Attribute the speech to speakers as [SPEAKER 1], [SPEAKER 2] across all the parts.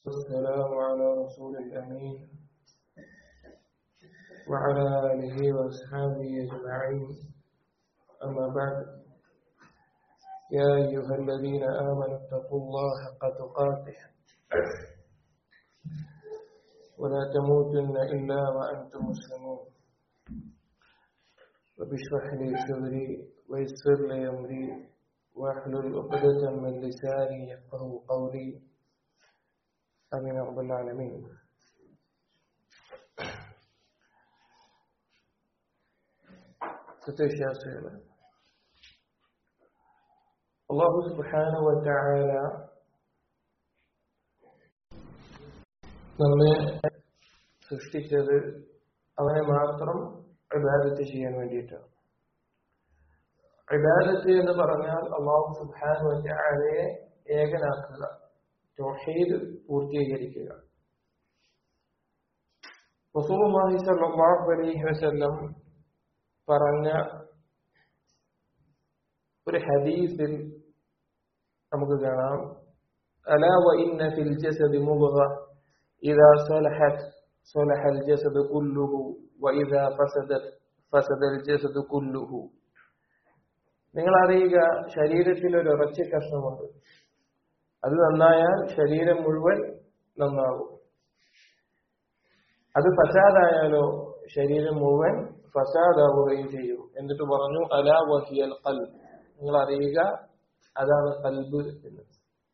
[SPEAKER 1] والسلام على رسول الأمين وعلى آله وأصحابه أجمعين أما بعد يا أيها الذين آمنوا اتقوا الله حق تقاته ولا تموتن إلا وأنتم مسلمون رب اشرح لي صدري ويسر لي أمري واحلل عقدة من لساني يفقه قولي آمين يا رب العالمين സത്യവിശ്വാസികൾ അള്ളാഹു സുബാന വറ്റായ നമ്മെ സൃഷ്ടിച്ചത് അവനെ മാത്രം ഇബാദത്ത് ചെയ്യാൻ വേണ്ടിയിട്ടാണ് ഇബാദത്ത് എന്ന് പറഞ്ഞാൽ അള്ളാഹു സുബാന വറ്റായെ ഏകനാക്കുക തൗഹീദ് പൂർത്തീകരിക്കുക റസൂലുള്ളാഹി സ്വല്ലല്ലാഹു അലൈഹി വസല്ലം പറഞ്ഞ ഒരു ഹദീസിൽ നമുക്ക് കാണാം അല വഇന്ന ഫിൽ ജസദി മുദ്ഗ ഇദാ സലഹത് صلح الجسد كله وإذا فسدت فسد الجسد كله നിങ്ങൾ അറിയുക ശരീരത്തിൽ ഒരു ഉറച്ച കഷ്ണമുണ്ട് അത് നന്നായാൽ ശരീരം മുഴുവൻ നന്നാകും അത് ഫസാദായാലോ ശരീരം മുഴുവൻ ഫസാദാവുകയും ചെയ്യും എന്നിട്ട് പറഞ്ഞു അലാ വഹിയൽ കൽബ് നിങ്ങൾ അറിയുക അതാണ് കൽബ് എന്ന്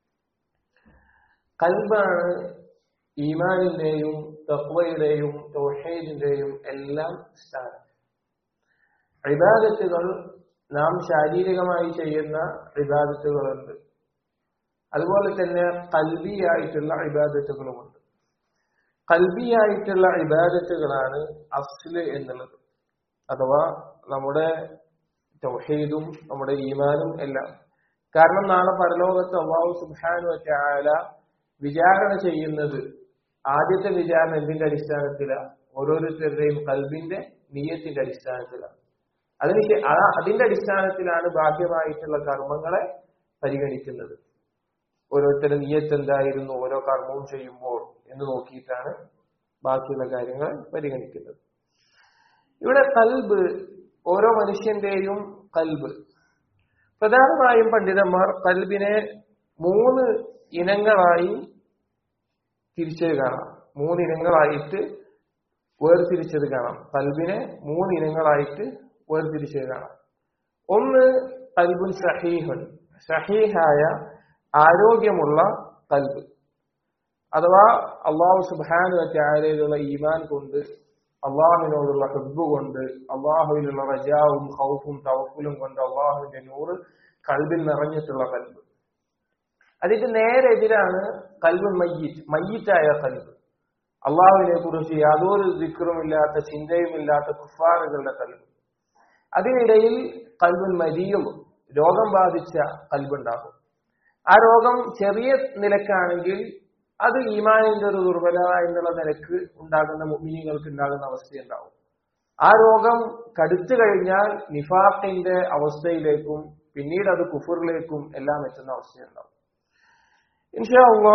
[SPEAKER 1] കൽബാണ് ഈമാനിന്റെയും തക്വയുടെയും തൗഹീദിന്റെയും എല്ലാം സ്ഥാനം ഇബാദത്തുകൾ നാം ശാരീരികമായി ചെയ്യുന്ന ഇബാദത്തുകളുണ്ട് അതുപോലെ തന്നെ കൽബിയായിട്ടുള്ള ഇബാദത്തുകളുമുണ്ട് കൽബിയായിട്ടുള്ള ഇബാദത്തുകളാണ് അസ്ല് എന്നുള്ളത് അഥവാ നമ്മുടെ തൗഹീദും നമ്മുടെ ഈമാനും എല്ലാം കാരണം നാളെ പരലോകത്ത് അള്ളാഹു സുബാനു ആല വിചാരണ ചെയ്യുന്നത് ആദ്യത്തെ വിചാരണ എന്തിന്റെ അടിസ്ഥാനത്തിലാണ് ഓരോരുത്തരുടെയും കൽബിന്റെ നീയത്തിന്റെ അടിസ്ഥാനത്തിലാണ് അതിന് അതിന്റെ അടിസ്ഥാനത്തിലാണ് ബാഹ്യമായിട്ടുള്ള കർമ്മങ്ങളെ പരിഗണിക്കുന്നത് ഓരോരുത്തരുടെ നീയത്ത് എന്തായിരുന്നു ഓരോ കർമ്മവും ചെയ്യുമ്പോൾ എന്ന് നോക്കിയിട്ടാണ് ബാക്കിയുള്ള കാര്യങ്ങൾ പരിഗണിക്കുന്നത് ഇവിടെ കൽബ് ഓരോ മനുഷ്യന്റെയും കൽബ് പ്രധാനമായും പണ്ഡിതന്മാർ കൽബിനെ മൂന്ന് ഇനങ്ങളായി തിരിച്ചത് കാണാം മൂന്ന് ഇനങ്ങളായിട്ട് വേർതിരിച്ചത് കാണാം കൽബിനെ മൂന്ന് ഇനങ്ങളായിട്ട് വേർതിരിച്ചത് കാണാം ഒന്ന് കൽബുൻ സഹീഹുൻ സഹീഹായ ആരോഗ്യമുള്ള കൽബ് അഥവാ അള്ളാഹു സുബാനു ആരയിലുള്ള ഈമാൻ കൊണ്ട് അള്ളാഹുവിനോടുള്ള ഹബ്ബ് കൊണ്ട് അള്ളാഹുവിലുള്ള റജാവും ഹൗഫും തവക്കുലും കൊണ്ട് അള്ളാഹുവിന്റെ നൂറ് കൽബിൽ നിറഞ്ഞിട്ടുള്ള കൽബ് അതിന്റെ നേരെ എതിരാണ് കൽബ് മയ്യിറ്റ് മയ്യിറ്റായ കൽബ് അള്ളാഹുവിനെ കുറിച്ച് യാതൊരു ദിക്കറുമില്ലാത്ത ചിന്തയുമില്ലാത്ത കുഫാറുകളുടെ കൽബ് അതിനിടയിൽ കൽബുൻ മരിയും രോഗം ബാധിച്ച കൽബുണ്ടാകും ആ രോഗം ചെറിയ നിലക്കാണെങ്കിൽ അത് ഈമാനിന്റെ ഒരു ദുർബല എന്നുള്ള നിലക്ക് ഉണ്ടാകുന്ന മുമിനികൾക്ക് ഉണ്ടാകുന്ന അവസ്ഥയുണ്ടാവും ആ രോഗം കടുത്തു കഴിഞ്ഞാൽ നിഫാഖിന്റെ അവസ്ഥയിലേക്കും പിന്നീട് അത് കുഫറിലേക്കും എല്ലാം എത്തുന്ന അവസ്ഥയുണ്ടാവും ഇൻഷാള്ള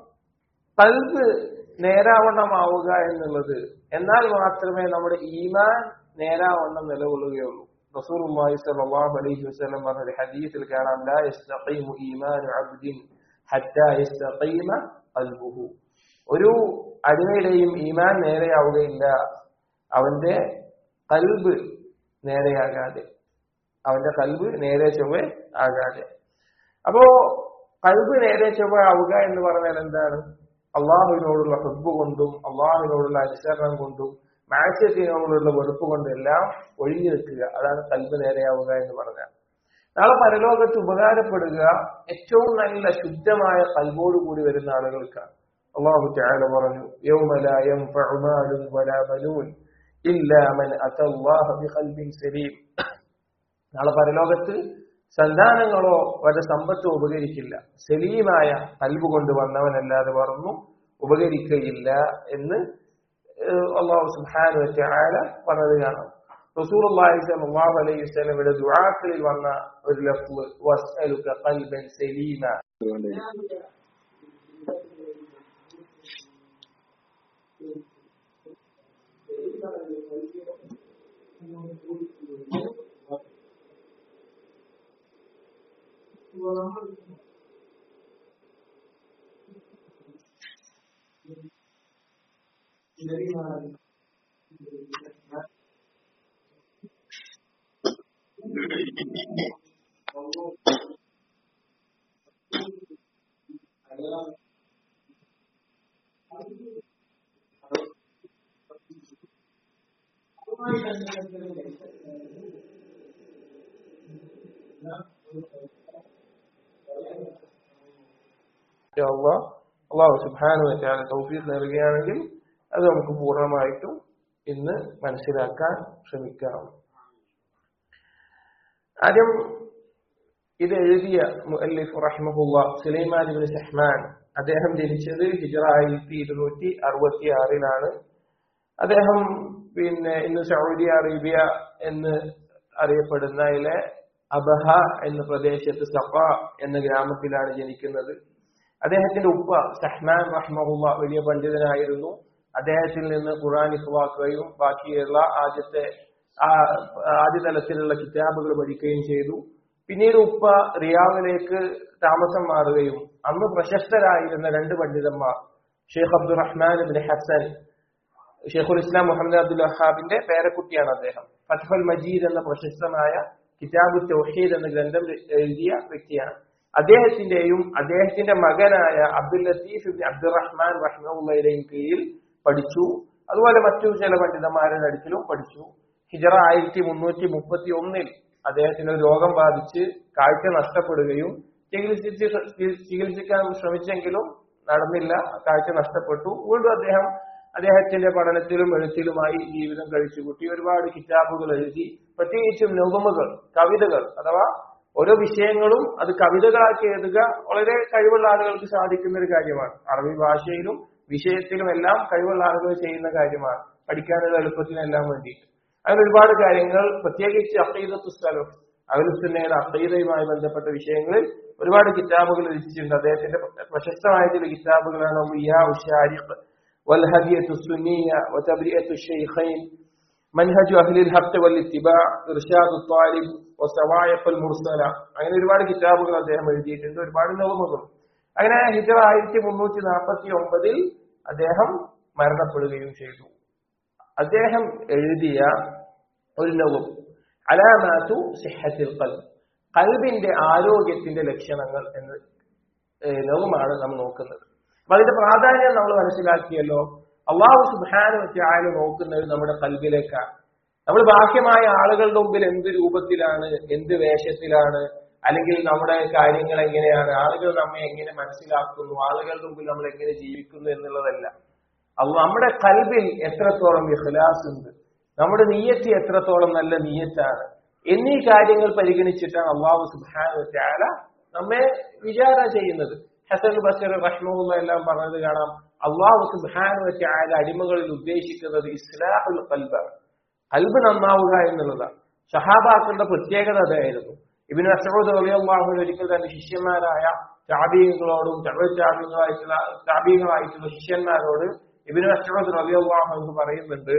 [SPEAKER 1] കൽബ് നേരാവണ്ണമാവുക എന്നുള്ളത് എന്നാൽ മാത്രമേ നമ്മുടെ ഈമാൻ നേരാവണ്ണം നിലകൊള്ളുകയുള്ളൂ റസൂൽ സല്ലല്ലാഹു അലൈഹി വസല്ലം പറഞ്ഞ ഹദീസിൽ കാണാം ലാ യസ്തഖീമു ഈമാനു അബ്ദിൻ ഹത്താ യസ്തഖീമ ഖൽബുഹു ഒരു അടിമയുടെയും ഈമാൻ നേരെയാവുകയില്ല അവന്റെ കൽബ് നേരെയാകാതെ അവന്റെ കൽബ് നേരെ ചൊവ്വ ആകാതെ അപ്പോ കൽബ് നേരെ ചൊവ്വ ആവുക എന്ന് പറഞ്ഞാൽ എന്താണ് അള്ളാഹുവിനോടുള്ള ഹബ്ബ് കൊണ്ടും അള്ളാഹുവിനോടുള്ള അനുസരണം കൊണ്ടും മാച്ചത്തിനോടുള്ള വെറുപ്പ് കൊണ്ടെല്ലാം ഒഴിഞ്ഞു നിൽക്കുക അതാണ് കൽബ് നേരെയാവുക എന്ന് പറഞ്ഞാൽ നാളെ പരലോകത്ത് ഉപകാരപ്പെടുക ഏറ്റവും നല്ല ശുദ്ധമായ കൽബോട് കൂടി വരുന്ന ആളുകൾക്കാണ് അള്ളാഹു ചാല പറഞ്ഞു യൗമലായം നാളെ പരലോകത്ത് സന്താനങ്ങളോ വല്ല സമ്പത്തോ ഉപകരിക്കില്ല സലീമായ കൽബ് കൊണ്ട് വന്നവനല്ലാതെ പറഞ്ഞു ഉപകരിക്കയില്ല എന്ന് അള്ളാഹു സുബ്ഹാനഹു വതആല പറഞ്ഞത് കാണാം റസൂലുള്ളാഹി സ്വല്ലല്ലാഹു അലൈഹി വസല്ലമയുടെ ദുആക്കളിൽ വന്ന ഒരു ലഫ്ള് വസ്അലുക ഖൽബൻ സലീമ അള്ളാഹു സുബാനു വെച്ചാൽ തൗഫീഖ് നൽകുകയാണെങ്കിൽ അത് നമുക്ക് പൂർണ്ണമായിട്ടും ഇന്ന് മനസ്സിലാക്കാൻ ശ്രമിക്കാം ആദ്യം ഇത് എഴുതിയ മുഅല്ലിഫ് റഹിമഹുല്ല സുലൈമാൻ ഇബ്നു സഹ്മാൻ അദ്ദേഹം ജനിച്ചത് ഹിജ്റ ആയിരത്തി ഇരുന്നൂറ്റി അറുപത്തി ആറിലാണ് അദ്ദേഹം പിന്നെ ഇന്ന് സൗദി അറേബ്യ എന്ന് അറിയപ്പെടുന്നതിലെ അബഹ എന്ന പ്രദേശത്ത് സഫ എന്ന ഗ്രാമത്തിലാണ് ജനിക്കുന്നത് അദ്ദേഹത്തിന്റെ ഉപ്പ സഹ്മാൻ റഹ്മുള്ള വലിയ പണ്ഡിതനായിരുന്നു അദ്ദേഹത്തിൽ നിന്ന് ഖുറാൻ ഇഫ്വാക്കുകയും ബാക്കിയുള്ള ആദ്യത്തെ ആദ്യ തലത്തിലുള്ള കിതാബുകൾ പഠിക്കുകയും ചെയ്തു പിന്നീട് ഉപ്പ റിയാദിലേക്ക് താമസം മാറുകയും അന്ന് പ്രശസ്തരായിരുന്ന രണ്ട് പണ്ഡിതന്മാർ ഷെയ്ഖ് അബ്ദുറഹ്മാൻ ബിൻ ഹസൻ ഷെയ്ഖുൽ ഇസ്ലാം മുഹമ്മദ് അബ്ദുൽ വഹാബിന്റെ പേരക്കുട്ടിയാണ് അദ്ദേഹം ഫത്ഫൽ മജീദ് എന്ന പ്രശസ്തമായ കിതാബു തൗഹീദ് എന്ന ഗ്രന്ഥം എഴുതിയ വ്യക്തിയാണ് അദ്ദേഹത്തിന്റെയും അദ്ദേഹത്തിന്റെ മകനായ അബ്ദുൽ ലത്തീഫ് ഇബ്ൻ അബ്ദുറഹ്മാൻ റഹ്മുള്ളയുടെയും കീഴിൽ പഠിച്ചു അതുപോലെ മറ്റു ചില പണ്ഡിതന്മാരുടെ അടുക്കലും പഠിച്ചു ഹിജറ ആയിരത്തി മുന്നൂറ്റി മുപ്പത്തി ഒന്നിൽ അദ്ദേഹത്തിന് ഒരു രോഗം ബാധിച്ച് കാഴ്ച നഷ്ടപ്പെടുകയും ചികിത്സിച്ച് ചികിത്സിക്കാൻ ശ്രമിച്ചെങ്കിലും നടന്നില്ല കാഴ്ച നഷ്ടപ്പെട്ടു വീണ്ടും അദ്ദേഹം അദ്ദേഹത്തിന്റെ പഠനത്തിലും എഴുത്തിലുമായി ജീവിതം കഴിച്ചുകൂട്ടി ഒരുപാട് കിതാബുകൾ എഴുതി പ്രത്യേകിച്ചും നൗകമുകൾ കവിതകൾ അഥവാ ഓരോ വിഷയങ്ങളും അത് കവിതകളാക്കി എഴുതുക വളരെ കഴിവുള്ള ആളുകൾക്ക് സാധിക്കുന്ന ഒരു കാര്യമാണ് അറബി ഭാഷയിലും വിഷയത്തിലും എല്ലാം കഴിവുള്ള ആളുകൾ ചെയ്യുന്ന കാര്യമാണ് പഠിക്കാനുള്ള എളുപ്പത്തിനെല്ലാം വേണ്ടിയിട്ട് അങ്ങനെ ഒരുപാട് കാര്യങ്ങൾ പ്രത്യേകിച്ച് അക്കീദത്തു സ്ഥലം അഖിലുസുന്നയുടെ അക്കീദയുമായി ബന്ധപ്പെട്ട വിഷയങ്ങളിൽ ഒരുപാട് കിതാബുകൾ രചിച്ചിട്ടുണ്ട് അദ്ദേഹത്തിന്റെ പ്രശസ്തമായ ചില കിതാബുകളാണ് മിയാ ഉഷാരിഖ് والهدية السنية وتبرئة الشيخين منهج أهل الحق والاتباع إرشاد الطالب وسواعق المرسلة അങ്ങനെ ഒരുപാട് കിതാബുകൾ അദ്ദേഹം എഴുതിയിട്ടുണ്ട് ഒരുപാട് നോവലുകൾ അങ്ങനെ ഹിജറ ആയിരത്തി മുന്നൂറ്റി നാൽപ്പത്തി ഒമ്പതിൽ അദ്ദേഹം മരണപ്പെടുകയും ചെയ്തു അദ്ദേഹം എഴുതിയ ഒരു നോവൽ അലാമാതു സിഹത്തിൽ കൽബ് കൽബിന്റെ ആരോഗ്യത്തിന്റെ ലക്ഷണങ്ങൾ എന്ന ലോകമാണ് നാം നോക്കുന്നത് അപ്പൊ അതിന്റെ പ്രാധാന്യം നമ്മൾ മനസ്സിലാക്കിയല്ലോ അള്ളാഹു സുബാന വെച്ചാല് നോക്കുന്നത് നമ്മുടെ കൽബിലേക്കാണ് നമ്മൾ ബാഹ്യമായ ആളുകളുടെ മുമ്പിൽ എന്ത് രൂപത്തിലാണ് എന്ത് വേഷത്തിലാണ് അല്ലെങ്കിൽ നമ്മുടെ കാര്യങ്ങൾ എങ്ങനെയാണ് ആളുകൾ നമ്മെ എങ്ങനെ മനസ്സിലാക്കുന്നു ആളുകളുടെ മുമ്പിൽ നമ്മൾ എങ്ങനെ ജീവിക്കുന്നു എന്നുള്ളതല്ല അത് നമ്മുടെ കൽബിൽ എത്രത്തോളം ഇഖ്ലാസ് ഉണ്ട് നമ്മുടെ നീയത്ത് എത്രത്തോളം നല്ല നീയത്താണ് എന്നീ കാര്യങ്ങൾ പരിഗണിച്ചിട്ടാണ് അള്ളാഹു സുബാന ചാല നമ്മെ വിചാരണ ചെയ്യുന്നത് ഹസൻ ബസർ റഹ്മുള്ള എല്ലാം പറഞ്ഞത് കാണാം അള്ളാഹു സുബാന ചാല അടിമകളിൽ ഉദ്ദേശിക്കുന്നത് ഇസ്ലാഹുൽ കൽബാണ് കൽബ് നന്നാവുക എന്നുള്ളതാണ് ഷഹാബാക്കളുടെ പ്രത്യേകത അതായിരുന്നു ഇബിന് അസറോദ് അലിയാഹു ഒരിക്കൽ തന്നെ ശിഷ്യന്മാരായ ചാബീയങ്ങളോടും ചാബീയങ്ങളായിട്ടുള്ള ചാബീയങ്ങളായിട്ടുള്ള ശിഷ്യന്മാരോട് ഇബിന് അസറോദ് അലിയാഹു പറയുന്നുണ്ട്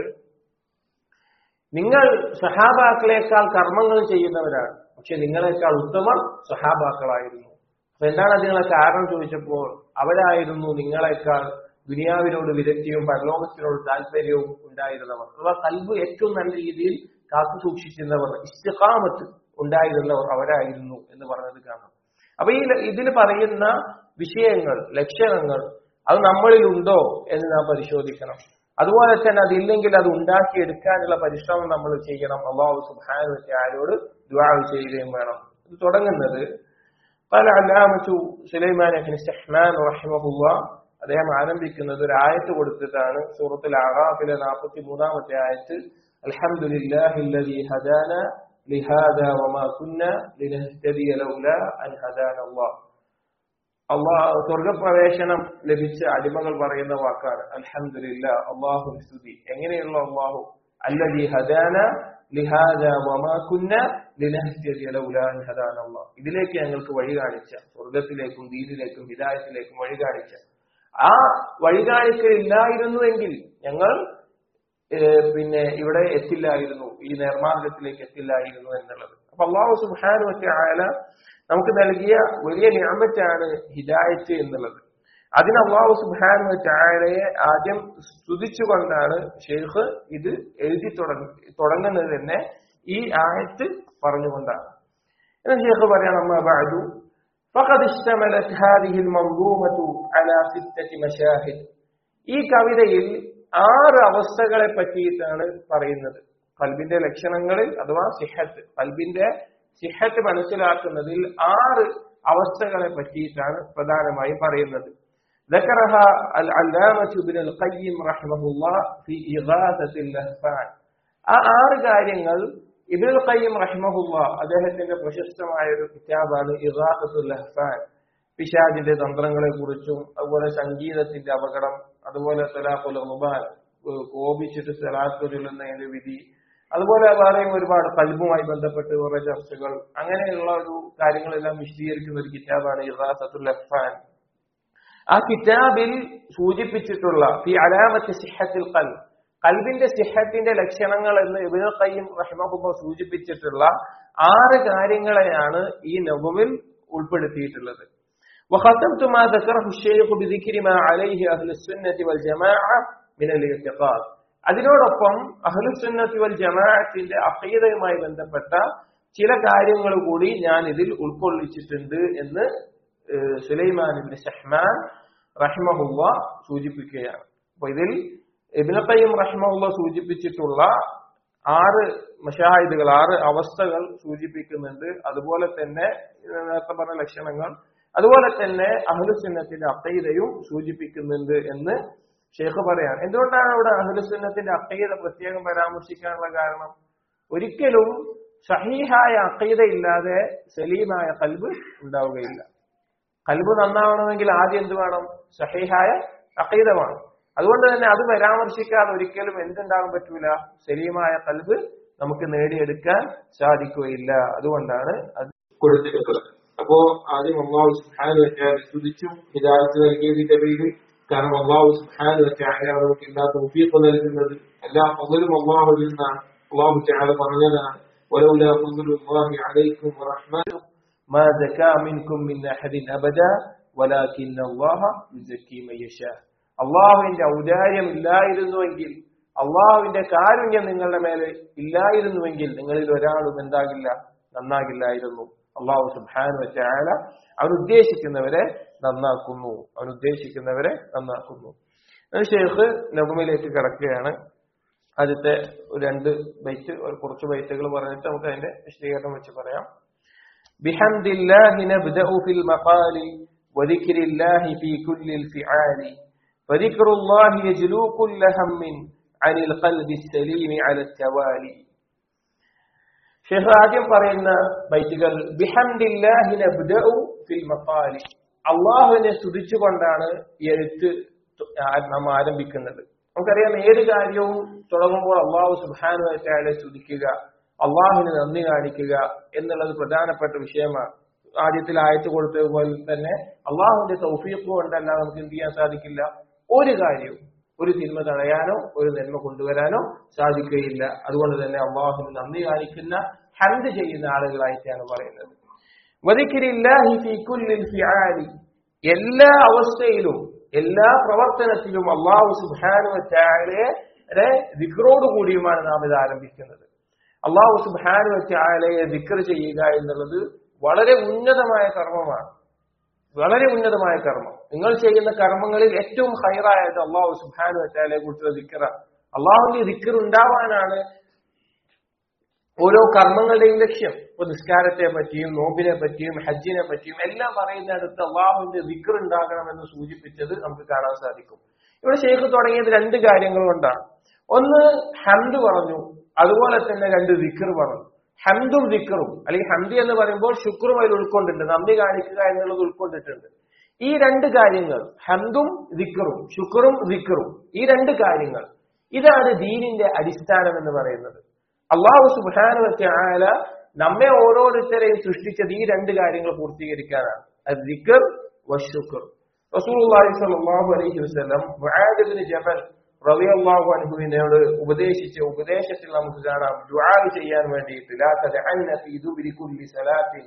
[SPEAKER 1] നിങ്ങൾ സഹാബാക്കളെക്കാൾ കർമ്മങ്ങൾ ചെയ്യുന്നവരാണ് പക്ഷെ നിങ്ങളെക്കാൾ ഉത്തമർ സഹാബാക്കളായിരുന്നു അപ്പൊ എന്താണ് അതിനുള്ള കാരണം ചോദിച്ചപ്പോൾ അവരായിരുന്നു നിങ്ങളെക്കാൾ ദുനിയാവിനോട് വിരക്തിയും പരലോകത്തിനോട് താല്പര്യവും ഉണ്ടായിരുന്നവർ അഥവാ കൽബ് ഏറ്റവും നല്ല രീതിയിൽ കാത്തു സൂക്ഷിച്ചിരുന്നവർ ഇസ്തിഖാമത്ത് ഉണ്ടായിരുന്നവർ അവരായിരുന്നു എന്ന് പറഞ്ഞത് കാണാം അപ്പൊ ഈ ഇതിൽ പറയുന്ന വിഷയങ്ങൾ ലക്ഷണങ്ങൾ അത് നമ്മളിൽ ഉണ്ടോ എന്ന് നാം പരിശോധിക്കണം അതുപോലെ തന്നെ അതില്ലെങ്കിൽ അത് ഉണ്ടാക്കിയെടുക്കാനുള്ള പരിശ്രമം നമ്മൾ ചെയ്യണം അള്ളാഹു സുബാനുവത്തെ ആരോട് ദ്വാ ചെയ്യുകയും വേണം ഇത് തുടങ്ങുന്നത് പല അല്ലാമച്ചു സുലൈമാൻ സഹ്മാൻ റഹിമഹുല്ല അദ്ദേഹം ആരംഭിക്കുന്നത് ഒരു ആയത്ത് കൊടുത്തിട്ടാണ് സൂറത്തിൽ ആറാഫിലെ നാൽപ്പത്തി മൂന്നാമത്തെ ആയത്ത് അൽഹംദുലില്ലാഹില്ലദീ ഹദാന لهذا وما كنا لنهتدي لولا أن هدانا الله അള്ളാഹ് സ്വർഗപ്രവേശനം ലഭിച്ച അടിമകൾ പറയുന്ന വാക്കാണ് അൽഹംദുലില്ല അള്ളാഹു സ്തുതി എങ്ങനെയുള്ള അള്ളാഹു അല്ലദി ഹദാന ലിഹാദ വമാ കുന്ന ലിനഹ്തദിയ ലൗലാ അൻ ഹദാന അല്ലാഹ് ഇതിലേക്ക് ഞങ്ങൾക്ക് വഴി കാണിച്ച സ്വർഗത്തിലേക്കും ദീനിലേക്കും ഹിദായത്തിലേക്കും വഴി കാണിച്ച ആ വഴി കാണിക്കലില്ലായിരുന്നുവെങ്കിൽ ഞങ്ങൾ പിന്നെ ഇവിടെ എത്തില്ലായിരുന്നു ഈ നിർമ്മാർഗത്തിലേക്ക് എത്തില്ലായിരുന്നു എന്നുള്ളത് അപ്പൊ അള്ളാഹു സുബാനു ആയ നമുക്ക് നൽകിയ വലിയ ഞാമറ്റാണ് ഹിദായത്ത് എന്നുള്ളത് അതിന് അള്ളാഹു സുബാനു ചായലയെ ആദ്യം സ്തുതിച്ചുകൊണ്ടാണ് ഷെയ്ഖ് ഇത് എഴുതി തുടങ്ങി തുടങ്ങുന്നത് തന്നെ ഈ ആയത്ത് പറഞ്ഞുകൊണ്ടാണ് എന്നാൽ ഷെയ്ഖ് പറയാം അമ്മ ബാദു فقد اشتملت هذه المنظومة على ستة مشاهد ഈ കവിതയിൽ ആറ് അവസ്ഥകളെ പറ്റിയിട്ടാണ് പറയുന്നത് കൽബിന്റെ ലക്ഷണങ്ങളിൽ അഥവാ സിഹത്ത് കൽബിന്റെ സിഹത്ത് മനസ്സിലാക്കുന്നതിൽ ആറ് അവസ്ഥകളെ പറ്റിയിട്ടാണ് പ്രധാനമായും പറയുന്നത് ذكرها العلامة ابن القيم رحمه الله في إغاثة اللهفان ആ ആറ് കാര്യങ്ങൾ ഇബിനുൽ ഖയ്യിം റഹിമഹുല്ല അദ്ദേഹത്തിന്റെ പ്രശസ്തമായ ഒരു കിതാബാണ് ഇഗാസത്തുൽ ലഹ്ഫാൻ പിശാജിന്റെ തന്ത്രങ്ങളെ കുറിച്ചും അതുപോലെ സംഗീതത്തിന്റെ അപകടം അതുപോലെ സലാഖുൽ മുബാൻ കോപിച്ചിട്ട് സലാത്തുരുന്നതിന്റെ വിധി അതുപോലെ വേറെയും ഒരുപാട് കൽബുമായി ബന്ധപ്പെട്ട് കുറെ ചർച്ചകൾ അങ്ങനെയുള്ള ഒരു കാര്യങ്ങളെല്ലാം വിശദീകരിക്കുന്ന ഒരു കിതാബാണ് ഇറാസത്തുൽ ലഫാൻ ആ കിതാബിൽ സൂചിപ്പിച്ചിട്ടുള്ള ഈ അലാമത്ത് സിഹത്തിൽ കൽ കൽബിന്റെ സിഹത്തിന്റെ ലക്ഷണങ്ങൾ എന്ന് ഇബിൻ ഖയ്യിം റഹിമഹുബ സൂചിപ്പിച്ചിട്ടുള്ള ആറ് കാര്യങ്ങളെയാണ് ഈ നബുവിൽ ഉൾപ്പെടുത്തിയിട്ടുള്ളത് وختمت ما ذكره الشيخ بذكر ما عليه أهل السنة والجماعة من الاعتقاد അതിനോടൊപ്പം അഹ്ലുസുന്നത്തി വൽ ജമാഅത്തിന്റെ അഖീദയുമായി ബന്ധപ്പെട്ട ചില കാര്യങ്ങൾ കൂടി ഞാൻ ഇതിൽ ഉൾക്കൊള്ളിച്ചിട്ടുണ്ട് എന്ന് സുലൈമാൻ ഇബ്നു ഷഹ്മാൻ റഹിമഹുള്ള സൂചിപ്പിക്കുകയാണ് അപ്പൊ ഇതിൽ ഇബ്നു ഖയ്യിം റഹിമഹുള്ള സൂചിപ്പിച്ചിട്ടുള്ള ആറ് മഷാഹിദുകൾ ആറ് അവസ്ഥകൾ സൂചിപ്പിക്കുന്നുണ്ട് അതുപോലെ തന്നെ നേരത്തെ പറഞ്ഞ ലക്ഷണങ്ങൾ അതുപോലെ തന്നെ അഹ്ലുസുന്നത്തിന്റെ അക്കൈതയും സൂചിപ്പിക്കുന്നുണ്ട് എന്ന് ഷേഖ് പറയാണ് എന്തുകൊണ്ടാണ് അവിടെ അഹ്ലുസുന്നത്തിന്റെ അക്കൈത പ്രത്യേകം പരാമർശിക്കാനുള്ള കാരണം ഒരിക്കലും സഹീഹായ അക്കൈത ഇല്ലാതെ സലീമായ കൽബ് ഉണ്ടാവുകയില്ല കൽബ് നന്നാവണമെങ്കിൽ ആദ്യം എന്ത് വേണം സഹീഹായ അക്കൈത വേണം അതുകൊണ്ട് തന്നെ അത് പരാമർശിക്കാതെ ഒരിക്കലും എന്തുണ്ടാകാൻ പറ്റൂല സലീമായ കൽബ് നമുക്ക് നേടിയെടുക്കാൻ സാധിക്കുകയില്ല അതുകൊണ്ടാണ് അത് കൊടുത്തിട്ടുള്ളത് അപ്പോ ആദ്യം അള്ളാഹു സുഹാൻ വെച്ചാൽ സ്തുതിച്ചും ഹിദായത്ത് നൽകിയതിന്റെ പേരിൽ കാരണം അള്ളാഹു സുഹാൻ വെച്ചാൽ നമുക്ക് എല്ലാ തോഫീഖ് നൽകുന്നത് എല്ലാ പകലും അള്ളാഹുവിൽ നിന്നാണ് അള്ളാഹു ചാല പറഞ്ഞതാണ് ولولا فضل الله عليكم ورحمته ما زكى منكم من أحد أبدا ولكن الله يزكي من يشاء അള്ളാഹുവിന്റെ ഔദാര്യം ഇല്ലായിരുന്നുവെങ്കിൽ അള്ളാഹുവിന്റെ കാരുണ്യം നിങ്ങളുടെ മേലെ ഇല്ലായിരുന്നുവെങ്കിൽ നിങ്ങളിൽ ഒരാളും എന്താകില്ല നന്നാകില്ലായിരുന്നു അള്ളാഹു സുബാൻ വെച്ചാല അവൻ ഉദ്ദേശിക്കുന്നവരെ നന്നാക്കുന്നു അവൻ ഉദ്ദേശിക്കുന്നവരെ നന്നാക്കുന്നു ഷെയ്ഖ് നബുമിലേക്ക് കിടക്കുകയാണ് ആദ്യത്തെ രണ്ട് ബൈറ്റ് കുറച്ച് ബൈറ്റുകൾ പറഞ്ഞിട്ട് നമുക്ക് അതിന്റെ വിശദീകരണം വെച്ച് പറയാം بحمد الله نبدأ في المقال وذكر الله في كل الفعال فذكر الله يجلو كل هم عن القلب السليم على التوالي ഷെയ്ഖ് ആദ്യം പറയുന്ന ബൈറ്റുകൾ ബിഹംദില്ലാഹി നബ്ദഉ ഫിൽ മഖാലി അള്ളാഹുവിനെ സ്തുതിച്ചുകൊണ്ടാണ് ഈ എഴുത്ത് നാം ആരംഭിക്കുന്നത് നമുക്കറിയാം ഏത് കാര്യവും തുടങ്ങുമ്പോൾ അള്ളാഹു സുബാനു വച്ചാലെ സ്തുതിക്കുക അള്ളാഹുവിന് നന്ദി കാണിക്കുക എന്നുള്ളത് പ്രധാനപ്പെട്ട വിഷയമാണ് ആദ്യത്തിൽ ആയത്ത് കൊടുത്തതുപോലെ തന്നെ അള്ളാഹുവിന്റെ തൗഫീഖ് കൊണ്ടല്ല നമുക്ക് എന്ത് ചെയ്യാൻ സാധിക്കില്ല ഒരു കാര്യവും ഒരു തിന്മ തടയാനോ ഒരു നന്മ കൊണ്ടുവരാനോ സാധിക്കുകയില്ല അതുകൊണ്ട് തന്നെ അള്ളാഹുവിന് നന്ദി കാണിക്കുന്ന ഹന്ത് ചെയ്യുന്ന ആളുകളായിട്ടാണ് പറയുന്നത് എല്ലാ അവസ്ഥയിലും എല്ലാ പ്രവർത്തനത്തിലും അള്ളാഹു സുബാനുവറ്റാലയുടെ ദിക്റോട് കൂടിയുമാണ് നാം ഇത് ആരംഭിക്കുന്നത് അള്ളാഹു സുബാനുവറ്റാലയെ ദിക്ർ ചെയ്യുക എന്നുള്ളത് വളരെ ഉന്നതമായ കർമ്മമാണ് വളരെ ഉന്നതമായ കർമ്മം നിങ്ങൾ ചെയ്യുന്ന കർമ്മങ്ങളിൽ ഏറ്റവും ഹൈറായത് അള്ളാഹു സുബാനു വറ്റാലെ കുറിച്ചുള്ള ദിക്കറ അള്ളാഹുവിന്റെ ദിക്കർ ഉണ്ടാവാനാണ് ഓരോ കർമ്മങ്ങളുടെയും ലക്ഷ്യം ഇപ്പൊ നിസ്കാരത്തെ പറ്റിയും നോമ്പിനെ പറ്റിയും ഹജ്ജിനെ പറ്റിയും എല്ലാം പറയുന്നിടത്ത് അള്ളാഹുവിന്റെ ദിക്കർ ഉണ്ടാകണമെന്ന് സൂചിപ്പിച്ചത് നമുക്ക് കാണാൻ സാധിക്കും ഇവിടെ ഷെയ്ഖ് തുടങ്ങിയത് രണ്ട് കാര്യങ്ങൾ കൊണ്ടാണ് ഒന്ന് ഹന്ത് പറഞ്ഞു അതുപോലെ തന്നെ രണ്ട് ദിക്കർ പറഞ്ഞു ഹംദും ദിക്കറും അല്ലെങ്കിൽ ഹംദി എന്ന് പറയുമ്പോൾ ശുക്രും അതിൽ ഉൾക്കൊണ്ടിട്ടുണ്ട് നന്ദി കാണിക്കുക എന്നുള്ളത് ഉൾക്കൊണ്ടിട്ടുണ്ട് ഈ രണ്ട് കാര്യങ്ങൾ ഹംദും ദിക്കറും ശുക്രും ദിക്കറും ഈ രണ്ട് കാര്യങ്ങൾ ഇതാണ് ദീനിന്റെ അടിസ്ഥാനം എന്ന് പറയുന്നത് അള്ളാഹു സുബാന ആല നമ്മെ ഓരോരുത്തരെയും സൃഷ്ടിച്ചത് ഈ രണ്ട് കാര്യങ്ങൾ പൂർത്തീകരിക്കാനാണ് അത് ദിക്കർ വശുക്കർ റസൂൽ സല്ലല്ലാഹു അലൈഹി വസല്ലം മുആദ് ഇബ്നു ജബൽ റളിയല്ലാഹു അൻഹുവിനോട് ഉപദേശിച്ച ഉപദേശത്തിൽ നമുക്ക് കാണാം ദുആ ചെയ്യാൻ വേണ്ടിയിട്ട് ലാ തദഅന്ന ഫീ ദുബരി കുല്ലി സലാത്തിൻ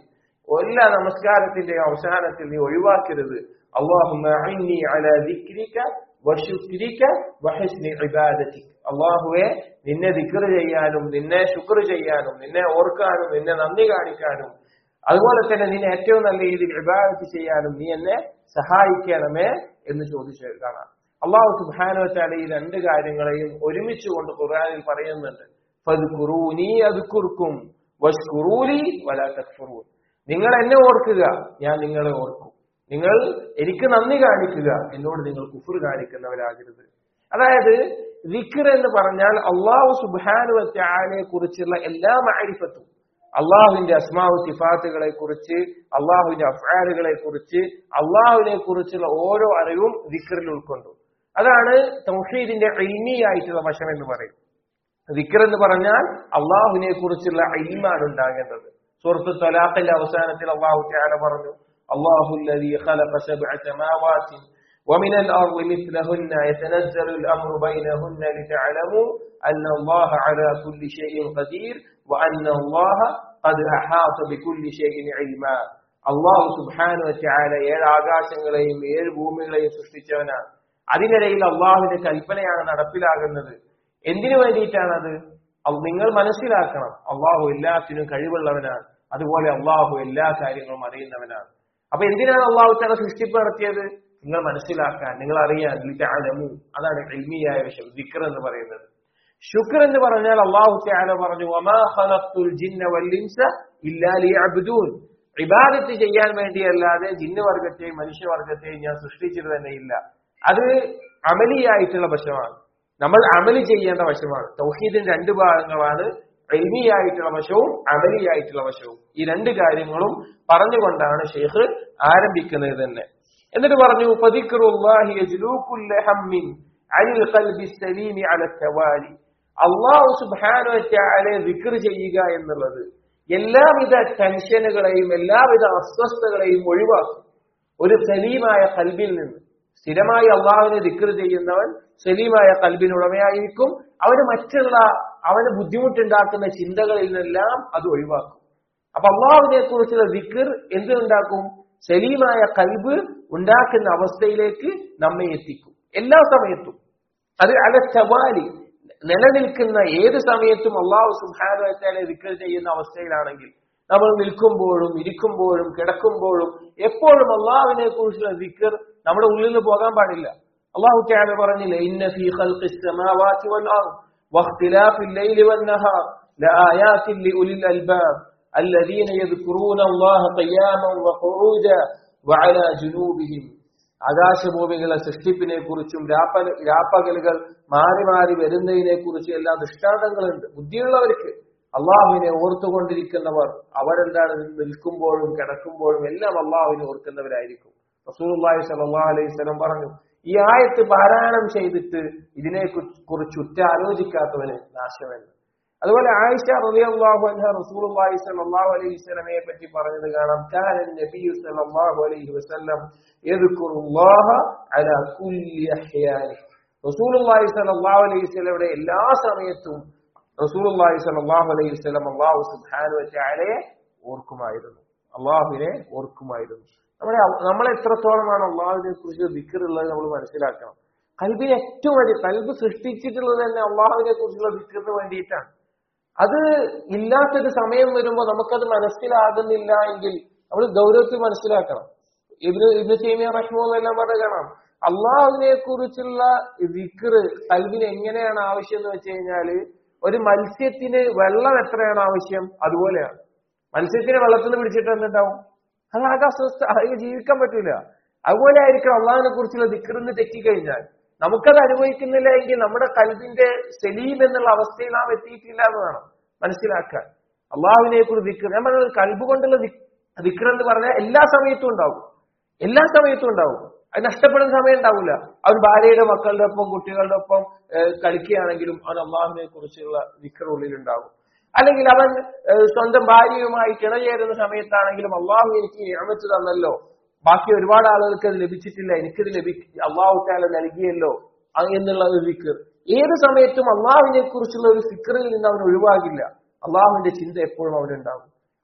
[SPEAKER 1] എല്ലാ നമസ്കാരത്തിന്റെയും അവസാനത്തിൽ നീ ഒഴിവാക്കരുത് അള്ളാഹുമ്മ അഇന്നി അലാ ദിക്രിക വശുക്രിക വഹസ്നി ഇബാദതിക് അള്ളാഹുവെ നിന്നെ ദിക്ർ ചെയ്യാനും നിന്നെ ശുക്ർ ചെയ്യാനും നിന്നെ ഓർക്കാനും നിന്നെ നന്ദി കാണിക്കാനും അതുപോലെ തന്നെ നിന്നെ ഏറ്റവും നല്ല രീതിയിൽ ഇബാദത്ത് ചെയ്യാനും നീ എന്നെ സഹായിക്കണമേ എന്ന് ചോദിച്ചു കാണാം അള്ളാഹു സുബാനുവച്ചാൽ ഈ രണ്ട് കാര്യങ്ങളെയും ഒരുമിച്ച് കൊണ്ട് ഖുർആനിൽ പറയുന്നുണ്ട് ഫദ്കുറൂനി അദ്കുർക്കും വഷ്കുറൂലി വലാ തക്ഫുറൂൻ നിങ്ങൾ എന്നെ ഓർക്കുക ഞാൻ നിങ്ങളെ ഓർക്കും നിങ്ങൾ എനിക്ക് നന്ദി കാണിക്കുക എന്നോട് നിങ്ങൾ കുഫർ കാണിക്കുന്നവരാകരുത് അതായത് വിക്ർ എന്ന് പറഞ്ഞാൽ അള്ളാഹു സുബാനുവറ്റാനെ കുറിച്ചുള്ള എല്ലാ മാരിഫത്തും അള്ളാഹുവിന്റെ അസ്മാവു സിഫാത്തുകളെ കുറിച്ച് അള്ളാഹുവിന്റെ അഫ്ആലുകളെ കുറിച്ച് അള്ളാഹുവിനെ കുറിച്ചുള്ള ഓരോ അറിവും വിക്റിൽ ഉൾക്കൊണ്ടു അതാണ് തൗഹീദിന്റെ ഇൽമിയായിട്ടുള്ള വശം എന്ന് പറയും ദിക്കർ എന്ന് പറഞ്ഞാൽ അള്ളാഹുവിനെ കുറിച്ചുള്ള ഇൽമാണ് ഉണ്ടാകേണ്ടത് സുഹൃത്ത് തലാഖിന്റെ അവസാനത്തിൽ അള്ളാഹു ത്യാല പറഞ്ഞു അള്ളാഹു خلق سبع سماوات ومن الأرض مثلهن يتنزل الأمر بينهن لتعلموا أن الله على كل شيء قدير وأن الله قد أحاط بكل شيء علما അള്ളാഹു സുബാനു വച്ചാല ഏഴ് ആകാശങ്ങളെയും ഏഴ് ഭൂമികളെയും സൃഷ്ടിച്ചവനാണ് അതിനിടയിൽ അള്ളാഹുവിന്റെ കൽപ്പനയാണ് നടപ്പിലാകുന്നത് എന്തിനു വേണ്ടിയിട്ടാണത് അത് നിങ്ങൾ മനസ്സിലാക്കണം അള്ളാഹു എല്ലാത്തിനും കഴിവുള്ളവനാണ് അതുപോലെ അള്ളാഹു എല്ലാ കാര്യങ്ങളും അറിയുന്നവനാണ് അപ്പൊ എന്തിനാണ് അള്ളാഹു തല സൃഷ്ടിപ്പ് നടത്തിയത് നിങ്ങൾ മനസ്സിലാക്കാൻ നിങ്ങൾ അറിയാൻ ലിറ്റഅലമു അതാണ് എൽമിയായ വിഷയം ദിക്ർ എന്ന് പറയുന്നത് ശുക്ർ എന്ന് പറഞ്ഞാൽ അള്ളാഹു തആല പറഞ്ഞു വമാ ഖലഖ്തുൽ ജിന്ന വൽ ഇൻസ ഇല്ലാ ലിയഅബ്ദൂൻ ഇബാദത്ത് ചെയ്യാൻ വേണ്ടിയല്ലാതെ ജിന്നുവർഗത്തെയും മനുഷ്യവർഗത്തെയും ഞാൻ സൃഷ്ടിച്ചിട്ട് തന്നെ ഇല്ല അത് അമലിയായിട്ടുള്ള വശമാണ് നമ്മൾ അമലി ചെയ്യേണ്ട വശമാണ് തൗഹീദിന്റെ രണ്ട് ഭാഗങ്ങളാണ് എൽമിയായിട്ടുള്ള വശവും അമലിയായിട്ടുള്ള വശവും ഈ രണ്ട് കാര്യങ്ങളും പറഞ്ഞുകൊണ്ടാണ് ഷെയ്ഖ് ആരംഭിക്കുന്നത് തന്നെ എന്നിട്ട് പറഞ്ഞു ഫദിക്റുല്ലാഹി യജ്ലൂകുല്ല ഹമ്മിൻ അനിൽ ഖൽബി സലീമി അല തവാലി അള്ളാഹു സുബ്ഹാനഹു വതആല ദിക്ർ ചെയ്യുക എന്നുള്ളത് എല്ലാവിധ ടെൻഷനുകളെയും എല്ലാവിധ അസ്വസ്ഥതകളെയും ഒഴിവാക്കും ഒരു സലീമായ കൽബിൽ നിന്ന് സ്ഥിരമായി അള്ളാഹുവിനെ ദിക്ർ ചെയ്യുന്നവൻ സലീമായ കൽബിനുടമയായിരിക്കും അവന് മറ്റുള്ള അവന് ബുദ്ധിമുട്ടുണ്ടാക്കുന്ന ചിന്തകളിൽ നിന്നെല്ലാം അത് ഒഴിവാക്കും അപ്പൊ അള്ളാഹുവിനെ കുറിച്ചുള്ള ദിക്ർ എന്തുണ്ടാക്കും സലീമായ കൽബ് ഉണ്ടാക്കുന്ന അവസ്ഥയിലേക്ക് നമ്മെ എത്തിക്കും എല്ലാ സമയത്തും അത് അല ചവാലി നിലനിൽക്കുന്ന ഏത് സമയത്തും അള്ളാഹു സുഹാനുവച്ചാലെ ദിക്ർ ചെയ്യുന്ന അവസ്ഥയിലാണെങ്കിൽ നമ്മൾ നിൽക്കുമ്പോഴും ഇരിക്കുമ്പോഴും കിടക്കുമ്പോഴും എപ്പോഴും അള്ളാഹുവിനെ കുറിച്ചുള്ള ദിക്ർ നമ്മുടെ ഉള്ളിൽ നിന്ന് പോകാൻ പാടില്ല അള്ളാഹു ക്യാബ് പറഞ്ഞില്ലേ ഇന്ന ഫീ ഖൽഖിസ് സമാവാതി വൽ അർദ് വഖ്തിലാഫിൽ ലൈലി വൻ നഹാർ ലആയാതിൻ ലിഉലിൽ അൽബാബ് الذين يذكرون الله قياما وقعودا وعلى جنوبهم ആകാശഭൂമികളെ സൃഷ്ടിപ്പിനെ കുറിച്ചും രാപ്പക രാപ്പകലുകൾ മാറി മാറി വരുന്നതിനെ കുറിച്ചും എല്ലാം ദൃഷ്ടാന്തങ്ങളുണ്ട് ബുദ്ധിയുള്ളവർക്ക് അള്ളാഹുവിനെ ഓർത്തുകൊണ്ടിരിക്കുന്നവർ അവരെന്താണ് നിൽക്കുമ്പോഴും കിടക്കുമ്പോഴും എല്ലാം അള്ളാഹുവിനെ ഓർക്കുന്നവരായിരിക്കും റസൂലുള്ളാഹി സ്വല്ലല്ലാഹു അലൈഹി വസല്ലം പറഞ്ഞു ഈ ആയത്ത് പാരായണം ചെയ്തിട്ട് ഇതിനെ കുറിച്ച് ഉറ്റ ആലോചിക്കാത്തവന് നാശമെന്ന് അതുപോലെ ആയിഷ റളിയല്ലാഹു അൻഹ റസൂലുള്ളാഹി സ്വല്ലല്ലാഹു അലൈഹി വസല്ലമയെ പറ്റി പറഞ്ഞത് കാണാം കാന നബിയു സ്വല്ലല്ലാഹു അലൈഹി വസല്ലം യദ്കുറുല്ലാഹ അലാ കുല്ലി അഹ്യാനി റസൂലുള്ളാഹി സ്വല്ലല്ലാഹു അലൈഹി വസല്ലമയുടെ എല്ലാ സമയത്തും റസൂലുള്ളാഹി സ്വല്ലല്ലാഹു അലൈഹി വസല്ലം അല്ലാഹു സുബ്ഹാനഹു വതആലയെ ഓർക്കുമായിരുന്നു അള്ളാഹുവിനെ ഓർക്കുമായിരുന്നു നമ്മുടെ നമ്മൾ എത്രത്തോളമാണ് അള്ളാഹുവിനെ കുറിച്ച് ദിക്കറുള്ളത് നമ്മൾ മനസ്സിലാക്കണം കൽബിന് ഏറ്റവും വലിയ കൽബ് സൃഷ്ടിച്ചിട്ടുള്ളത് തന്നെ അള്ളാഹുവിനെ കുറിച്ചുള്ള ദിക്കറിന് വേണ്ടിയിട്ടാണ് അത് ഇല്ലാത്തൊരു സമയം വരുമ്പോൾ നമുക്കത് മനസ്സിലാകുന്നില്ല എങ്കിൽ നമ്മൾ ഗൗരവത്തിൽ മനസ്സിലാക്കണം ഇവര് ഇന്ന് ചെയ്യുന്ന റഹ്മെല്ലാം പറഞ്ഞ കാണാം അള്ളാഹുവിനെ കുറിച്ചുള്ള വിക്റ് കൽവിന് എങ്ങനെയാണ് ആവശ്യം എന്ന് വെച്ച് കഴിഞ്ഞാല് ഒരു മത്സ്യത്തിന് വെള്ളം എത്രയാണ് ആവശ്യം അതുപോലെയാണ് മത്സ്യത്തിന് വെള്ളത്തിൽ നിന്ന് പിടിച്ചിട്ട് എന്തുണ്ടാവും അത് ആകെ അസ്വസ്ഥ അതിന് ജീവിക്കാൻ പറ്റൂല അതുപോലെ ആയിരിക്കണം അള്ളാഹിനെ കുറിച്ചുള്ള ദിക്കറിന്ന് തെറ്റിക്കഴിഞ്ഞാൽ നമുക്കത് അനുഭവിക്കുന്നില്ല എങ്കിൽ നമ്മുടെ കൽബിന്റെ സലീം എന്നുള്ള അവസ്ഥയിൽ നാം എത്തിയിട്ടില്ല എന്ന് വേണം മനസ്സിലാക്കാൻ അള്ളാഹുവിനെ കുറിച്ച് ദിക്കർ ഞാൻ പറഞ്ഞത് കൽബ് കൊണ്ടുള്ള ദിക്കർ എന്ന് പറഞ്ഞാൽ എല്ലാ സമയത്തും ഉണ്ടാവും എല്ലാ സമയത്തും ഉണ്ടാവും അത് നഷ്ടപ്പെടുന്ന സമയം ഉണ്ടാവില്ല അവൻ ഭാര്യയുടെ മക്കളുടെ ഒപ്പം കുട്ടികളുടെ ഒപ്പം കളിക്കുകയാണെങ്കിലും അവൻ അള്ളാഹുവിനെ കുറിച്ചുള്ള ദിക്കർ ഉള്ളിലുണ്ടാവും അല്ലെങ്കിൽ അവൻ സ്വന്തം ഭാര്യയുമായി കിണചേരുന്ന സമയത്താണെങ്കിലും അള്ളാഹു എനിക്ക് ഞാമത്ത് തന്നല്ലോ ബാക്കി ഒരുപാട് ആളുകൾക്ക് അത് ലഭിച്ചിട്ടില്ല എനിക്കിത് ലഭി അള്ളാഹു താല നൽകിയല്ലോ എന്നുള്ള ഒരു ഫിക്കർ ഏത് സമയത്തും അള്ളാഹുവിനെ കുറിച്ചുള്ള ഒരു ഫിക്കറിൽ നിന്ന് അവൻ ഒഴിവാകില്ല അള്ളാഹുവിന്റെ ചിന്ത എപ്പോഴും അവനുണ്ടാകും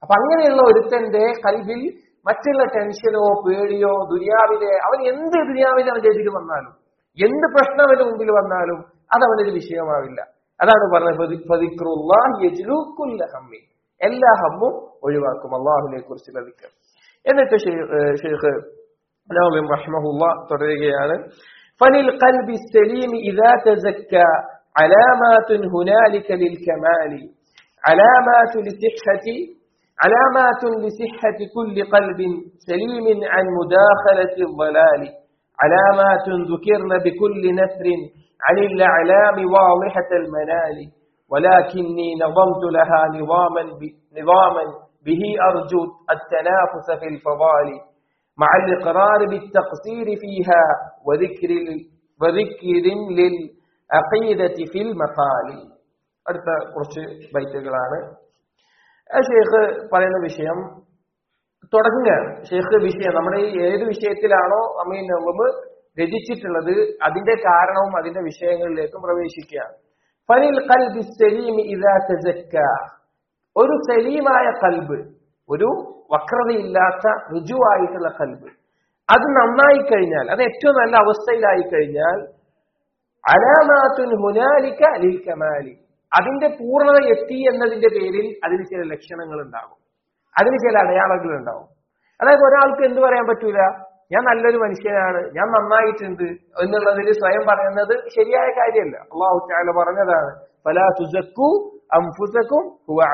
[SPEAKER 1] അപ്പൊ അങ്ങനെയുള്ള ഒരുത്തന്റെ കൽവിൽ മറ്റുള്ള ടെൻഷനോ പേടിയോ ദുര്യാവിലെ അവൻ എന്ത് ദുര്യാവിലെ അവന്റെ എതിര് വന്നാലും എന്ത് പ്രശ്നം അവന്റെ മുമ്പിൽ വന്നാലും അത് അവനൊരു വിഷയമാവില്ല അതാണ് പറഞ്ഞത് ഫദിക്റുല്ലാഹ് യജ്ലൂക്കുല്ല ഹമ്മി എല്ലാ ഹമ്മും ഒഴിവാക്കും അള്ളാഹുവിനെ കുറിച്ച് ലഭിക്കും എന്നിട്ട് ഷെയ്ഖ് നവമി റഹ്മഹുല്ല തുടരുകയാണ് فللقلب السليم إذا تزكى علامات هنالك للكمال علامات لصحة علامات لصحة كل قلب سليم عن مداخلة الضلال علامات ذكرن بكل نثر عن الأعلام واضحة المنال ولكني نظمت لها نظاما نظاما به أرجو التنافس في الفضال مع الإقرار بالتقصير فيها وذكر وذكر للعقيدة في المقال അടുത്ത കുറച്ച് ബൈറ്റുകളാണ് ഷെയ്ഖ് പറയുന്ന വിഷയം തുടങ്ങുകയാണ് ഷെയ്ഖ് വിഷയം നമ്മുടെ ഈ ഏത് വിഷയത്തിലാണോ നമ്മൾ ഈ നവബ് രചിച്ചിട്ടുള്ളത് അതിന്റെ കാരണവും അതിന്റെ വിഷയങ്ങളിലേക്കും പ്രവേശിക്കുകയാണ് ഫനിൽ കൽബി സലീം ഇദാ തസക്ക ഒരു സലീമായ കൽബ് ഒരു വക്രതയില്ലാത്ത രുജുവായിട്ടുള്ള കൽബ് അത് നന്നായി കഴിഞ്ഞാൽ അത് ഏറ്റവും നല്ല അവസ്ഥയിലായി കഴിഞ്ഞാൽ അലാമാത്തുൻ ഹുനാലിക്ക അലിൽ കമാലി അതിന്റെ പൂർണ്ണത എത്തി എന്നതിന്റെ പേരിൽ അതിന് ചില ലക്ഷണങ്ങൾ ഉണ്ടാകും അതിന് ചില അടയാളങ്ങൾ ഉണ്ടാവും അതായത് ഒരാൾക്ക് എന്ത് പറയാൻ പറ്റൂല ഞാൻ നല്ലൊരു മനുഷ്യനാണ് ഞാൻ നന്നായിട്ടുണ്ട് എന്നുള്ളതിൽ സ്വയം പറയുന്നത് ശരിയായ കാര്യമല്ല അള്ളാഹു ചാല പറഞ്ഞതാണ് ഫലാ തുസക്കു അംഫുസക്കും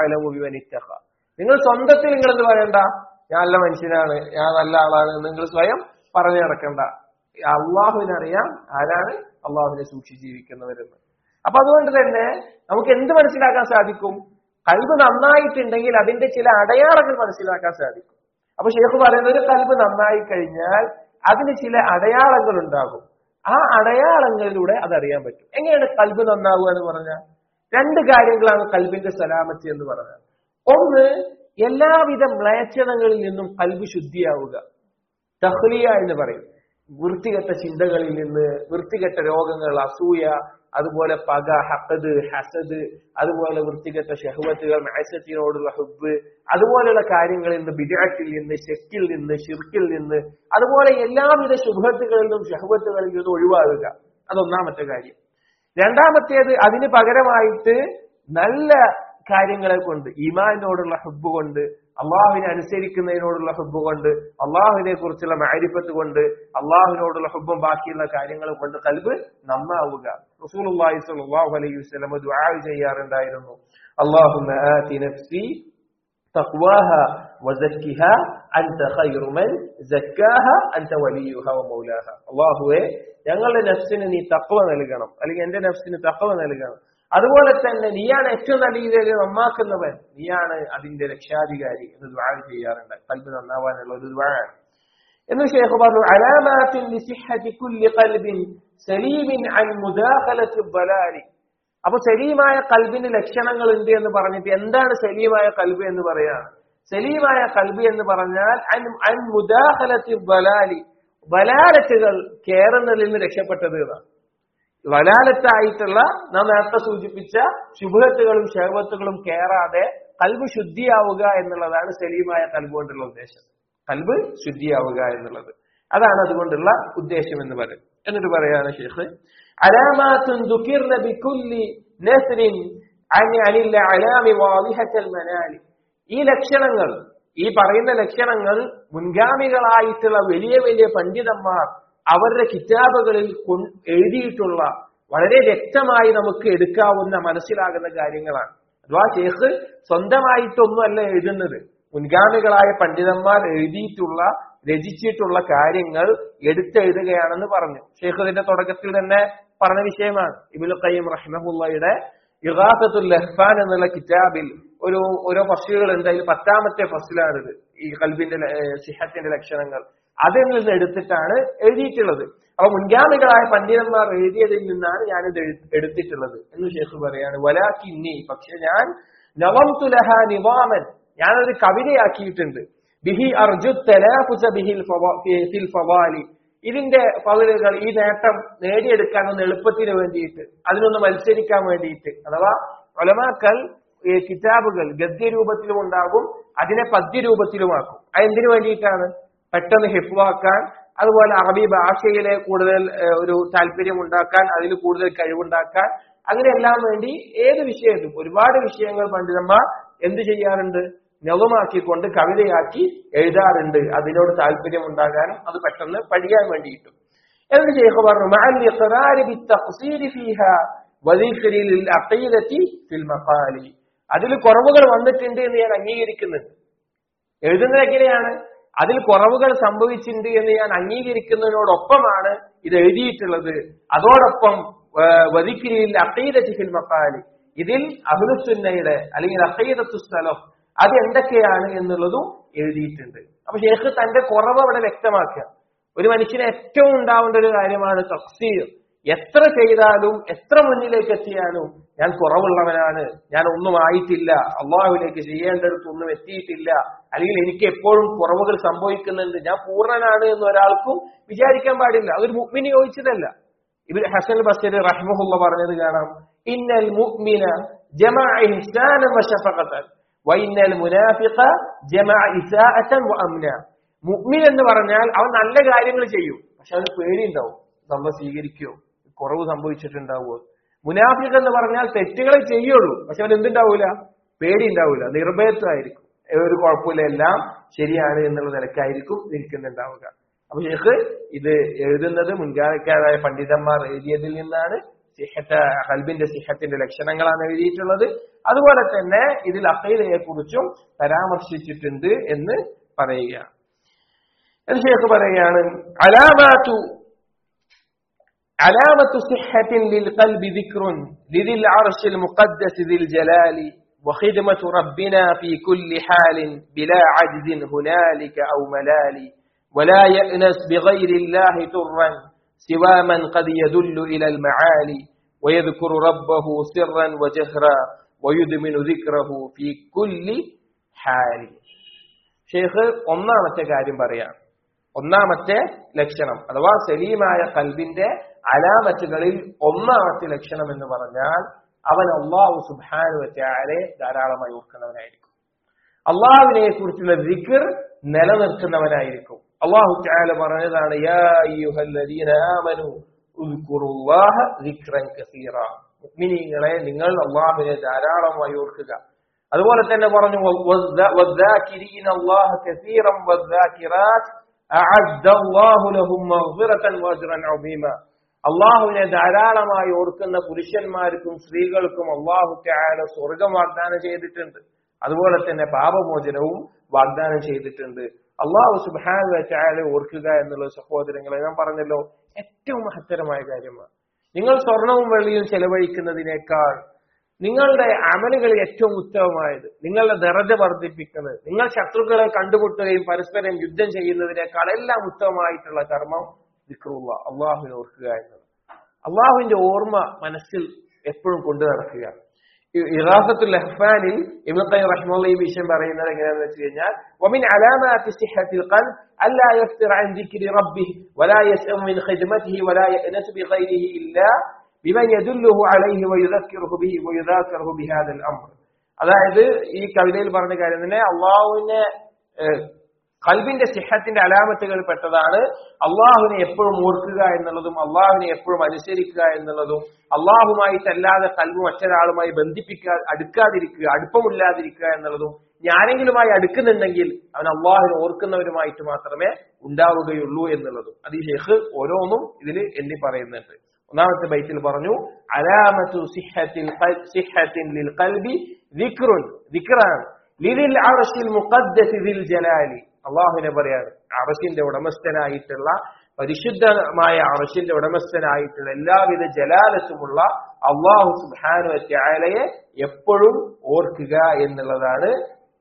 [SPEAKER 1] നിങ്ങൾ സ്വന്തത്തിൽ നിങ്ങൾ എന്ത് പറയണ്ട ഞാൻ നല്ല മനുഷ്യനാണ് ഞാൻ നല്ല ആളാണ് എന്ന് നിങ്ങൾ സ്വയം പറഞ്ഞു നടക്കണ്ട അള്ളാഹുവിനറിയാം ആരാണ് അള്ളാഹുവിനെ സൂക്ഷിച്ച് ജീവിക്കുന്നവരെന്ന് അപ്പൊ അതുകൊണ്ട് തന്നെ നമുക്ക് എന്ത് മനസ്സിലാക്കാൻ സാധിക്കും കൽബ് നന്നായിട്ടുണ്ടെങ്കിൽ അതിന്റെ ചില അടയാളങ്ങൾ മനസ്സിലാക്കാൻ സാധിക്കും അപ്പൊ ഷേഖ് പറയുന്നത് ഒരു കൽബ് നന്നായി കഴിഞ്ഞാൽ അതിന് ചില അടയാളങ്ങൾ ഉണ്ടാകും ആ അടയാളങ്ങളിലൂടെ അത് അറിയാൻ പറ്റും എങ്ങനെയാണ് കൽബ് നന്നാവുക എന്ന് പറഞ്ഞാൽ രണ്ട് കാര്യങ്ങളാണ് കൽബിന്റെ സലാമത്ത് എന്ന് പറഞ്ഞാൽ ഒന്ന് എല്ലാവിധ മ്ലേച്ഛതകളിൽ നിന്നും കൽബ് ശുദ്ധിയാവുക തഹ്ലിയ എന്ന് പറയും വൃത്തികെട്ട ചിന്തകളിൽ നിന്ന് വൃത്തികെട്ട രോഗങ്ങൾ അസൂയ അതുപോലെ പക ഹക്കത് ഹസദ് അതുപോലെ വൃത്തികെട്ട ഷഹുവത്തുകൾ മാസത്തിനോടുള്ള ഹുബ് അതുപോലെയുള്ള കാര്യങ്ങളിൽ നിന്ന് ബിജാറ്റിൽ നിന്ന് ഷെക്കിൽ നിന്ന് ഷിർക്കിൽ നിന്ന് അതുപോലെ എല്ലാവിധ ശുഭത്തുകളിൽ നിന്നും ഷഹുവത്തുകളിൽ നിന്നും ഒഴിവാകുക അതൊന്നാമത്തെ കാര്യം രണ്ടാമത്തേത് അതിന് പകരമായിട്ട് നല്ല കാര്യങ്ങളെ കൊണ്ട് ഈമാനിനോടുള്ള ഹുബ് കൊണ്ട് അള്ളാഹുവിനെ അനുസരിക്കുന്നതിനോടുള്ള ഹുബ് കൊണ്ട് അള്ളാഹുവിനെ കുറിച്ചുള്ള മാരിഫത്ത് കൊണ്ട് അള്ളാഹുവിനോടുള്ള ഹുബും ബാക്കിയുള്ള കാര്യങ്ങൾ കൊണ്ട് കൽബ് നന്നാവുക റസൂലുള്ളാഹി സ്വല്ലല്ലാഹു അലൈഹി വസല്ലം ദുആ ചെയ്യാറുണ്ടായിരുന്നു അല്ലാഹുമ്മ ആതി നഫ്സി تقواها وزكها أنت خير من زكاها أنت وليها ومولاها അള്ളാഹുവെ ഞങ്ങളുടെ നഫ്സിന് നീ തക്വ നൽകണം അല്ലെങ്കിൽ എന്റെ നഫ്സിന് തക്വ നൽകണം അതുപോലെ തന്നെ നീയാണ് ഏറ്റവും നല്ല രീതിയിൽ നന്നാക്കുന്നവൻ നീയാണ് അതിന്റെ രക്ഷാധികാരി എന്ന് ദ്വാര ചെയ്യാറുണ്ട് കൽബ് നന്നാവാനുള്ള ഒരു ദ്വാരാണ് എന്ന് ഷേഖ് പറഞ്ഞു അലാമാത്തിൻ ലിസിഹത്തി കുല്ലി ഖൽബിൻ സലീമിൻ അൻ മുദാഖലത്തി ബലാലി അപ്പൊ സലീമായ കൽബിന് ലക്ഷണങ്ങൾ ഉണ്ട് എന്ന് പറഞ്ഞിട്ട് എന്താണ് സലീമായ കൽബ് എന്ന് പറയാണ് സലീമായ കൽബ് എന്ന് പറഞ്ഞാൽ അൻ അൻ മുദാഖലത്തി ബലാലി ബലാലത്തുകൾ കേറുന്നതിൽ നിന്ന് രക്ഷപ്പെട്ടത് എന്നാണ് വലാലത്തായിട്ടുള്ള നാം നേരത്തെ സൂചിപ്പിച്ച ശുഭത്തുകളും ശേവത്തുകളും കയറാതെ കൽബ് ശുദ്ധിയാവുക എന്നുള്ളതാണ് സലീമായ കൽബ് കൊണ്ടുള്ള ഉദ്ദേശം കൽബ് ശുദ്ധിയാവുക എന്നുള്ളത് അതാണ് അതുകൊണ്ടുള്ള ഉദ്ദേശം എന്ന് പറയും എന്നിട്ട് പറയാണ് ഷെയ്ഖ് അലാമാത്തുൻ ദുഃഖിർന ബിക്കുല്ലി നസ്രിൻ അനി അനില്ല അലാമി വാദിഹത്തൽ മനാലി ഈ ലക്ഷണങ്ങൾ ഈ പറയുന്ന ലക്ഷണങ്ങൾ മുൻഗാമികളായിട്ടുള്ള വലിയ വലിയ പണ്ഡിതന്മാർ അവരുടെ കിതാബുകളിൽ എഴുതിയിട്ടുള്ള വളരെ വ്യക്തമായി നമുക്ക് എടുക്കാവുന്ന മനസ്സിലാകുന്ന കാര്യങ്ങളാണ് അഥവാ ഷേഖ് സ്വന്തമായിട്ടൊന്നുമല്ല എഴുതുന്നത് മുൻഗാമികളായ പണ്ഡിതന്മാർ എഴുതിയിട്ടുള്ള രചിച്ചിട്ടുള്ള കാര്യങ്ങൾ എടുത്തെഴുതുകയാണെന്ന് പറഞ്ഞു ഷേഖ് ഇതിന്റെ തുടക്കത്തിൽ തന്നെ പറഞ്ഞ വിഷയമാണ് ഇബുൽ ഖയ്യം റഹ്മഹുള്ളയുടെ ഇറാസത്തുൽ ലഹ്ഫാൻ എന്നുള്ള കിതാബിൽ ഒരു ഓരോ ഫസ്ലുകൾ ഉണ്ട് അതിൽ പത്താമത്തെ ഫസ്ലാണിത് ഈ കൽബിന്റെ സിഹത്തിന്റെ ലക്ഷണങ്ങൾ അതിൽ നിന്ന് എടുത്തിട്ടാണ് എഴുതിയിട്ടുള്ളത് അപ്പൊ മുൻഗാമികളായ പണ്ഡിതന്മാർ എഴുതിയതിൽ നിന്നാണ് ഞാനിത് എടുത്തിട്ടുള്ളത് എന്ന് ഷേഖ് പറയാണ് വലാക്കിന്നി പക്ഷെ ഞാൻ നവം തുലഹ നിവാമൻ ഞാനൊരു കവിതയാക്കിയിട്ടുണ്ട് ബിഹി അർജു തലാഫുസ ബിഹിൽ ഫിൽ ഫവാലി ഇതിന്റെ പതിലുകൾ ഈ നേട്ടം നേടിയെടുക്കാൻ ഒന്ന് എളുപ്പത്തിന് വേണ്ടിയിട്ട് അതിനൊന്ന് മത്സരിക്കാൻ വേണ്ടിയിട്ട് അഥവാ ഒലമാക്കൾ ഈ കിതാബുകൾ ഗദ്യരൂപത്തിലും ഉണ്ടാകും അതിനെ പദ്യരൂപത്തിലുമാക്കും അതെന്തിനു വേണ്ടിയിട്ടാണ് പെട്ടെന്ന് ഹിഫ്വാക്കാൻ അതുപോലെ അറബി ഭാഷയിലെ കൂടുതൽ ഏഹ്, ഒരു താല്പര്യം ഉണ്ടാക്കാൻ അതിൽ കൂടുതൽ കഴിവുണ്ടാക്കാൻ അങ്ങനെയെല്ലാം വേണ്ടി ഏത് വിഷയത്തും ഒരുപാട് വിഷയങ്ങൾ പണ്ഡിതന്മാർ എന്ത് ചെയ്യാറുണ്ട് നവമാക്കിക്കൊണ്ട് കവിതയാക്കി എഴുതാറുണ്ട് അതിനോട് താല്പര്യം ഉണ്ടാകാനും അത് പെട്ടെന്ന് പഠിക്കാൻ വേണ്ടിയിട്ടും എന്ന് ശേഖ് പറഞ്ഞു മഅൽ ഇഖ്റാരി ബിത്തഖ്സീരി ഫീഹാ വദിക്രി ലിൽ അഖീദത്തി ഫിൽ മഖാലി അതിൽ കുറവുകൾ വന്നിട്ടുണ്ട് എന്ന് ഞാൻ അംഗീകരിക്കുന്നുണ്ട് എഴുതുന്നത് എങ്ങനെയാണ് അതിൽ കുറവുകൾ സംഭവിച്ചിട്ടുണ്ട് എന്ന് ഞാൻ അംഗീകരിക്കുന്നതിനോടൊപ്പമാണ് ഇത് എഴുതിയിട്ടുള്ളത് അതോടൊപ്പം വദിക്കിരിയിൽ അഖീദത്തി ഫിൽ മഖാലി ഇതിൽ അഹ്ലുസുന്നയുടെ അല്ലെങ്കിൽ അഖീദത്തു സലഫ് അത് എന്തൊക്കെയാണ് എന്നുള്ളതും എഴുതിയിട്ടുണ്ട് അപ്പൊ ഷേഖ് തന്റെ കുറവ് അവിടെ വ്യക്തമാക്കുക ഒരു മനുഷ്യന് ഏറ്റവും ഉണ്ടാവേണ്ട ഒരു കാര്യമാണ് തഫ്സീർ എത്ര ചെയ്താലും എത്ര മുന്നിലേക്ക് എത്തിയാലും ഞാൻ കുറവുള്ളവനാണ് ഞാൻ ഒന്നും ആയിട്ടില്ല അള്ളാഹുവിലേക്ക് ചെയ്യേണ്ടടുത്തൊന്നും എത്തിയിട്ടില്ല അല്ലെങ്കിൽ എനിക്ക് എപ്പോഴും കുറവുകൾ സംഭവിക്കുന്നുണ്ട് ഞാൻ പൂർണ്ണനാണ് എന്ന് ഒരാൾക്കും വിചാരിക്കാൻ പാടില്ല അതൊരു മുഗ്മിന് യോജിച്ചതല്ല ഇബിൻ ഹസൻ ബസരി റഹ്മുല്ല പറഞ്ഞത് കാണാം ഇന്നൽ മുഅ്മിന ജമഅ ഇഹ്സാനൻ വശഫഖതൻ വഇന്നൽ മുനാഫിഖ ജമഅ ഇസാഅതൻ വഅംന മുഅ്മിൻ എന്ന് പറഞ്ഞാൽ അവൻ നല്ല കാര്യങ്ങൾ ചെയ്യും പക്ഷെ അവന് പേടിയുണ്ടാവും നമ്മൾ സ്വീകരിക്കുമോ കുറവ് സംഭവിച്ചിട്ടുണ്ടാവുമോ മുനാഫിഖ് എന്ന് പറഞ്ഞാൽ തെറ്റുകളെ ചെയ്യുള്ളൂ പക്ഷെ അവൻ എന്തുണ്ടാവൂല പേടി ഉണ്ടാവൂല നിർഭയത്വമായിരിക്കും ഒരു കുഴപ്പമില്ല എല്ലാം ശരിയാണ് എന്നുള്ള നിലക്കായിരിക്കും നിൽക്കുന്നുണ്ടാവുക അപ്പൊ ഷെയ്ഖ് ഇത് എഴുതുന്നത് മുൻകാലക്കാരായ പണ്ഡിതന്മാർ എഴുതിയതിൽ നിന്നാണ് സിഹത്ത ഹൽബിന്റെ സിഹത്തിന്റെ ലക്ഷണങ്ങളാണ് എഴുതിയിട്ടുള്ളത് അതുപോലെ തന്നെ ഇതിൽ അഖീദയെ കുറിച്ചും പരാമർശിച്ചിട്ടുണ്ട് എന്ന് പറയുക എന്ന് ഷെയ്ഖ് പറയുകയാണ് അലാമാറ്റു علامة صحة للقلب ذكر لذي العرش المقدس ذي الجلال وخدمة ربنا في كل حال بلا عجز هنالك أو ملال ولا يأنس بغير الله ترا سوى من قد يدل إلى المعالي ويذكر ربه سرا وجهرا ويدمن ذكره في كل حال شيخ ഒന്നാമത്തെ കാര്യം പറയാം ഒന്നാമത്തെ ലക്ഷണം അഥവാ സലീമായ കൽബിന്റെ അലാമത്തുകളിൽ ഒന്നാമത്തെ ലക്ഷണം എന്ന് പറഞ്ഞാൽ അവൻ അള്ളാഹു സുബാനുവറ്റാരെ ധാരാളമായി ഓർക്കുന്നവനായിരിക്കും അള്ളാഹുവിനെ കുറിച്ചുള്ള ദിക്കർ നിലനിർത്തുന്നവനായിരിക്കും അള്ളാഹു ചാല പറഞ്ഞതാണ് യാ അയ്യുഹല്ലദീന ആമനു ഉദ്കുറുല്ലാഹ ദിക്റൻ കസീറ മുഅ്മിനീങ്ങളെ നിങ്ങൾ അള്ളാഹുവിനെ ധാരാളമായി ഓർക്കുക അതുപോലെ തന്നെ പറഞ്ഞു വദ്ദാകിരീന അല്ലാഹ കസീറൻ വദ്ദാകിറാത്ത് അഅദ്ദ അല്ലാഹു ലഹും മഗ്ഫിറതൻ വഅജ്റൻ അദീമ അള്ളാഹുവിനെ ധാരാളമായി ഓർക്കുന്ന പുരുഷന്മാർക്കും സ്ത്രീകൾക്കും അള്ളാഹു ചായാല സ്വർഗം വാഗ്ദാനം ചെയ്തിട്ടുണ്ട് അതുപോലെ തന്നെ പാപമോചനവും വാഗ്ദാനം ചെയ്തിട്ടുണ്ട് അള്ളാഹു സുബാന ചായാലെ ഓർക്കുക എന്നുള്ള സഹോദരങ്ങളെ ഞാൻ പറഞ്ഞല്ലോ ഏറ്റവും മഹത്തരമായ കാര്യമാണ് നിങ്ങൾ സ്വർണവും വെള്ളിയും ചെലവഴിക്കുന്നതിനേക്കാൾ നിങ്ങളുടെ അമലുകൾ ഏറ്റവും ഉത്തമമായത് നിങ്ങളുടെ ദറജ വർദ്ധിപ്പിക്കുന്നത് നിങ്ങൾ ശത്രുക്കളെ കണ്ടുമുട്ടുകയും പരസ്പരം യുദ്ധം ചെയ്യുന്നതിനേക്കാൾ എല്ലാം ഉത്തമമായിട്ടുള്ള കർമ്മം ദിക്റുള്ള അള്ളാഹുവിനെ ഓർക്കുക എന്നത് അള്ളാഹുവിന്റെ ഓർമ്മ മനസ്സിൽ എപ്പോഴും കൊണ്ടു നടക്കുക ഇറാഫത്തുൽ ലഹ്ഫാനിൽ ഇബ്നുഖൈ റഹ്മുള്ള ഈ വിഷയം പറയുന്നത് എങ്ങനെയാണെന്ന് വെച്ച് കഴിഞ്ഞാൽ ومن علامات صحة القلب ألا يفتر عن ذكر ربه ولا يسأم من خدمته ولا يأنس بغيره إلا بمن يدله عليه ويذكره به ويذاكره بهذا الأمر അതായത് ഈ കവിതയിൽ പറഞ്ഞ കാര്യം തന്നെ അള്ളാഹുവിനെ കൽബിന്റെ സിഹത്തിന്റെ അലാമത്തുകൾ പെട്ടതാണ് അള്ളാഹുവിനെ എപ്പോഴും ഓർക്കുക എന്നുള്ളതും അള്ളാഹുവിനെ എപ്പോഴും അനുസരിക്കുക എന്നുള്ളതും അള്ളാഹുമായിട്ടല്ലാതെ കൽബ് മറ്റൊരാളുമായി ബന്ധിപ്പിക്കാ അടുക്കാതിരിക്കുക അടുപ്പമില്ലാതിരിക്കുക എന്നുള്ളതും ഞാനെങ്കിലുമായി അടുക്കുന്നുണ്ടെങ്കിൽ അവൻ അള്ളാഹുവിനെ ഓർക്കുന്നവരുമായിട്ട് മാത്രമേ ഉണ്ടാവുകയുള്ളൂ എന്നുള്ളതും അത് ഈ ഷെയ്ഖ് ഓരോന്നും ഇതിൽ എണ്ണി പറയുന്നുണ്ട് ഒന്നാമത്തെ ബൈത്തിൽ പറഞ്ഞു അലാമത്തു സിഹത്തിൻ സിഹത്തിൻ ലിൽ ഖൽബി ദിക്റുൻ ദിക്റാണ് ലിൽ അർശിൽ മുഖദ്ദസ് ദിൽ ജലാലി അള്ളാഹുവിനെ പറയാണ് അറശിന്റെ ഉടമസ്ഥനായിട്ടുള്ള പരിശുദ്ധമായ അറശിന്റെ ഉടമസ്ഥനായിട്ടുള്ള എല്ലാവിധ ജലാലത്തുമുള്ള അള്ളാഹു സുബാനു ത്യാലയെ എപ്പോഴും ഓർക്കുക എന്നുള്ളതാണ്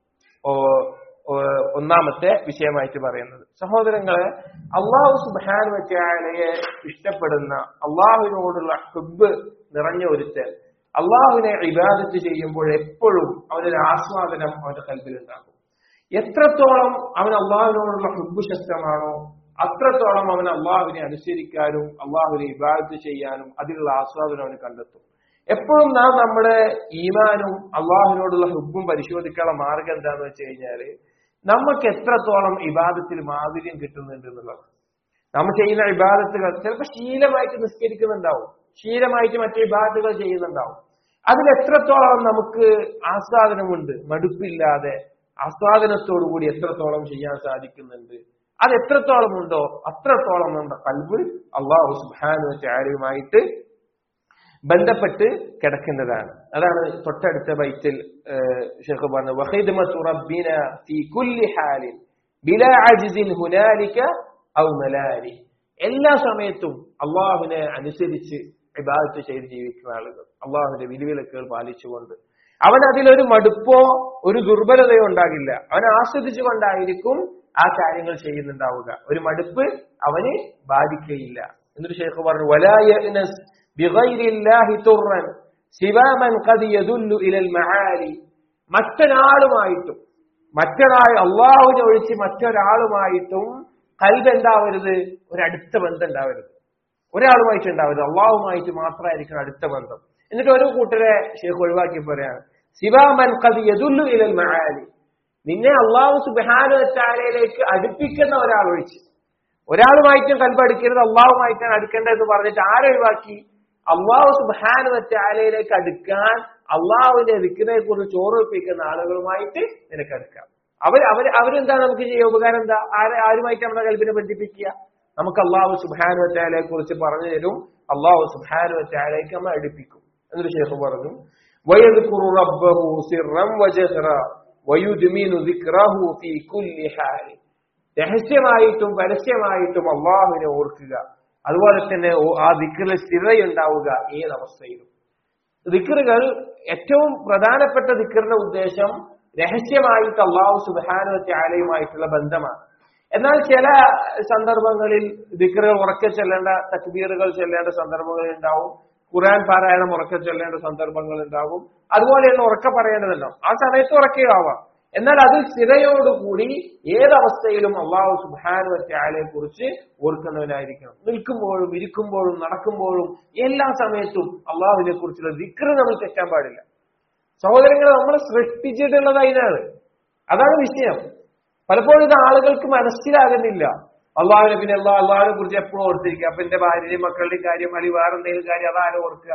[SPEAKER 1] ഒന്നാമത്തെ വിഷയമായിട്ട് പറയുന്നത് സഹോദരങ്ങളെ അള്ളാഹു സുബാനു ത്യാലയെ ഇഷ്ടപ്പെടുന്ന അള്ളാഹുവിനോടുള്ള ഹുബ് നിറഞ്ഞ ഒരുത്തൻ അള്ളാഹുവിനെ ഇബാദത്ത് ചെയ്യുമ്പോൾ എപ്പോഴും അവനൊരു ആസ്വാദനം അവന്റെ കൽബിലുണ്ടാകും എത്രത്തോളം അവൻ അള്ളാഹുവിനോടുള്ള ഹുബ് ശക്തമാണോ അത്രത്തോളം അവൻ അള്ളാഹുവിനെ അനുസരിക്കാനും അള്ളാഹുവിനെ ഇബാദത്ത് ചെയ്യാനും അതിലുള്ള ആസ്വാദനം അവന് കണ്ടെത്തും എപ്പോഴും നാം നമ്മുടെ ഈമാനും അള്ളാഹുവിനോടുള്ള ഹുബും പരിശോധിക്കാനുള്ള മാർഗം എന്താന്ന് വെച്ച് കഴിഞ്ഞാല് നമുക്ക് എത്രത്തോളം ഇബാദത്തിൽ മാധുര്യം കിട്ടുന്നുണ്ട് എന്നുള്ളത് നമ്മൾ ചെയ്യുന്ന ഇബാദത്തുകൾ ചിലപ്പോൾ ശീലമായിട്ട് നിസ്കരിക്കുന്നുണ്ടാവും ശീലമായിട്ട് മറ്റു ഇബാദത്തുകൾ ചെയ്യുന്നുണ്ടാവും അതിൽ എത്രത്തോളം നമുക്ക് ആസ്വാദനമുണ്ട് മടുപ്പില്ലാതെ ആസ്വാദനത്തോടുകൂടി എത്രത്തോളം ചെയ്യാൻ സാധിക്കുന്നുണ്ട് അത് എത്രത്തോളം ഉണ്ടോ അത്രത്തോളം നമ്മുടെ കൽബ് അള്ളാഹു സുബാനു ചാരിയുമായിട്ട് ബന്ധപ്പെട്ട് കിടക്കുന്നതാണ് അതാണ് തൊട്ടടുത്ത ബൈത്തിൽ ഷെയ്ഖ് പറഞ്ഞത് വഹിദ്മത്തു റബ്ബിന ഫീ കുല്ലി ഹാലിൻ ബിലാ അജ്സിൻ ഹുനാലിക ഔ മലാരി എല്ലാ സമയത്തും അള്ളാഹുവിനെ അനുസരിച്ച് ഇബാദത്ത് ചെയ്ത് ജീവിക്കുന്ന ആളുകൾ അള്ളാഹുവിന്റെ വിധിവിലക്കുകൾ പാലിച്ചുകൊണ്ട് അവൻ അതിലൊരു മടുപ്പോ ഒരു ദുർബലതയോ ഉണ്ടാകില്ല അവൻ ആസ്വദിച്ചുകൊണ്ടായിരിക്കും ആ കാര്യങ്ങൾ ചെയ്യുന്നുണ്ടാവുക ഒരു മടുപ്പ് അവന് ബാധിക്കുകയില്ല എന്നൊരു ഷെയ്ഖ് പറഞ്ഞു വലായനസ് بغير الله ترا سوى من قد يدل الى المعالي മറ്റൊരാളുമായിട്ടും മറ്റൊരാൾ അള്ളാഹുവിനെ ഒഴിച്ച് മറ്റൊരാളുമായിട്ടും കൽബ് എന്താവരുത് ഒരടുത്ത ബന്ധം ഉണ്ടാവരുത് ഒരാളുമായിട്ട് ഉണ്ടാവരുത് അള്ളാഹുമായിട്ട് മാത്രമായിരിക്കണം അടുത്ത ബന്ധം എന്നിട്ട് ഒരു കൂട്ടരെ ഷേഖ് ഒഴിവാക്കി പറയാണ് ശിവാമൻ കത് യദുല്ലു ഇലൽ മഹാലി നിന്നെ അള്ളാഹു സുബാനുവറ്റാലയിലേക്ക് അടുപ്പിക്കുന്ന ഒരാൾ ഒഴിച്ച് ഒരാളുമായിട്ടും കൽബ് അടുക്കരുത് അള്ളാഹുമായിട്ടാണ് അടുക്കേണ്ടതെന്ന് പറഞ്ഞിട്ട് ആരൊഴിവാക്കി അള്ളാഹു സുബാനുവറ്റാലയിലേക്ക് അടുക്കാൻ അള്ളാഹുവിന്റെ ദിക്കിനെ കുറിച്ച് ചോറുവെപ്പിക്കുന്ന ആളുകളുമായിട്ട് നിനക്ക് അടുക്കാം അവർ അവർ അവരെന്താ നമുക്ക് ചെയ്യുക ഉപകാരം എന്താ ആരെ ആരുമായിട്ട് നമ്മുടെ കൽബിനെ ബന്ധിപ്പിക്കുക നമുക്ക് അള്ളാഹു സുബാനു വറ്റാലയെ കുറിച്ച് പറഞ്ഞു തരും അള്ളാഹു സുബാനു വറ്റാലയ്ക്ക് നമ്മൾ അടുപ്പിക്കും എന്നൊരു ഷേഖ് പറഞ്ഞു ويذكر ربه سرا وجهرا ويدمن ذكره في كل حال രഹസ്യമായിട്ടും പരസ്യമായിട്ടും അള്ളാഹുവിനെ ഓർക്കുക അതുപോലെ തന്നെ ആ ദിക്കറിൽ സ്ഥിരതയുണ്ടാവുക ഏതവസ്ഥയിലും ദിക്കറുകൾ ഏറ്റവും പ്രധാനപ്പെട്ട ദിക്കറിന്റെ ഉദ്ദേശം രഹസ്യമായിട്ട് അള്ളാഹു സുബാനുവത്തെ ആലയുമായിട്ടുള്ള ബന്ധമാണ് എന്നാൽ ചില സന്ദർഭങ്ങളിൽ ദിക്കറുകൾ ഉറക്കെ ചെല്ലേണ്ട തക്ബീറുകൾ ചെല്ലേണ്ട സന്ദർഭങ്ങൾ ഉണ്ടാവും ഖുറാൻ പാരായണം ഉറക്കെ ചൊല്ലേണ്ട സന്ദർഭങ്ങൾ ഉണ്ടാകും അതുപോലെ തന്നെ ഉറക്കെ പറയേണ്ടതുണ്ടാവും ആ സമയത്ത് ഉറക്കെയാവാം എന്നാൽ അതിൽ സ്ഥിരയോടുകൂടി ഏതവസ്ഥയിലും അള്ളാഹു സുബാനുവത്തെ ആലയെ കുറിച്ച് ഓർക്കുന്നവനായിരിക്കണം നിൽക്കുമ്പോഴും ഇരിക്കുമ്പോഴും നടക്കുമ്പോഴും എല്ലാ സമയത്തും അള്ളാഹുവിനെ കുറിച്ചുള്ള ദിക്റ് നമ്മൾ തെറ്റാൻ പാടില്ല സഹോദരങ്ങളെ നമ്മൾ സൃഷ്ടിച്ചിട്ടുള്ളത് അതിനാണ് അതാണ് വിഷയം പലപ്പോഴും ഇത് ആളുകൾക്ക് മനസ്സിലാകുന്നില്ല അള്ളാഹുവിനെ പിന്നെ അള്ളാഹ് അള്ളാഹിനെ കുറിച്ച് എപ്പോഴും ഓർത്തിരിക്കുക അപ്പൊ എന്റെ ഭാര്യയുടെയും മക്കളുടെയും കാര്യം അല്ലെങ്കിൽ വേറെ എന്തെങ്കിലും കാര്യം അതാരും ഓർക്കുക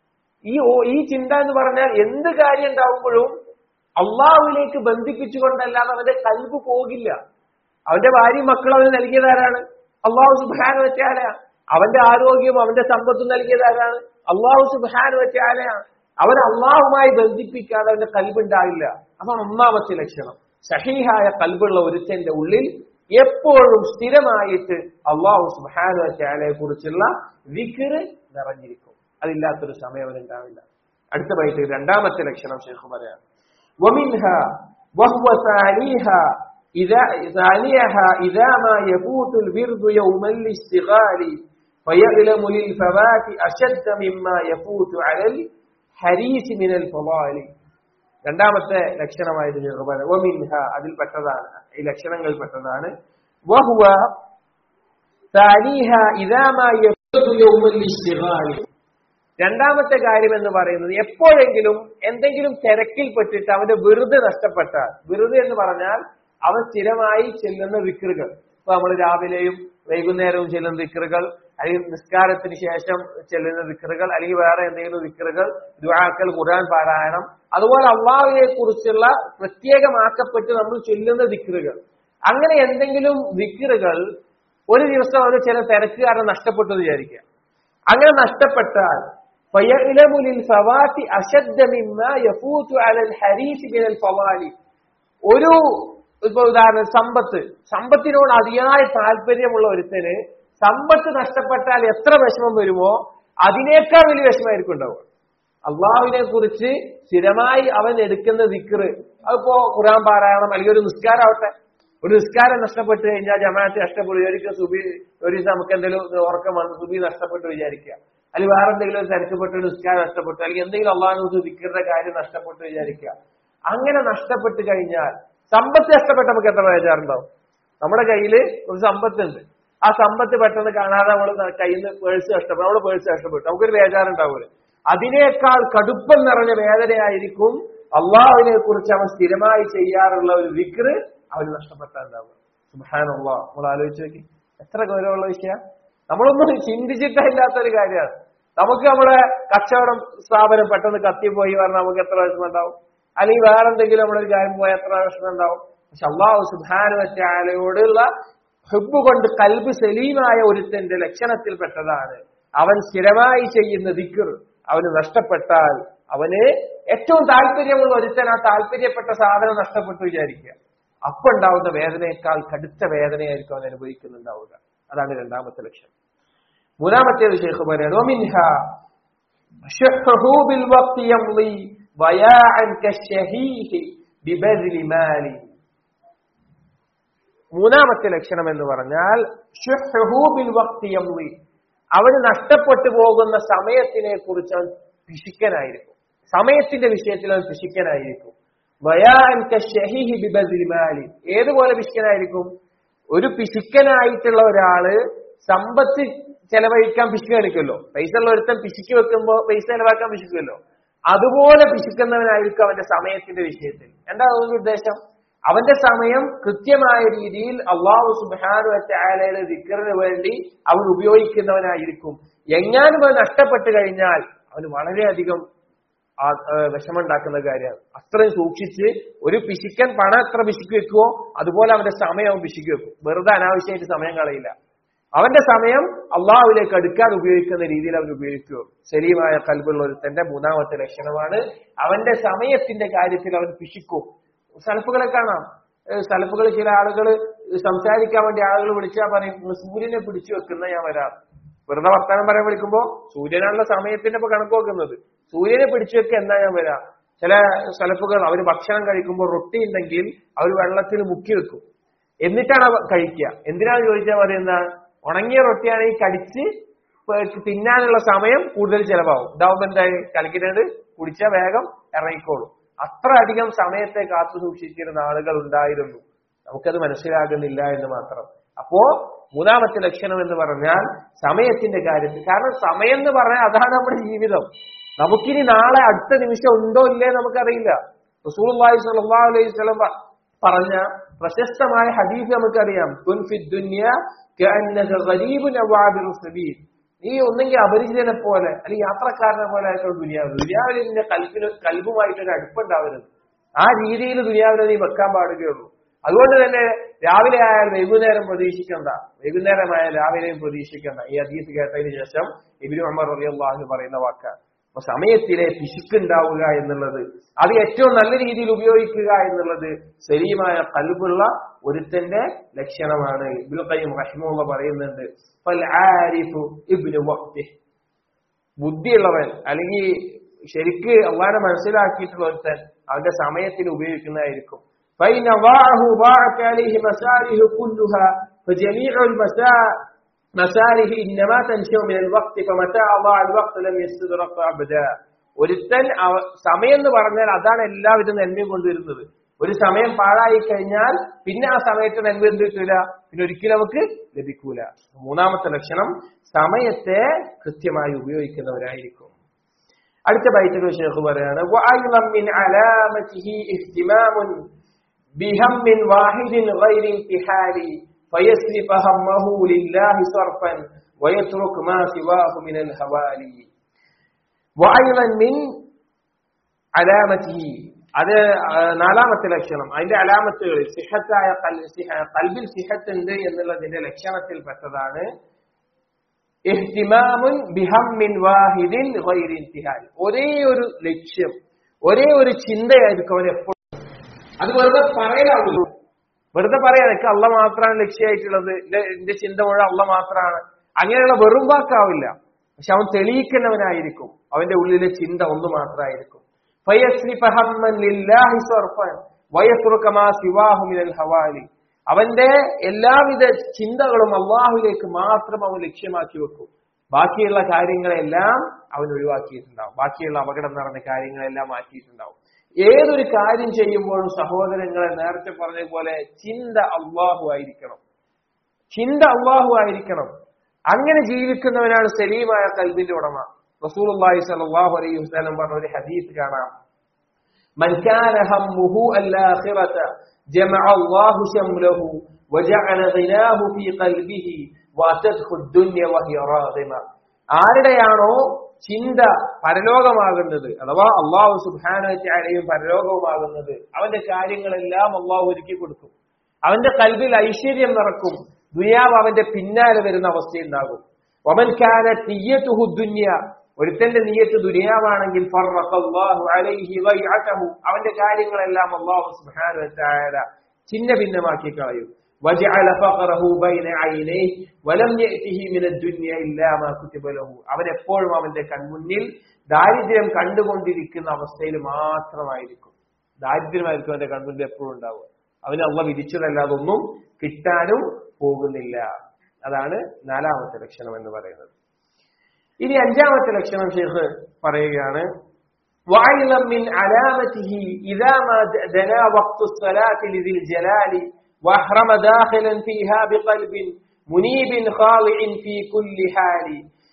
[SPEAKER 1] ഈ ഈ ചിന്ത എന്ന് പറഞ്ഞാൽ എന്ത് കാര്യം ഉണ്ടാവുമ്പോഴും അള്ളാഹുവിലേക്ക് ബന്ധിപ്പിച്ചുകൊണ്ടല്ലാതെ അവന്റെ കൽബ് പോകില്ല അവന്റെ ഭാര്യയും മക്കളും അവന് നൽകിയതാരാണ് അള്ളാഹു സുബാന വെച്ചാലാണ് അവന്റെ ആരോഗ്യവും അവന്റെ സമ്പത്തും നൽകിയതാരാണ് അള്ളാഹു സുബാന വെച്ചാലാണ് അവൻ അള്ളാഹുമായി ബന്ധിപ്പിക്കാതെ അവന്റെ കൽബുണ്ടാവില്ല അതാണ് ഒന്നാമത്തെ ലക്ഷണം സഹീഹായ കൽബുള്ള ഒരുത്തന്റെ ഉള്ളിൽ എപ്പോഴും സ്ഥിരമായിട്ട് അള്ളാഹു സുബാന വെച്ചാലയെ കുറിച്ചുള്ള വിഖറ് നിറഞ്ഞിരിക്കും അതില്ലാത്തൊരു സമയം അവനുണ്ടാവില്ല അടുത്ത ബൈറ്റ് രണ്ടാമത്തെ ലക്ഷണം ഷെയ്ഖ് പറയാം ومنها وهو ثانيها إذا ثانيها إذا ما يفوت البرد يوم الاشتغال فيعلم للفوات أشد مما يفوت على الحريث من الفضال രണ്ടാമത്തെ ലക്ഷണമായിട്ട് വമിൻഹ അതിൽപ്പെട്ടതാണ് ഈ ലക്ഷണങ്ങളിൽപ്പെട്ടതാണ് വഹുവ ثانيها إذا ما يفوت يوم الاشتغال രണ്ടാമത്തെ കാര്യം എന്ന് പറയുന്നത് എപ്പോഴെങ്കിലും എന്തെങ്കിലും തിരക്കിൽപ്പെട്ടിട്ട് അവന്റെ വെറുതെ നഷ്ടപ്പെട്ടാൽ വെറുതെ എന്ന് പറഞ്ഞാൽ അവൻ സ്ഥിരമായി ചെല്ലുന്ന വിക്രുകൾ ഇപ്പൊ നമ്മൾ രാവിലെയും വൈകുന്നേരവും ചെല്ലുന്ന വിക്രുകൾ അല്ലെങ്കിൽ നിസ്കാരത്തിന് ശേഷം ചെല്ലുന്ന വിക്രുകൾ അല്ലെങ്കിൽ വേറെ എന്തെങ്കിലും വിക്രുകൾ ദുആക്കൽ ഖുർആൻ പാരായണം അതുപോലെ അള്ളാഹുവിനെ കുറിച്ചുള്ള പ്രത്യേകമാക്കപ്പെട്ട് നമ്മൾ ചൊല്ലുന്ന വിക്രുകൾ അങ്ങനെ എന്തെങ്കിലും വിക്രുകൾ ഒരു ദിവസം അവന് ചില തിരക്ക് കാരണം നഷ്ടപ്പെട്ടു എന്ന് വിചാരിക്കുക അങ്ങനെ നഷ്ടപ്പെട്ടാൽ فيعلم للفوات أشد مما يفوت على الحريث من الفوالي ഒരു ഇപ്പൊ ഉദാഹരണം സമ്പത്ത് സമ്പത്തിനോട് അതിയായ താല്പര്യമുള്ള ഒരുത്തന് സമ്പത്ത് നഷ്ടപ്പെട്ടാൽ എത്ര വിഷമം വരുമോ അതിനേക്കാൾ വലിയ വിഷമമായിരിക്കും ഉണ്ടാവുക അള്ളാഹുവിനെ കുറിച്ച് സ്ഥിരമായി അവൻ എടുക്കുന്ന ദിക്റ് അതിപ്പോ ഖുറാൻ പാരായണം അല്ലെങ്കിൽ ഒരു നിസ്കാരമാവട്ടെ ഒരു നിസ്കാരം നഷ്ടപ്പെട്ട് കഴിഞ്ഞാൽ ജമാഅത്ത് നഷ്ടപ്പെടും ഒരിക്കൽ സുബി ഒരു ദിവസം നമുക്ക് എന്തെങ്കിലും ഉറക്കം വന്ന് സുബി നഷ്ടപ്പെട്ടു വിചാരിക്കുക അല്ലെങ്കിൽ വേറെ എന്തെങ്കിലും ഒരു തിരക്കപ്പെട്ട ഒരു നിസ്കാരം നഷ്ടപ്പെട്ടു അല്ലെങ്കിൽ എന്തെങ്കിലും അള്ളാഹു ദിക്കറുടെ കാര്യം നഷ്ടപ്പെട്ടു വിചാരിക്കുക അങ്ങനെ നഷ്ടപ്പെട്ട് കഴിഞ്ഞാൽ സമ്പത്ത് നഷ്ടപ്പെട്ട് നമുക്ക് എത്ര ബേജാറുണ്ടാവും നമ്മുടെ കയ്യിൽ ഒരു സമ്പത്തുണ്ട് ആ സമ്പത്ത് പെട്ടെന്ന് കാണാതെ നമ്മൾ കയ്യിൽ നിന്ന് പേഴ്സ് നഷ്ടപ്പെട്ടു നമ്മുടെ പേഴ്സ് നഷ്ടപ്പെട്ടു നമുക്കൊരു ബേജാറുണ്ടാവൂലേ അതിനേക്കാൾ കടുപ്പം നിറഞ്ഞ വേദനയായിരിക്കും അള്ളാഹുവിനെ കുറിച്ച് അവൻ സ്ഥിരമായി ചെയ്യാറുള്ള ഒരു വിക്ര് അവന് നഷ്ടപ്പെട്ടാണ്ടാവുക സുബാനുള്ള നമ്മൾ ആലോചിച്ച് നോക്കി എത്ര ഗൗരവമുള്ള വിഷയം നമ്മളൊന്നും ചിന്തിച്ചിട്ടില്ലാത്ത ഒരു കാര്യമാണ് നമുക്ക് നമ്മുടെ കച്ചവടം സ്ഥാപനം പെട്ടെന്ന് കത്തിപ്പോയി പറഞ്ഞാൽ നമുക്ക് എത്ര വിഷമം ഉണ്ടാവും അല്ലെങ്കിൽ വേറെ എന്തെങ്കിലും നമ്മളൊരു കാര്യം പോയാൽ എത്ര വിഷമം ഉണ്ടാവും പക്ഷെ അള്ളാഹു സുബാനുവറ്റാലയോടുള്ള ഹുബ് കൊണ്ട് കൽബ് സലീമായ ഒരുത്തന്റെ ലക്ഷണത്തിൽപ്പെട്ടതാണ് അവൻ സ്ഥിരമായി ചെയ്യുന്ന ദിക്കർ അവന് നഷ്ടപ്പെട്ടാൽ അവന് ഏറ്റവും താല്പര്യമുള്ള ഒരുത്തൻ ആ താല്പര്യപ്പെട്ട സാധനം നഷ്ടപ്പെട്ടു വിചാരിക്കുക അപ്പൊ ഉണ്ടാവുന്ന വേദനയേക്കാൾ കടുത്ത വേദനയായിരിക്കും അവൻ അനുഭവിക്കുന്നുണ്ടാവുക അതാണ് രണ്ടാമത്തെ ലക്ഷ്യം മൂന്നാമത്തേത് ഷെയ്ഖ് പറയുന്നത് "വമിൻഹ ശഹ്ഹു ബിൽ വഖ്തി യംളി വയാഅൻ കശ്ശഹീഹി ബിബദ്ലി മാലി മൂന്നാമത്തെ ലക്ഷണം എന്ന് പറഞ്ഞാൽ ശുഹ്ഹു ബിൽ വഖ്തി യംളി അവന് നഷ്ടപ്പെട്ടു പോകുന്ന സമയത്തിനെ കുറിച്ച് അവൻ പിശുക്കനായിരിക്കും സമയത്തിന്റെ വിഷയത്തിൽ അവൻ പിശുക്കനായിരിക്കും വയാൻ കശ്ശഹീഹി ബിബദ്ലി മാലി ഏതുപോലെ പിശുക്കനായിരിക്കും ഒരു പിശുക്കനായിട്ടുള്ള ഒരാള് സമ്പത്ത് ചെലവഴിക്കാൻ പിശുക്ക് കാണിക്കുമല്ലോ പൈസ ഉള്ള ഒരുത്തൻ പിശുക്ക് വെക്കുമ്പോ പൈസ ചെലവാക്കാൻ പിശുക്കുമല്ലോ അതുപോലെ പിശുക്കുന്നവനായിരിക്കും അവന്റെ സമയത്തിന്റെ വിഷയത്തിൽ എന്താ അതുകൊണ്ട് ഉദ്ദേശം അവന്റെ സമയം കൃത്യമായ രീതിയിൽ അള്ളാഹു സുബാനു അറ്റാലയുടെ ദിക്കറിന് വേണ്ടി അവൻ ഉപയോഗിക്കുന്നവനായിരിക്കും എങ്ങാനും അവൻ നഷ്ടപ്പെട്ടു കഴിഞ്ഞാൽ അവന് വളരെയധികം ആ, ആ, വിഷമുണ്ടാക്കുന്ന കാര്യമാണ് അത്രയും സൂക്ഷിച്ച് ഒരു പിശുക്കൻ പണം എത്ര പിശുക്ക് വെക്കുവോ അതുപോലെ അവന്റെ സമയം അവൻ പിശുക്ക് വെക്കും വെറുതെ അനാവശ്യമായിട്ട് സമയം കളയില്ല അവന്റെ സമയം അള്ളാഹുവിലേക്ക് അടുക്കാൻ ഉപയോഗിക്കുന്ന രീതിയിൽ അവൻ ഉപയോഗിക്കുക ശരിയുമായ കൽബുള്ള ഒരുത്തന്റെ മൂന്നാമത്തെ ലക്ഷണമാണ് അവന്റെ സമയത്തിന്റെ കാര്യത്തിൽ അവൻ പിശിക്കും സലഫുകളെ കാണാം സലഫുകൾ ചില ആളുകൾ സംസാരിക്കാൻ വേണ്ടി ആളുകൾ വിളിച്ചാൽ പറയും "നിങ്ങൾ സൂര്യനെ പിടിച്ചു വെക്കുന്ന ഞാൻ വരാം വെറുതെ വർത്താനം പറയാൻ വിളിക്കുമ്പോ സൂര്യനാണുള്ള സമയത്തിന്റെ ഇപ്പൊ കണക്ക് നോക്കുന്നത് സൂര്യനെ പിടിച്ചു വെക്കുക എന്നാ ഞാൻ വരാം ചില സലഫുകൾ അവർ ഭക്ഷണം കഴിക്കുമ്പോൾ റൊട്ടി ഉണ്ടെങ്കിൽ അവർ വെള്ളത്തിൽ മുക്കി വെക്കും എന്നിട്ടാണ് അവ കഴിക്കുക എന്തിനാന്ന് ചോദിച്ചാൽ പറയുന്ന ഉണങ്ങിയ റൊട്ടിയാണെങ്കിൽ കടിച്ച് പ- തിന്നാനുള്ള സമയം കൂടുതൽ ചെലവാകും ഇതാവുമ്പോ എന്തായി കലക്കിട്ടുണ്ട് കുടിച്ചാൽ വേഗം ഇറങ്ങിക്കോളും അത്ര അധികം സമയത്തെ കാത്തു സൂക്ഷിച്ചിരുന്ന ആളുകൾ ഉണ്ടായിരുന്നു നമുക്കത് മനസ്സിലാകുന്നില്ല എന്ന് മാത്രം അപ്പോ മൂന്നാമത്തെ ലക്ഷണം എന്ന് പറഞ്ഞാൽ സമയത്തിന്റെ കാര്യത്തിൽ കാരണം സമയം എന്ന് പറഞ്ഞാൽ അതാണ് നമ്മുടെ ജീവിതം നമുക്കിനി നാളെ അടുത്ത നിമിഷം ഉണ്ടോ ഇല്ലേ നമുക്കറിയില്ല റസൂലുള്ളാഹി സ്വല്ലല്ലാഹു അലൈഹി വസല്ലം പ- പറഞ്ഞ പ്രശസ്തമായ ഹദീസ് നമുക്കറിയാം കുൻ ഫി ദുനിയ കഅന്നക ഗരീബുൻ അവാബിറു സബീൽ നീ ഒന്നെങ്കിൽ അപരിചിതനെ പോലെ അല്ലെങ്കിൽ യാത്രക്കാരനെ പോലെ ആയിട്ടുള്ള ദുനിയാവ് ദുനിയാവിൽ നിന്റെ കൽപ്പിന് കൽബുമായിട്ടൊരു അടുപ്പുണ്ടാവരുത് ആ രീതിയിൽ ദുനിയാവിനെ നീ വെക്കാൻ പാടുകയുള്ളൂ അതുകൊണ്ട് തന്നെ രാവിലെ ആയാൽ വൈകുന്നേരം പ്രതീക്ഷിക്കണ്ട വൈകുന്നേരമായാൽ രാവിലെയും പ്രതീക്ഷിക്കണ്ട ഈ ഹദീസ് കേട്ടതിന് ശേഷം ഇബിനു ഉമർ റളിയല്ലാഹു പറയുന്ന വാക്കാണ് അപ്പൊ സമയത്തിലെ പിശുക്കുണ്ടാവുക എന്നുള്ളത് അത് ഏറ്റവും നല്ല രീതിയിൽ ഉപയോഗിക്കുക എന്നുള്ളത് ശരിയുമായ കൽബുള്ള ഒരുത്തന്റെ ലക്ഷണമാണ് ഇബ്നുൽ ഖയ്യിം റഹിമഹുള്ള പറയുന്നുണ്ട് ഫൽ ആരിഫു ഇബ്നു വഖ്തിഹ് ബുദ്ധിയുള്ളവൻ അല്ലെങ്കിൽ ശരിക്ക് അള്ളാനെ മനസ്സിലാക്കിയിട്ടുള്ള ഒരുത്തൻ അവന്റെ സമയത്തിന് ഉപയോഗിക്കുന്നതായിരിക്കും فإن ضاعه ضاعت عليه مساره كلها فجميع المساء مساره إنما تنشأ من الوقت فمتى أضاع الوقت لم يستدرك أبدا ഒരുത്തൻ അവ- സമയം എന്ന് പറഞ്ഞാൽ അതാണ് എല്ലാവിധ നന്മയും കൊണ്ടുവരുന്നത് ഒരു സമയം പാഴായി കഴിഞ്ഞാൽ പിന്നെ ആ സമയത്ത് നന്മ എന്ത് കിട്ടൂല പിന്നെ ഒരിക്കലും നമുക്ക് ലഭിക്കൂല മൂന്നാമത്തെ ലക്ഷണം സമയത്തെ കൃത്യമായി ഉപയോഗിക്കുന്നവരായിരിക്കും അടുത്ത ബൈത്തിൽ ഷേഖ് പറയാണ് وأيضا من علامته اهتمام بهم واحد غير انتحال فيصرف همه لله صرفا ويترك ما سواه من الهوالي وأيضا من علامته അത് ആ, നാലാമത്തെ ലക്ഷണം അതിന്റെ അലാമത്തുകളിൽ സിഹത്തായ കൽ- സിഹ- കൽബിൽ സിഹത്ത് ഉണ്ട് എന്നുള്ളതിന്റെ ലക്ഷണത്തിൽ പെട്ടതാണ് ഇഹ്തിമാമുൻ ബിഹമ്മിൻ വാഹിദിൻ ഗൈരി ഇന്തിഹാൽ ഒരേ ഒരു ലക്ഷ്യം ഒരേ ഒരു ചിന്തയായിരിക്കും അവൻ എപ്പോഴും അത് വെറുതെ പറയലാവുള്ളൂ വെറുതെ പറയാൻ എനിക്ക് അള്ള മാത്രമാണ് ലക്ഷ്യമായിട്ടുള്ളത് എന്റെ എന്റെ ചിന്ത മുഴുവൻ അള്ള മാത്രമാണ് അങ്ങനെയുള്ള വെറും വാക്കാവില്ല പക്ഷെ അവൻ തെളിയിക്കുന്നവനായിരിക്കും അവന്റെ ഉള്ളിലെ ചിന്ത ഒന്ന് മാത്രമായിരിക്കും ഫയസ്രിഫ ഹമ്മൻ ലില്ലാഹി സർഫൻ വയസ്റുക മാ സിവാഹു മിനൽ ഹവാലി അവന്റെ എല്ലാവിധ ചിന്തകളും അള്ളാഹുലേക്ക് മാത്രം അവൻ ലക്ഷ്യമാക്കി വെക്കും ബാക്കിയുള്ള കാര്യങ്ങളെല്ലാം അവൻ ഒഴിവാക്കിയിട്ടുണ്ടാവും ബാക്കിയുള്ള അപകടം നടന്ന കാര്യങ്ങളെല്ലാം മാറ്റിയിട്ടുണ്ടാവും ഏതൊരു കാര്യം ചെയ്യുമ്പോഴും സഹോദരങ്ങളെ നേരത്തെ പറഞ്ഞ പോലെ ചിന്ത അള്ളാഹു ആയിരിക്കണം ചിന്ത അള്ളാഹു ആയിരിക്കണം അങ്ങനെ ജീവിക്കുന്നവനാണ് സലീമായ കൽബിന്റെ ഉടമ റസൂലുള്ളാഹി സ്വല്ലല്ലാഹു അലൈഹി വസല്ലം പറഞ്ഞ ഒരു ഹദീസ് കാണാം من كان همه الآخرة جمع الله شمله وجعل غناه في قلبه واتته الدنيا وهي راغمة ആരുടെയാണോ ചിന്ത പരലോകമാകുന്നത് അഥവാ അള്ളാഹു സുബാനയും പരലോകവുമാകുന്നത് അവന്റെ കാര്യങ്ങളെല്ലാം അള്ളാഹു ഒരുക്കി കൊടുക്കും അവന്റെ കൽവിൽ ഐശ്വര്യം നിറക്കും ദുനിയാവ് അവന്റെ പിന്നാലെ വരുന്ന അവസ്ഥയുണ്ടാകും ഒമൻ കാന തീയത്തുഹു ദുന്യ ഒരുത്തന്റെ നീയത്ത് ദുനിയാവാണെങ്കിൽ ഫറഖല്ലാഹു അലൈഹി വൈഅതഹു അവന്റെ കാര്യങ്ങളെല്ലാം അല്ലാഹു സുബ്ഹാനഹു വ തആല ചിന്ന ഭിന്നമാക്കി കളയും വജഅല ഫഖറഹു ബൈന ഐനൈഹി വലം യഅതിഹി മിന ദുനിയ ഇല്ലാ മാ കുതിബ ലഹു അവൻ എപ്പോഴും അവന്റെ കൺമുന്നിൽ ദാരിദ്ര്യം കണ്ടുകൊണ്ടിരിക്കുന്ന അവസ്ഥയിൽ മാത്രമായിരിക്കും ദാരിദ്ര്യമായിരിക്കും അവന്റെ കൺമുന്നിൽ എപ്പോഴും ഉണ്ടാവുക അവന് അള്ള വിധിച്ചതല്ലാതെ ഒന്നും കിട്ടാനും പോകുന്നില്ല അതാണ് നാലാമത്തെ ലക്ഷണം എന്ന് പറയുന്നത് ഇനി അഞ്ചാമത്തെ ലക്ഷണം ഷെയ്ഖ് പറയുകയാണ് وعلم من علامته إذا ما دنا وقت الصلاة لذي الجلال وأحرم داخلا فيها بقلب منيب خاضع في كل حال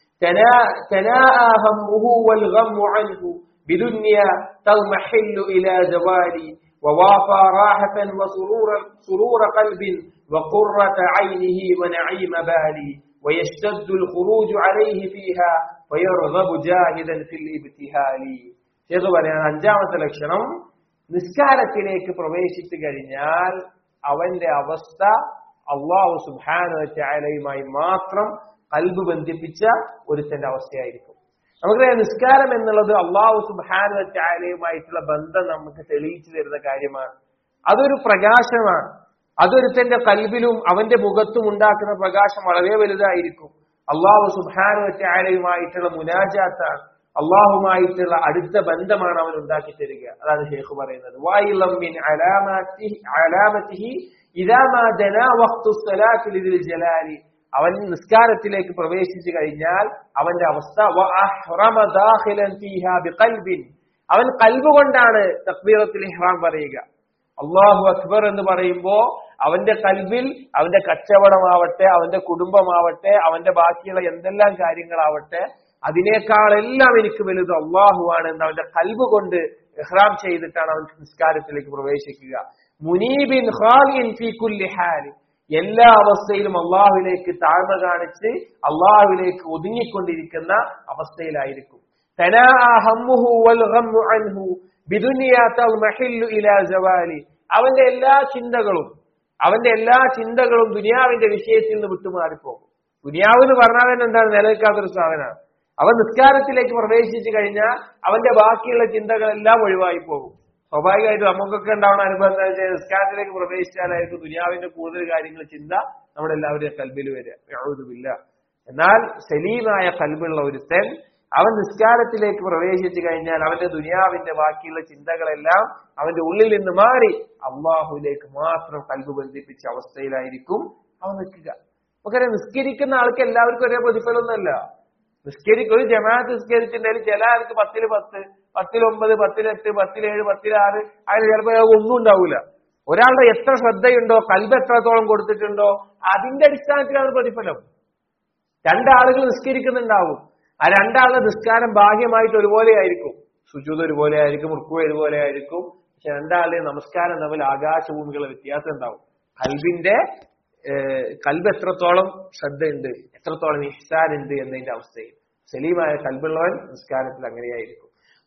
[SPEAKER 1] تناءى همه والغم عنه بدنيا تضمحل إلى زوال ووافى راحة وسرور سرور قلب وقرة عينه ونعيم بالي ويشتد الخروج عليه فيها ويرغب جاهدا في الابتهال ചെയ്തു പറയാൻ അഞ്ചാമത്തെ ലക്ഷണം നിസ്കാരത്തിലേക്ക് പ്രവേശിച്ചു കഴിഞ്ഞാൽ അവന്റെ അവസ്ഥ അള്ളാഹു സുബാനുമായി മാത്രം കൽബ് ബന്ധിപ്പിച്ച ഒരുത്തന്റെ അവസ്ഥയായിരിക്കും നമുക്കറിയാം നിസ്കാരം എന്നുള്ളത് അള്ളാഹു സുബാനുമായിട്ടുള്ള ബന്ധം നമുക്ക് തെളിയിച്ചു തരുന്ന കാര്യമാണ് അതൊരു പ്രകാശമാണ് അതൊരുത്തന്റെ കൽബിലും അവന്റെ മുഖത്തും ഉണ്ടാക്കുന്ന പ്രകാശം വളരെ വലുതായിരിക്കും അള്ളാഹു സുബാനുമായിട്ടുള്ള മുനാജാത്താണ് അള്ളാഹുമായിട്ടുള്ള അടുത്ത ബന്ധമാണ് അവൻ ഉണ്ടാക്കി തരിക അതാണ് ഷെയ്ഖ് പറയുന്നത് വായിലമ്മിൻ ജലാലി അവൻ നിസ്കാരത്തിലേക്ക് പ്രവേശിച്ചു കഴിഞ്ഞാൽ അവന്റെ അവസ്ഥ അവൻ കൽബ് കൊണ്ടാണ് തക്ബീറത്തിൽ ഇഹ്റാം പറയുക അള്ളാഹു അക്ബർ എന്ന് പറയുമ്പോ അവന്റെ കൽവിൽ അവന്റെ കച്ചവടമാവട്ടെ അവന്റെ കുടുംബമാവട്ടെ അവന്റെ ബാക്കിയുള്ള എന്തെല്ലാം കാര്യങ്ങളാവട്ടെ അതിനേക്കാളെല്ലാം എനിക്ക് വലുത് അള്ളാഹുവാണ് എന്ന് അവന്റെ കൽബ് കൊണ്ട് ഇഹ്റാം ചെയ്തിട്ടാണ് അവൻ നിസ്കാരത്തിലേക്ക് പ്രവേശിക്കുക മുനീബിൻ ഖാലിൻ ഫീ കുല്ലി ഹാൽ എല്ലാ അവസ്ഥയിലും അള്ളാഹുവിലേക്ക് താഴ്മ കാണിച്ച് അള്ളാഹുവിലേക്ക് ഒതുങ്ങിക്കൊണ്ടിരിക്കുന്ന അവസ്ഥയിലായിരിക്കും അവന്റെ എല്ലാ ചിന്തകളും അവന്റെ എല്ലാ ചിന്തകളും ദുനിയാവിന്റെ വിഷയത്തിൽ നിന്ന് വിട്ടുമാറിപ്പോകും ദുനിയാവ് എന്ന് പറഞ്ഞാൽ തന്നെ എന്താണ് നിലനിൽക്കാത്തൊരു സാധനമാണ് അവൻ നിസ്കാരത്തിലേക്ക് പ്രവേശിച്ചു കഴിഞ്ഞാൽ അവന്റെ ബാക്കിയുള്ള ചിന്തകളെല്ലാം ഒഴിവായി പോകും സ്വാഭാവികമായിട്ട് നമുക്കൊക്കെ ഉണ്ടാവുന്ന അനുഭവം എന്താ വെച്ചാൽ നിസ്കാരത്തിലേക്ക് പ്രവേശിച്ചാലായിരിക്കും ദുനിയാവിന്റെ കൂടുതൽ കാര്യങ്ങൾ ചിന്ത നമ്മുടെ എല്ലാവരുടെയും കൽബിൽ വരിക യാതൊരുമില്ല എന്നാൽ സലീമായ കൽബുള്ള ഒരുത്തൻ അവൻ നിസ്കാരത്തിലേക്ക് പ്രവേശിച്ചു കഴിഞ്ഞാൽ അവന്റെ ദുനിയാവിന്റെ ബാക്കിയുള്ള ചിന്തകളെല്ലാം അവന്റെ ഉള്ളിൽ നിന്ന് മാറി അള്ളാഹുവിലേക്ക് മാത്രം കൽബ് ബന്ധിപ്പിച്ച അവസ്ഥയിലായിരിക്കും അവൻ നിൽക്കുക നമുക്കറിയാം നിസ്കരിക്കുന്ന ആൾക്ക് എല്ലാവർക്കും ഒരേ പ്രതിഫലമൊന്നുമല്ല നിസ്കരിക്കും ഒരു ജമാഅത്ത് നിസ്കരിച്ചിട്ടുണ്ടെങ്കിൽ ചില ആൾക്ക് പത്തില് പത്ത് പത്തിലൊമ്പത് പത്തിലെട്ട് പത്തിലേഴ് പത്തിലാറ് അതിന് ചിലപ്പോൾ ഒന്നും ഉണ്ടാവില്ല ഒരാളുടെ എത്ര ശ്രദ്ധയുണ്ടോ കൽബ് എത്രത്തോളം കൊടുത്തിട്ടുണ്ടോ അതിന്റെ അടിസ്ഥാനത്തിലാണ് പ്രതിഫലം രണ്ടാളുകൾ നിസ്കരിക്കുന്നുണ്ടാവും ആ രണ്ടാളുടെ നിസ്കാരം ഭാഗ്യമായിട്ട് ഒരുപോലെ ആയിരിക്കും സുജൂത് ഒരുപോലെ ആയിരിക്കും റുക്കു ഒരുപോലെ ആയിരിക്കും പക്ഷെ രണ്ടാളുടെയും നമസ്കാരം തമ്മിൽ ആകാശഭൂമികളുടെ വ്യത്യാസം ഉണ്ടാവും കൽബിന്റെ കൽബ് എത്രത്തോളം ശ്രദ്ധയുണ്ട് എത്രത്തോളം ഇഹ്സാൻ ഉണ്ട് എന്നതിന്റെ അവസ്ഥയിൽ സലീമായ കൽബുള്ളവൻ നിസ്കാരത്തിൽ അങ്ങനെയായിരിക്കും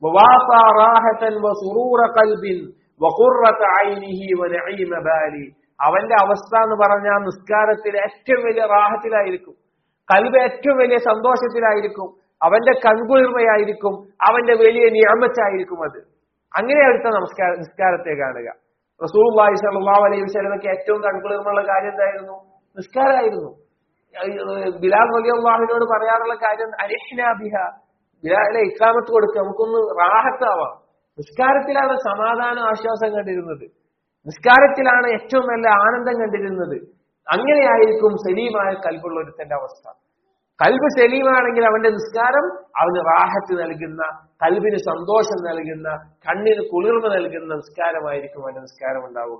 [SPEAKER 1] അവന്റെ അവസ്ഥ എന്ന് പറഞ്ഞാൽ നിസ്കാരത്തിൽ ഏറ്റവും വലിയ റാഹത്തിലായിരിക്കും കൽബ് ഏറ്റവും വലിയ സന്തോഷത്തിലായിരിക്കും അവന്റെ കൺകുളിർമയായിരിക്കും അവന്റെ വലിയ നിയമച്ചായിരിക്കും അത് അങ്ങനെ അടുത്ത നമസ്കാര നിസ്കാരത്തെ കാണുക റസൂൽ സല്ലല്ലാഹു അലൈഹി വസല്ലമക്ക് ഏറ്റവും കൺകുളിർമുള്ള കാര്യം എന്തായിരുന്നു നിസ്കാരമായിരുന്നു ബിലാൽ വലിയാഹുവിനോട് പറയാറുള്ള കാര്യം അരിഹ്നാബിഹ ബിലാലെ ഇസ്ലാമത്ത് കൊടുക്കുക നമുക്കൊന്ന് റാഹത്താവാം നിസ്കാരത്തിലാണ് സമാധാനം ആശ്വാസം കണ്ടിരുന്നത് നിസ്കാരത്തിലാണ് ഏറ്റവും നല്ല ആനന്ദം കണ്ടിരുന്നത് അങ്ങനെയായിരിക്കും സലീമായ കൽബുള്ള ഒരുത്തന്റെ അവസ്ഥ കൽബ് സലീമാണെങ്കിൽ അവന്റെ നിസ്കാരം അവന് റാഹത്ത് നൽകുന്ന കൽബിന് സന്തോഷം നൽകുന്ന കണ്ണിന് കുളിർമ നൽകുന്ന നിസ്കാരമായിരിക്കും അവന്റെ നിസ്കാരം ഉണ്ടാവുക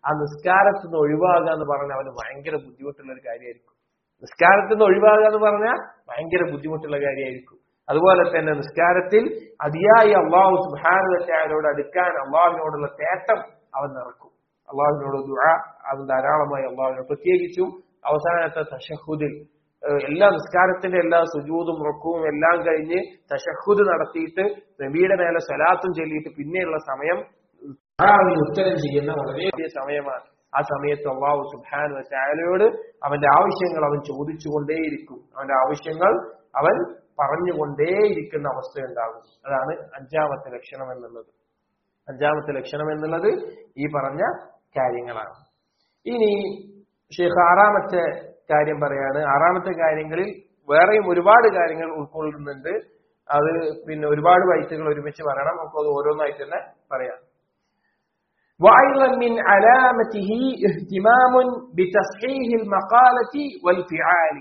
[SPEAKER 1] ആ നിസ്കാരത്തിൽ നിന്ന് ഒഴിവാകുക എന്ന് പറഞ്ഞാൽ അവന് ഭയങ്കര ബുദ്ധിമുട്ടുള്ള ഒരു കാര്യമായിരിക്കും നിസ്കാരത്തിൽ നിന്ന് ഒഴിവാകുക എന്ന് പറഞ്ഞാൽ ഭയങ്കര ബുദ്ധിമുട്ടുള്ള കാര്യമായിരിക്കും അതുപോലെ തന്നെ നിസ്കാരത്തിൽ അതിയായി അള്ളാഹു സുബാനുവറ്റാരോട് അടുക്കാൻ അള്ളാഹുവിനോടുള്ള തേട്ടം അവൻ നിറക്കും അള്ളാഹുവിനോട് ദുആ അവൻ ധാരാളമായി അള്ളാഹുവിനോട് പ്രത്യേകിച്ചും അവസാനത്തെ തഷഹുദിൽ ഏഹ് എല്ലാ നിസ്കാരത്തിന്റെ എല്ലാ സുജൂതും റുക്കുവും എല്ലാം കഴിഞ്ഞ് തഷഹുദ് നടത്തിയിട്ട് നബിയുടെ മേലെ സ്വലാത്തും ചൊല്ലിയിട്ട് പിന്നെയുള്ള സമയം ദുആവിന് ഉത്തരം ചെയ്യുന്ന വളരെ വലിയ സമയമാണ് ആ സമയത്ത് അള്ളാഹു സുബാനു ചായാലയോട് അവന്റെ ആവശ്യങ്ങൾ അവൻ ചോദിച്ചുകൊണ്ടേയിരിക്കും അവന്റെ ആവശ്യങ്ങൾ അവൻ പറഞ്ഞുകൊണ്ടേയിരിക്കുന്ന അവസ്ഥയുണ്ടാകും അതാണ് അഞ്ചാമത്തെ ലക്ഷണം എന്നുള്ളത് അഞ്ചാമത്തെ ലക്ഷണം എന്നുള്ളത് ഈ പറഞ്ഞ കാര്യങ്ങളാണ് ഇനി ഷെയ്ഖ് ആറാമത്തെ കാര്യം പറയാണ് ആറാമത്തെ കാര്യങ്ങളിൽ വേറെയും ഒരുപാട് കാര്യങ്ങൾ ഉൾക്കൊള്ളുന്നുണ്ട് അത് പിന്നെ ഒരുപാട് വൈറ്റുകൾ ഒരുമിച്ച് പറയണം നമുക്ക് അത് ഓരോന്നായിട്ട് തന്നെ പറയാം وأيضا من علامته اهتمام بتصحيح المقالة والفعال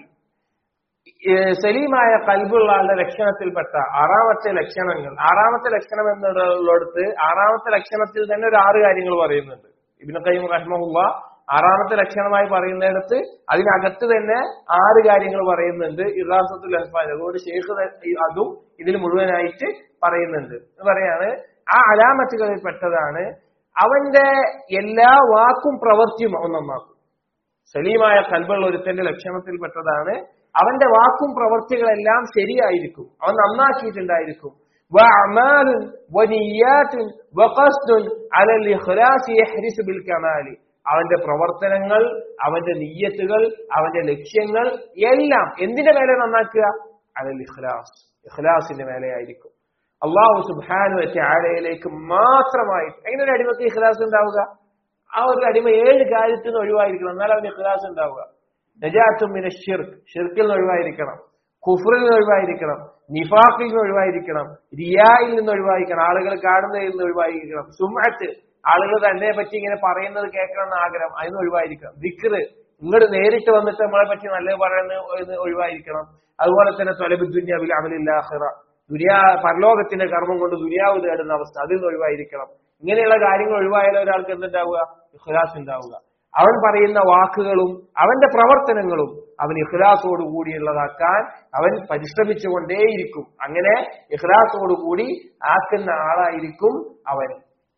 [SPEAKER 1] ഏഹ് സലീമായ കൽബുള്ള ആളുടെ ലക്ഷണത്തിൽപ്പെട്ട ആറാമത്തെ ലക്ഷണങ്ങൾ ആറാമത്തെ ലക്ഷണം എന്നുള്ളടത്ത് ആറാമത്തെ ലക്ഷണത്തിൽ തന്നെ ഒരു ആറ് കാര്യങ്ങൾ പറയുന്നുണ്ട് ഇബിന് കയ്യം റഹ്മുള്ള ആറാമത്തെ ലക്ഷണമായി പറയുന്നിടത്ത് അതിനകത്ത് തന്നെ ആറ് കാര്യങ്ങൾ പറയുന്നുണ്ട് ഇറാസത്തുൽ അഹ്ഫാൻ അതുകൊണ്ട് ഷെയ്ഖ് അതും ഇതിൽ മുഴുവനായിട്ട് പറയുന്നുണ്ട് എന്ന് പറയാണ് ആ അലാമത്തുകളിൽ പെട്ടതാണ് അവന്റെ എല്ലാ വാക്കും പ്രവൃത്തിയും അവൻ നന്നാക്കും സലീമായ കൽബുള്ള ഒരുത്തന്റെ ലക്ഷണത്തിൽപ്പെട്ടതാണ് അവന്റെ വാക്കും പ്രവൃത്തികളെല്ലാം ശരിയായിരിക്കും അവൻ നന്നാക്കിയിട്ടുണ്ടായിരിക്കും وأعمال ونيات وقصد على الإخلاص يحرس بالكمال അവന്റെ പ്രവർത്തനങ്ങൾ അവന്റെ നീയത്തുകൾ അവന്റെ ലക്ഷ്യങ്ങൾ എല്ലാം എന്തിന്റെ മേലെ നന്നാക്കുക അലൽ ഇഖ്ലാസ് ഇഖ്ലാസിന്റെ മേലെയായിരിക്കും അള്ളാഹു സുബാനു ആലയിലേക്ക് മാത്രമായി എങ്ങനെ ഒരു അടിമക്ക് ഇഖ്ലാസ് ഉണ്ടാവുക ആ ഒരു അടിമ ഏഴ് കാര്യത്തിൽ നിന്ന് ഒഴിവായിരിക്കണം എന്നാൽ അവന് ഇഖ്ലാസ് ഉണ്ടാവുക നജാത്തും പിന്നെ ഷിർക്ക് ഷിർക്കിൽ നിന്ന് ഒഴിവായിരിക്കണം കുഫറിൽ നിന്ന് ഒഴിവായിരിക്കണം നിഫാഖിൽ നിന്ന് ഒഴിവായിരിക്കണം റിയായിൽ നിന്ന് ഒഴിവായിരിക്കണം ആളുകൾ കാണുന്നതിൽ നിന്ന് ഒഴിവായിരിക്കണം സുമത്ത് ആളുകൾ തന്നെ പറ്റി ഇങ്ങനെ പറയുന്നത് കേൾക്കണം എന്ന ആഗ്രഹം അതിന് ഒഴിവായിരിക്കണം ദിക്റ് ഇങ്ങോട്ട് നേരിട്ട് വന്നിട്ട് നമ്മളെ പറ്റി നല്ലത് പറയുന്നത് ഒഴിവായിരിക്കണം അതുപോലെ തന്നെ തൊലബ് ദുന്യാവിൽ അമലില്ലാഹിറ ദുനിയാ പരലോകത്തിന്റെ കർമ്മം കൊണ്ട് ദുനിയാവ് നേടുന്ന അവസ്ഥ അതിൽ നിന്ന് ഒഴിവായിരിക്കണം ഇങ്ങനെയുള്ള കാര്യങ്ങൾ ഒഴിവായാലും ഒരാൾക്ക് എന്തുണ്ടാവുക ഇഖ്ലാസ് ഉണ്ടാവുക അവൻ പറയുന്ന വാക്കുകളും അവന്റെ പ്രവർത്തനങ്ങളും അവൻ ഇഖ്ലാസോട് കൂടിയുള്ളതാക്കാൻ അവൻ പരിശ്രമിച്ചുകൊണ്ടേയിരിക്കും അങ്ങനെ ഇഖ്ലാസോട് കൂടി ആക്കുന്ന ആളായിരിക്കും അവൻ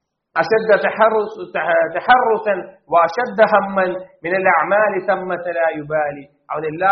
[SPEAKER 1] أشد تحرس تحرسا وأشد هما من الأعمال ثمة لا يبالي അവൻ എല്ലാ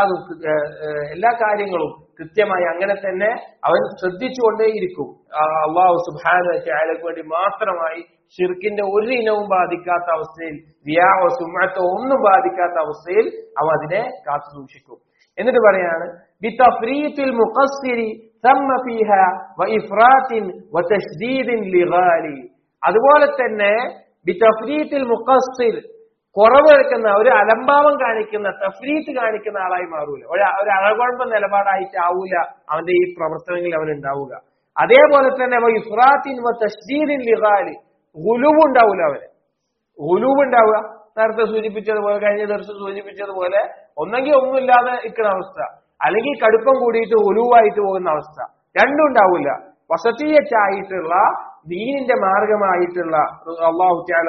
[SPEAKER 1] എല്ലാ കാര്യങ്ങളും കൃത്യമായി അങ്ങനെ തന്നെ അവൻ ശ്രദ്ധിച്ചുകൊണ്ടേയിരിക്കും അള്ളാഹു സുബാനക്ക് വേണ്ടി മാത്രമായി ഷിർക്കിന്റെ ഒരു ഇനവും ബാധിക്കാത്ത അവസ്ഥയിൽ റിയാവോ സുമത്തോ ഒന്നും ബാധിക്കാത്ത അവസ്ഥയിൽ അവൻ അതിനെ കാത്തു സൂക്ഷിക്കും എന്നിട്ട് പറയാണ് ബിതഫ്രീത്തിൽ മുഖസ്സിരി ثم فيها وإفراط وتشديد لغالي അതുപോലെ തന്നെ ബിതഫ്രീത്തിൽ മുഖസ്സിർ കുറവ് എടുക്കുന്ന ഒരു അലംഭാവം കാണിക്കുന്ന തഫ്രീത്ത് കാണിക്കുന്ന ആളായി മാറൂല ഒരു ഒരു അഴകുഴമ്പ നിലപാടായിട്ട് ആവൂല അവന്റെ ഈ പ്രവർത്തനങ്ങളിൽ അവൻ ഉണ്ടാവുക അതേപോലെ തന്നെ ഇഫ്രാത്തിൻ തസ്ജീദിൻ ലിഹാലി ഗുലുവ് ഉണ്ടാവൂല അവന് ഗുലുവ് ഉണ്ടാവുക നേരത്തെ സൂചിപ്പിച്ചതുപോലെ കഴിഞ്ഞ ദിവസം സൂചിപ്പിച്ചതുപോലെ ഒന്നെങ്കിൽ ഒന്നുമില്ലാതെ നിൽക്കുന്ന അവസ്ഥ അല്ലെങ്കിൽ കടുപ്പം കൂടിയിട്ട് ഒലുവായിട്ട് പോകുന്ന അവസ്ഥ രണ്ടും ഉണ്ടാവില്ല വസതീയച്ചായിട്ടുള്ള ദീനിന്റെ മാർഗമായിട്ടുള്ള അള്ളാഹു ചാല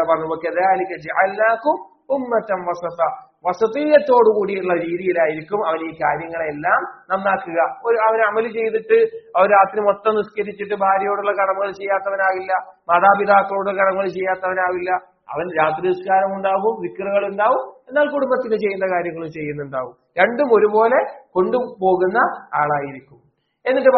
[SPEAKER 1] പറഞ്ഞു ഉമ്മറ്റം വസത വസതീയത്തോടു കൂടിയുള്ള രീതിയിലായിരിക്കും അവൻ ഈ കാര്യങ്ങളെല്ലാം നന്നാക്കുക ഒരു അവൻ അമല് ചെയ്തിട്ട് അവർ രാത്രി മൊത്തം നിസ്കരിച്ചിട്ട് ഭാര്യയോടുള്ള കടമകൾ ചെയ്യാത്തവനാകില്ല മാതാപിതാക്കളോട് കടമകൾ ചെയ്യാത്തവനാവില്ല അവൻ രാത്രി നിസ്കാരം ഉണ്ടാവും വിക്രുകൾ ഉണ്ടാവും എന്നാൽ കുടുംബത്തിന് ചെയ്യുന്ന കാര്യങ്ങളും ചെയ്യുന്നുണ്ടാവും രണ്ടും ഒരുപോലെ കൊണ്ടുപോകുന്ന ആളായിരിക്കും എന്നിട്ട്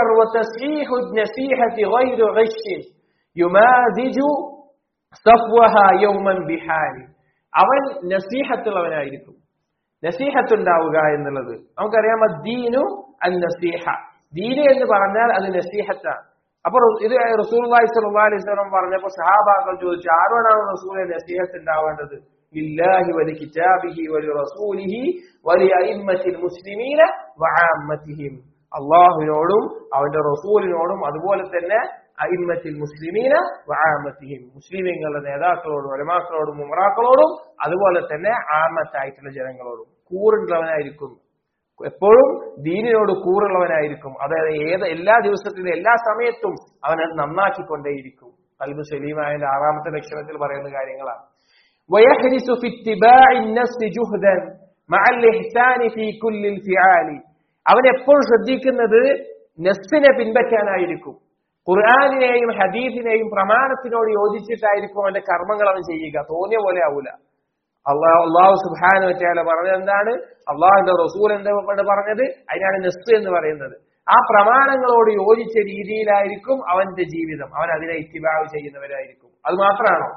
[SPEAKER 1] പറഞ്ഞു യുമാദിജു സഫ്വഹ യൗമൻ ബിഹാരി അവൻ നസീഹത്തുള്ളവനായിരിക്കും നസീഹത്ത് ഉണ്ടാവുക എന്നുള്ളത് നമുക്കറിയാം ദീനു അൻ നസീഹ ദീന് എന്ന് പറഞ്ഞാൽ അത് നസീഹത്താണ് അപ്പൊ ഇത് റസൂൽ അലൈഹി സ്വലം പറഞ്ഞപ്പോ സഹാബാക്കൾ ചോദിച്ചു ആരോടാണ് റസൂലെ നസീഹത്ത് ഉണ്ടാവേണ്ടത് ഇല്ലാഹി വലി കിതാബിഹി വലി റസൂലിഹി വലി അയിമ്മത്തിൽ മുസ്ലിമീന വആമ്മത്തിഹിം അള്ളാഹുവിനോടും അവന്റെ റസൂലിനോടും അതുപോലെ തന്നെ അയിമ്മത്തിൽ മുസ്ലിമീന വആമത്തിഹിം മുസ്ലിമീങ്ങളുടെ നേതാക്കളോടും ഒലമാക്കളോടും ഉമറാക്കളോടും അതുപോലെ തന്നെ ആമത്തായിട്ടുള്ള ജനങ്ങളോടും കൂറുള്ളവനായിരിക്കും എപ്പോഴും ദീനിനോട് കൂറുള്ളവനായിരിക്കും അതായത് ഏത് എല്ലാ ദിവസത്തിലും എല്ലാ സമയത്തും അവൻ അത് നന്നാക്കിക്കൊണ്ടേയിരിക്കും അൽബു സലീമായന്റെ ആറാമത്തെ ലക്ഷണത്തിൽ പറയുന്ന കാര്യങ്ങളാണ് ويحرص في اتباع النفس جهدا مع الإحسان في كل الفعال അവൻ എപ്പോഴും ശ്രദ്ധിക്കുന്നത് നെസ്സിനെ പിൻപറ്റാനായിരിക്കും ഖുർആാനിനെയും ഹദീഫിനെയും പ്രമാണത്തിനോട് യോജിച്ചിട്ടായിരിക്കും അവന്റെ കർമ്മങ്ങൾ അവൻ ചെയ്യുക തോന്നിയ പോലെ ആവൂല അള്ളാഹു അള്ളാഹു സുബാന വെച്ചാല പറഞ്ഞത് എന്താണ് അള്ളാഹുന്റെ റസൂൽ എന്താണ് പറഞ്ഞത് അതിനാണ് നെസ് എന്ന് പറയുന്നത് ആ പ്രമാണങ്ങളോട് യോജിച്ച രീതിയിലായിരിക്കും അവന്റെ ജീവിതം അവൻ അതിനെ ഇത്തിബാവ് ചെയ്യുന്നവരായിരിക്കും അത് മാത്രമാണോ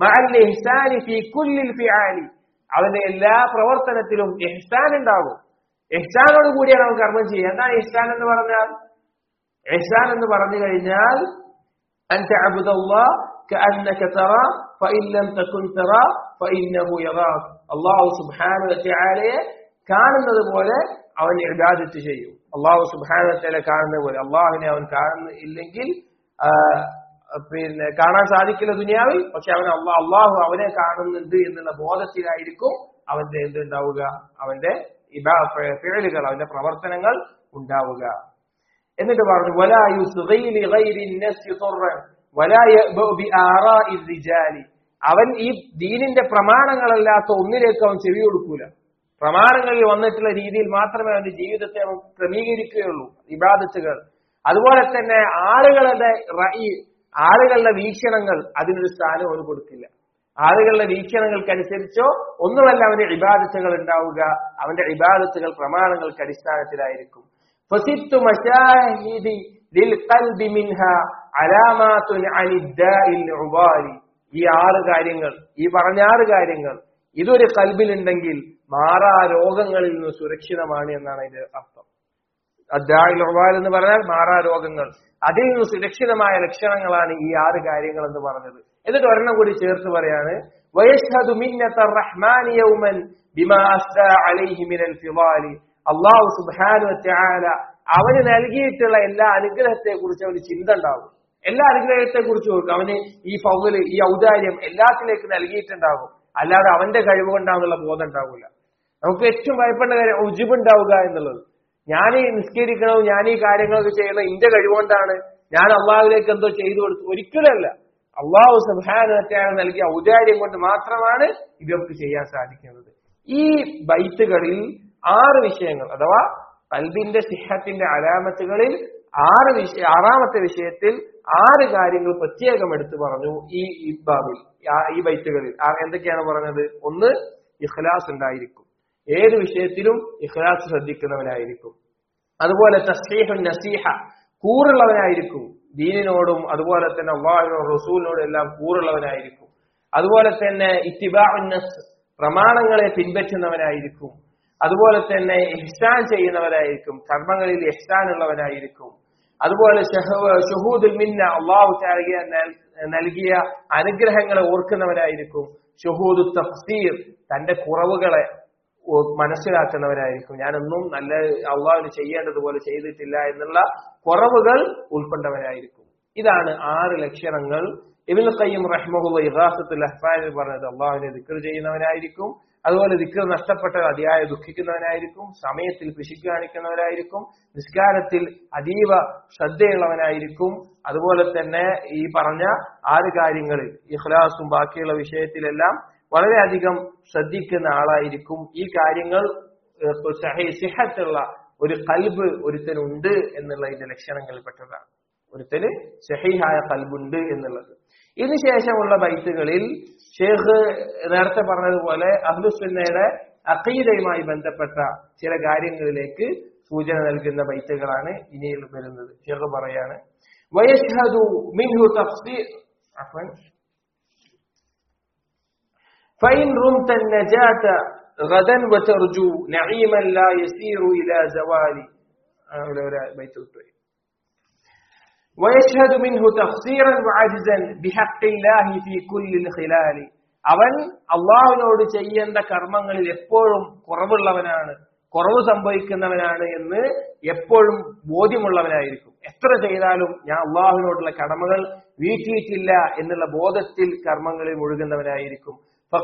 [SPEAKER 1] അവന്റെ എല്ലാ പ്രവർത്തനത്തിലും എഹ്സാൻ ഉണ്ടാകും എഹ്സാനോട് കൂടിയാണ് അവൻ കർമ്മം ചെയ്യുക എന്താണ് എഹ്സാൻ എന്ന് പറഞ്ഞാൽ എഹ്സാൻ എന്ന് പറഞ്ഞു കഴിഞ്ഞാൽ أن تعبد الله كأنك ترى فإن لم تكن ترى فإنه يراك الله سبحانه وتعالى കാണുന്നത് പോലെ അവൻ ഇബാദത്ത് ചെയ്യും അള്ളാഹു സുബാനത്തല കാണുന്ന പോലെ അള്ളാഹുവിനെ അവൻ കാണുന്നില്ലെങ്കിൽ പിന്നെ കാണാൻ സാധിക്കില്ല ദുനിയാവിൽ പക്ഷെ അവൻ അള്ളാഹ് അള്ളാഹു അവനെ കാണുന്നുണ്ട് എന്നുള്ള ബോധത്തിലായിരിക്കും അവന്റെ എന്തുണ്ടാവുക അവന്റെ ഇബാ ഫേലുകൾ അവന്റെ പ്രവർത്തനങ്ങൾ ഉണ്ടാവുക എന്നിട്ട് പറഞ്ഞു അവൻ ഈ ദീനിന്റെ പ്രമാണങ്ങളല്ലാത്ത ഒന്നിലേക്ക് അവൻ ചെവി കൊടുക്കൂല പ്രമാണങ്ങളിൽ വന്നിട്ടുള്ള രീതിയിൽ മാത്രമേ അവന്റെ ജീവിതത്തെ അവൻ ക്രമീകരിക്കുകയുള്ളൂ ഇബാദത്തുകൾ അതുപോലെ തന്നെ ആളുകളുടെ ആളുകളുടെ വീക്ഷണങ്ങൾ അതിനൊരു സ്ഥാനം അവന് കൊടുക്കില്ല ആളുകളുടെ വീക്ഷണങ്ങൾക്കനുസരിച്ചോ ഒന്നുമല്ല അവന്റെ ഇബാദത്തുകൾ ഉണ്ടാവുക അവന്റെ ഇബാദത്തുകൾ പ്രമാണങ്ങൾക്ക് അടിസ്ഥാനത്തിലായിരിക്കും فست مشاهد للقلب منها علامات عن الداء العبالي ഈ ആറ് കാര്യങ്ങൾ ഈ പറഞ്ഞ ആറ് കാര്യങ്ങൾ ഇതൊരു കൽബിലുണ്ടെങ്കിൽ മാറാ രോഗങ്ങളിൽ നിന്ന് സുരക്ഷിതമാണ് എന്നാണ് ഇതിന്റെ അർത്ഥം അദ്ദായിൽ ഉബാൽ എന്ന് പറഞ്ഞാൽ മാറാ രോഗങ്ങൾ അതിൽ നിന്ന് സുരക്ഷിതമായ ലക്ഷണങ്ങളാണ് ഈ ആറ് കാര്യങ്ങൾ എന്ന് പറഞ്ഞത് എന്നിട്ട് ഒരെണ്ണം കൂടി ചേർത്ത് പറയാണ് വയഷ്ഹദു മിന്നത്ത റഹ്മാനി യൗമൻ ബിമാ അസ്ദാ അലൈഹി മിനൽ ഫിവാലി അള്ളാഹു സുബാനു വറ്റാല അവന് നൽകിയിട്ടുള്ള എല്ലാ അനുഗ്രഹത്തെ കുറിച്ച് അവന് ചിന്ത ഉണ്ടാകും എല്ലാ അനുഗ്രഹത്തെ കുറിച്ച് ഓർക്കും അവന് ഈ പൗല് ഈ ഔദാര്യം എല്ലാത്തിലേക്ക് നൽകിയിട്ടുണ്ടാകും അല്ലാതെ അവന്റെ കഴിവ് കൊണ്ടാണെന്നുള്ള ബോധം ഉണ്ടാവില്ല നമുക്ക് ഏറ്റവും ഭയപ്പെട്ട കാര്യം ഉജിബുണ്ടാവുക എന്നുള്ളത് ഞാൻ ഈ നിസ്കരിക്കണവും ഞാൻ ഈ കാര്യങ്ങളൊക്കെ ചെയ്യുന്ന ഇന്റെ കഴിവുകൊണ്ടാണ് ഞാൻ അള്ളാഹുലേക്ക് എന്തോ ചെയ്തു കൊടുത്തു ഒരിക്കലല്ല അള്ളാഹു സുബാന നൽകിയ ഔദാര്യം കൊണ്ട് മാത്രമാണ് ഇതൊക്കെ ചെയ്യാൻ സാധിക്കുന്നത് ഈ ബൈത്തുകളിൽ ആറ് വിഷയങ്ങൾ അഥവാ കൽബിന്റെ സിഹത്തിന്റെ അലാമത്തുകളിൽ ആറ് വിഷയ ആറാമത്തെ വിഷയത്തിൽ ആറ് കാര്യങ്ങൾ പ്രത്യേകം എടുത്തു പറഞ്ഞു ഈ ഇബാബിൽ ഈ ബൈത്തുകളിൽ എന്തൊക്കെയാണ് പറഞ്ഞത് ഒന്ന് ഇഖ്ലാസ് ഉണ്ടായിരിക്കും ഏത് വിഷയത്തിലും ഇഖ്ലാസ് ശ്രദ്ധിക്കുന്നവനായിരിക്കും അതുപോലെ തസ്ലീഹുൻ നസീഹ കൂറുള്ളവനായിരിക്കും ദീനിനോടും അതുപോലെ തന്നെ അള്ളാഹിനോടും റസൂലിനോടും എല്ലാം കൂറുള്ളവനായിരിക്കും അതുപോലെ തന്നെ ഇത്തിബാഉന്നസ് പ്രമാണങ്ങളെ പിൻപറ്റുന്നവനായിരിക്കും അതുപോലെ തന്നെ ഇഹ്സാൻ ചെയ്യുന്നവരായിരിക്കും കർമ്മങ്ങളിൽ ഇഹ്സാൻ ഉള്ളവനായിരിക്കും അതുപോലെ ഷഹൂദുൽ മിന്ന അള്ളാഹു ചാരിക നൽകിയ അനുഗ്രഹങ്ങളെ ഓർക്കുന്നവരായിരിക്കും ഷഹൂദു തഫ്സീർ തന്റെ കുറവുകളെ മനസ്സിലാക്കുന്നവരായിരിക്കും ഞാനൊന്നും നല്ല അള്ളാഹുവിന് ചെയ്യേണ്ടതുപോലെ ചെയ്തിട്ടില്ല എന്നുള്ള കുറവുകൾ ഉൾക്കൊണ്ടവരായിരിക്കും ഇതാണ് ആറ് ലക്ഷണങ്ങൾ ഇബിൻ ഖയ്യം റഹ്മുള്ള ഇറാസത്തുൽ അഹ്ഫാനിൽ പറഞ്ഞത് അള്ളാഹുവിനെ ദിക്കർ ചെയ്യുന്നവനായിരിക്കും അതുപോലെ ദിക്കർ നഷ്ടപ്പെട്ട അതിയായ ദുഃഖിക്കുന്നവനായിരിക്കും സമയത്തിൽ പിശുക്ക് കാണിക്കുന്നവരായിരിക്കും നിസ്കാരത്തിൽ അതീവ ശ്രദ്ധയുള്ളവനായിരിക്കും അതുപോലെ തന്നെ ഈ പറഞ്ഞ ആറ് കാര്യങ്ങളിൽ ഇഖ്ലാസും ബാക്കിയുള്ള വിഷയത്തിലെല്ലാം വളരെയധികം ശ്രദ്ധിക്കുന്ന ആളായിരിക്കും ഈ കാര്യങ്ങൾ സിഹത്തുള്ള ഒരു കൽബ് ഒരുത്തനുണ്ട് എന്നുള്ള ഇതിന്റെ ലക്ഷണങ്ങളിൽപ്പെട്ടതാണ് ഒരുത്തന് ഷഹീഹായ കൽബുണ്ട് എന്നുള്ളത് ഇതിനുശേഷമുള്ള ബൈത്തുകളിൽ ഷേഖ് നേരത്തെ പറഞ്ഞതുപോലെ അഹ്ലുസുന്നയുടെ അഖീദയുമായി ബന്ധപ്പെട്ട ചില കാര്യങ്ങളിലേക്ക് സൂചന നൽകുന്ന ബൈത്തുകളാണ് ഇനിയിൽ വരുന്നത് ഷേഖ് പറയാണ് വയഷ്ഹദു മിൻഹു തഫ്സീർ അഫ്വൻ فإن رمت النجاة غدا وترجو نعيما لا يسير إلى زوال بيت الطيب ويشهد منه تقصيرا وعجزا بحق الله في كل الخلال അവൻ അള്ളാഹുവിനോട് ചെയ്യേണ്ട കർമ്മങ്ങളിൽ എപ്പോഴും കുറവുള്ളവനാണ് കുറവ് സംഭവിക്കുന്നവനാണ് എന്ന് എപ്പോഴും ബോധ്യമുള്ളവനായിരിക്കും എത്ര ചെയ്താലും ഞാൻ അള്ളാഹുവിനോടുള്ള കടമകൾ വീട്ടിയിട്ടില്ല എന്നുള്ള ബോധത്തിൽ കർമ്മങ്ങളിൽ മുഴുകുന്നവനായിരിക്കും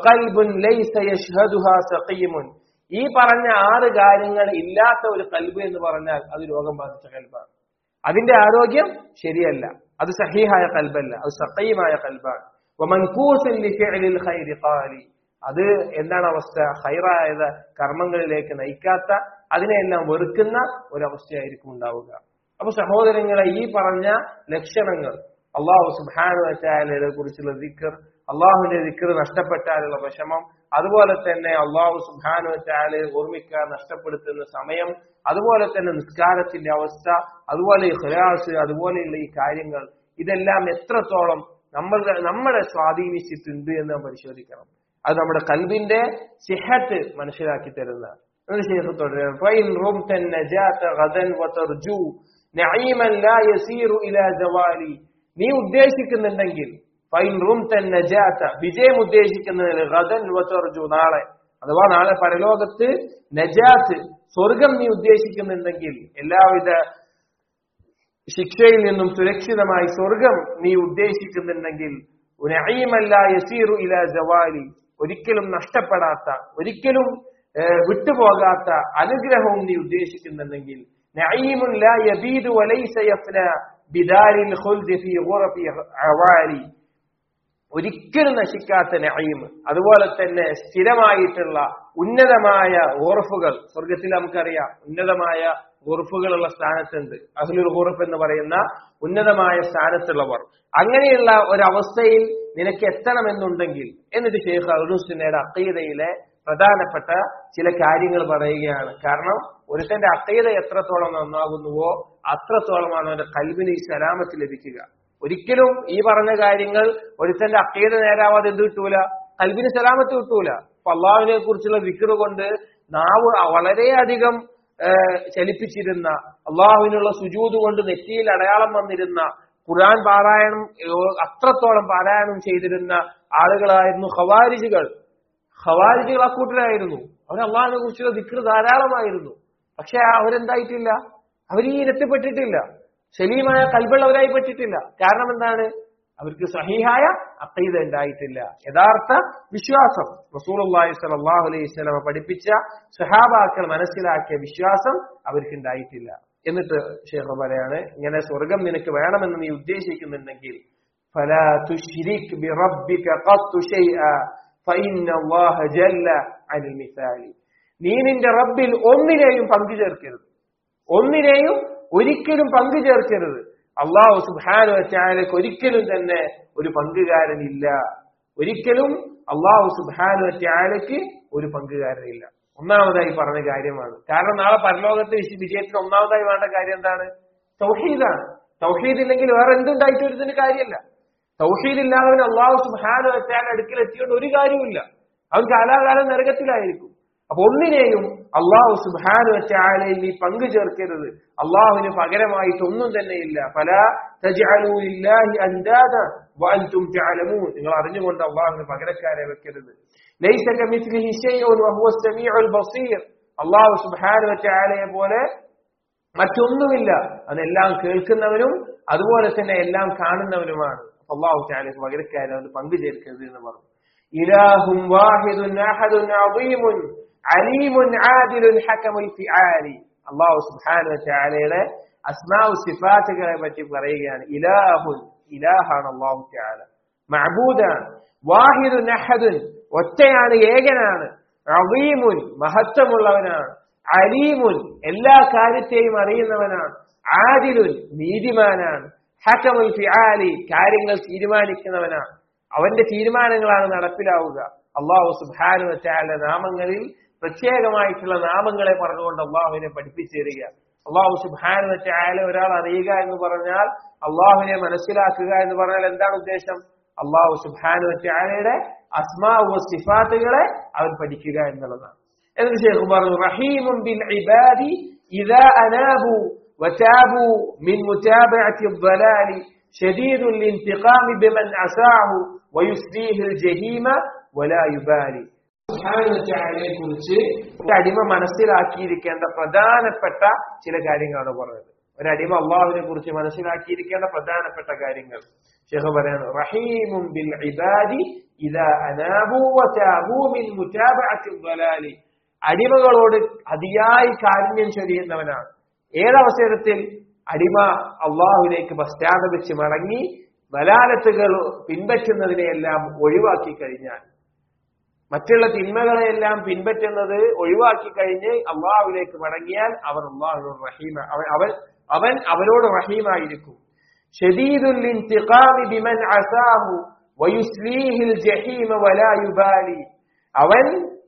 [SPEAKER 1] ഈ പറഞ്ഞ ആറ് കാര്യങ്ങൾ ഇല്ലാത്ത ഒരു കൽബ് എന്ന് പറഞ്ഞാൽ അത് രോഗം ബാധിച്ച കൽബാണ് അതിന്റെ ആരോഗ്യം ശരിയല്ല അത് സഹീഹായ കൽബല്ല അത് സഖീമായ കൽബാണ് അത് എന്താണ് അവസ്ഥ ഹൈറായത് കർമ്മങ്ങളിലേക്ക് നയിക്കാത്ത അതിനെയെല്ലാം വെറുക്കുന്ന ഒരവസ്ഥയായിരിക്കും ഉണ്ടാവുക അപ്പൊ സഹോദരങ്ങളെ ഈ പറഞ്ഞ ലക്ഷണങ്ങൾ അള്ളാഹു സുബാനു വച്ചാലയെ കുറിച്ചുള്ള ദിക്കർ അള്ളാഹുവിന്റെ ദിക്കർ നഷ്ടപ്പെട്ടാലുള്ള വിഷമം അതുപോലെ തന്നെ അള്ളാഹു സുബാനു വച്ചാല് ഓർമ്മിക്കാൻ നഷ്ടപ്പെടുത്തുന്ന സമയം അതുപോലെ തന്നെ നിസ്കാരത്തിന്റെ അവസ്ഥ അതുപോലെ ഈ ഖുലാസ് അതുപോലെയുള്ള ഈ കാര്യങ്ങൾ ഇതെല്ലാം എത്രത്തോളം നമ്മൾ നമ്മളെ സ്വാധീനിച്ചിട്ടുണ്ട് എന്ന് നാം പരിശോധിക്കണം അത് നമ്മുടെ കൽബിന്റെ സിഹത്ത് മനസ്സിലാക്കി തരുന്ന ഒരു ശേഷം തുടരുകയാണ് ഫൈൻ റുംത النجاة غدا وترجو نعيما لا يسير الى زوالي നീ ഉദ്ദേശിക്കുന്നുണ്ടെങ്കിൽ ഫൈൻ റുംത النجاة വിജയം ഉദ്ദേശിക്കുന്നതിൽ ഗദൻ വതർജു നാളെ അഥവാ നാളെ പരലോകത്ത് നജാത്ത് സ്വർഗം നീ ഉദ്ദേശിക്കുന്നുണ്ടെങ്കിൽ എല്ലാവിധ ശിക്ഷയിൽ നിന്നും സുരക്ഷിതമായി സ്വർഗം നീ ഉദ്ദേശിക്കുന്നുണ്ടെങ്കിൽ നഈമല്ല യസീറു ഇല ജവാലി ഒരിക്കലും നഷ്ടപ്പെടാത്ത ഒരിക്കലും ഏഹ്, വിട്ടുപോകാത്ത അനുഗ്രഹവും നീ ഉദ്ദേശിക്കുന്നുണ്ടെങ്കിൽ നഈമുൻ ലാ യബീദു വലൈസ യഫ്ന ബിദാരിൽ ഖുൽദി ഫീ ഗുറഫി അവാലി ഒരിക്കലും നശിക്കാത്ത നഈം അതുപോലെ തന്നെ സ്ഥിരമായിട്ടുള്ള ഉന്നതമായ ഓർഫുകൾ സ്വർഗത്തിൽ നമുക്കറിയാം ഉന്നതമായ ഉറഫുകളുള്ള സ്ഥാനത്തുണ്ട് അഹ്ലുൽ ഹുറഫ് എന്ന് പറയുന്ന ഉന്നതമായ സ്ഥാനത്തുള്ളവർ അങ്ങനെയുള്ള ഒരവസ്ഥയിൽ നിനക്ക് എത്തണമെന്നുണ്ടെങ്കിൽ എന്നിട്ട് ഷെയ്ഖ് അറുസുനയുടെ അക്കീതയിലെ പ്രധാനപ്പെട്ട ചില കാര്യങ്ങൾ പറയുകയാണ് കാരണം ഒരുത്തന്റെ അക്കീത എത്രത്തോളം നന്നാകുന്നുവോ അത്രത്തോളമാണ് അവന്റെ കൽവിന് ഈ സലാമത്ത് ലഭിക്കുക ഒരിക്കലും ഈ പറഞ്ഞ കാര്യങ്ങൾ ഒരുത്തന്റെ അക്കീത നേരാവാതെ എന്ത് കിട്ടൂല കൽവിന് സലാമത്ത് കിട്ടൂല അപ്പൊ അള്ളാഹുവിനെ കുറിച്ചുള്ള വിക്റ് കൊണ്ട് നാവ് വളരെയധികം ഏഹ്, ചലിപ്പിച്ചിരുന്ന അള്ളാഹുവിനുള്ള സുജൂത് കൊണ്ട് നെറ്റിയിൽ അടയാളം വന്നിരുന്ന ഖുർആൻ പാരായണം ഏഹ്, അത്രത്തോളം പാരായണം ചെയ്തിരുന്ന ആളുകളായിരുന്നു ഖവാരിജുകൾ ഖവാരിജുകൾ അക്കൂട്ടരായിരുന്നു അവർ അള്ളാഹിനെ കുറിച്ചുള്ള ദിക്ർ ധാരാളമായിരുന്നു പക്ഷെ അവരെന്തായിട്ടില്ല അവർ ഈ ഇനത്തിൽപ്പെട്ടിട്ടില്ല ശലീമായ കൽബുള്ളവരായി പറ്റിയിട്ടില്ല കാരണം എന്താണ് അവർക്ക് സഹിഹായ അക്കീദ ഉണ്ടായിട്ടില്ല യഥാർത്ഥ വിശ്വാസം റസൂലുള്ളാഹി സ്വല്ലല്ലാഹു അലൈഹി വസല്ലമ പഠിപ്പിച്ച സഹാബാക്കൾ മനസ്സിലാക്കിയ വിശ്വാസം അവർക്ക് ഉണ്ടായിട്ടില്ല എന്നിട്ട് ഷേഖ് പറയാണ് ഇങ്ങനെ സ്വർഗം നിനക്ക് വേണമെന്ന് നീ ഉദ്ദേശിക്കുന്നുണ്ടെങ്കിൽ فلا تشرك بربك قط شيئا فإن الله جل عن المثال നീ നിന്റെ റബ്ബിൽ ഒന്നിനെയും പങ്കു ചേർക്കരുത് ഒന്നിനെയും ഒരിക്കലും പങ്കു ചേർക്കരുത് അള്ളാഹു സുബാനു വച്ചാലേക്ക് ഒരിക്കലും തന്നെ ഒരു പങ്കുകാരനില്ല ഒരിക്കലും അള്ളാഹു സുബാനു വച്ചാലേക്ക് ഒരു പങ്കുകാരനില്ല ഒന്നാമതായി പറഞ്ഞ കാര്യമാണ് കാരണം നാളെ പരലോകത്തെ വിശ- വിജയത്തിന് ഒന്നാമതായി വേണ്ട കാര്യം എന്താണ് തൗഹീദാണ് തൗഹീദ് ഇല്ലെങ്കിൽ വേറെ എന്തുണ്ടായിട്ട് ഒരുത്തിന് കാര്യമല്ല തൗഹീദ് ഇല്ലാത്തവന് അള്ളാഹു സുബാനു വച്ചാൽ അടുക്കൽ എത്തിയോണ്ട് ഒരു കാര്യമില്ല അവൻ കാലാകാലം നരകത്തിലായിരിക്കും അപ്പൊ ഒന്നിനെയും അള്ളാഹു സുബാനു വച്ചാലയിൽ നീ പങ്കു ചേർക്കരുത് അള്ളാഹുവിന് പകരമായിട്ട് ഒന്നും തന്നെ ഇല്ല പല നിങ്ങൾ അറിഞ്ഞുകൊണ്ട് അള്ളാഹുവിന് പകരക്കാരെ വെക്കരുത് ലൈസ കമിസ്ലിഹി ശൈഉൻ വഹുവ സമീഉൽ ബസീർ അള്ളാഹു സുബ്ഹാനഹു വതആലയെ പോലെ മറ്റൊന്നുമില്ല അതെല്ലാം കേൾക്കുന്നവനും അതുപോലെ തന്നെ എല്ലാം കാണുന്നവനുമാണ് അപ്പൊ അള്ളാഹു തആലയ്ക്ക് പകരക്കാരെ അവന് പങ്കു ചേർക്കരുത് എന്ന് പറഞ്ഞു ഇലാഹും വാഹിദുൻ അഹദുൻ അദീമുൻ അലീമുൻ ആദിലുൻ ഹകമുൽ ഫിആലി അള്ളാഹു സുബ്ഹാനഹു വതആലയുടെ അസ്മാഉ സിഫാത്തുകളെ പറ്റി പറയുകയാണ് ഇലാഹുൻ ഇലാഹാണ് അള്ളാഹു തആല മഅബൂദാണ് വാഹിദുൻ അഹദുൻ ഒറ്റയാണ് ഏകനാണ് അദീമുൻ മഹത്വമുള്ളവനാണ് അലീമുൻ എല്ലാ കാര്യത്തെയും അറിയുന്നവനാണ് ആദിലുൻ നീതിമാനാണ് ഹക്കമുൽ ഫിആലി കാര്യങ്ങൾ തീരുമാനിക്കുന്നവനാണ് അവന്റെ തീരുമാനങ്ങളാണ് നടപ്പിലാവുക അള്ളാഹു സുബ്ഹാനു വച്ചാല നാമങ്ങളിൽ പ്രത്യേകമായിട്ടുള്ള നാമങ്ങളെ പറഞ്ഞുകൊണ്ട് അള്ളാഹുവിനെ പഠിപ്പിച്ചു തരിക അള്ളാഹു സുബ്ഹാനു വച്ചാല ഒരാൾ അറിയുക എന്ന് പറഞ്ഞാൽ അള്ളാഹുവിനെ മനസ്സിലാക്കുക എന്ന് പറഞ്ഞാൽ എന്താണ് ഉദ്ദേശം അള്ളാഹു സുബ്ഹാനു വച്ചാലയുടെ അസ്മാവു സിഫാത്തുകളെ അവൻ പഠിക്കുക എന്നുള്ളതാണ് എന്നിട്ട് ശേഖ് പറഞ്ഞു റഹീമും ബിൽ ഇബാദി ഇദാ അനാബു وتابوا من متابعة الضلال شديد الانتقام بمن عساه ويسليه الجحيم ولا يبالي കുറിച്ച് ഒരു അടിമ മനസ്സിലാക്കിയിരിക്കേണ്ട പ്രധാനപ്പെട്ട ചില കാര്യങ്ങളാണ് പറഞ്ഞത് ഒരു അടിമ അള്ളാഹുവിനെ കുറിച്ച് മനസ്സിലാക്കിയിരിക്കേണ്ട പ്രധാനപ്പെട്ട കാര്യങ്ങൾ ഷെഹ് പറയാണ് റഹീമും ബിൽ ഇബാദി ഇദാ അനാബു വതാബു മിൻ മുതാബഅത്തി ളലാലി അടിമകളോട് അതിയായി കാരുണ്യം ചൊരിയുന്നവനാണ് ഏതവസരത്തിൽ അടിമ അള്ളാഹുവിലേക്ക് പശ്ചാത്തപിച്ച് മടങ്ങി ബലാലത്തുകൾ പിൻപറ്റുന്നതിനെയെല്ലാം ഒഴിവാക്കി കഴിഞ്ഞാൽ മറ്റുള്ള തിന്മകളെല്ലാം പിൻപറ്റുന്നത് ഒഴിവാക്കി കഴിഞ്ഞ് അള്ളാഹുവിലേക്ക് മടങ്ങിയാൽ അവർ അള്ളാഹുനോട് റഹീമ അവൻ അവൻ അവൻ അവരോട് റഹീമായിരിക്കും ഷദീദുൽ ഇന്തിഖാമി ബിമൻ അസാഹു വയുസ്ലീഹിൽ ജഹീമ വലാ യുബാലി അവൻ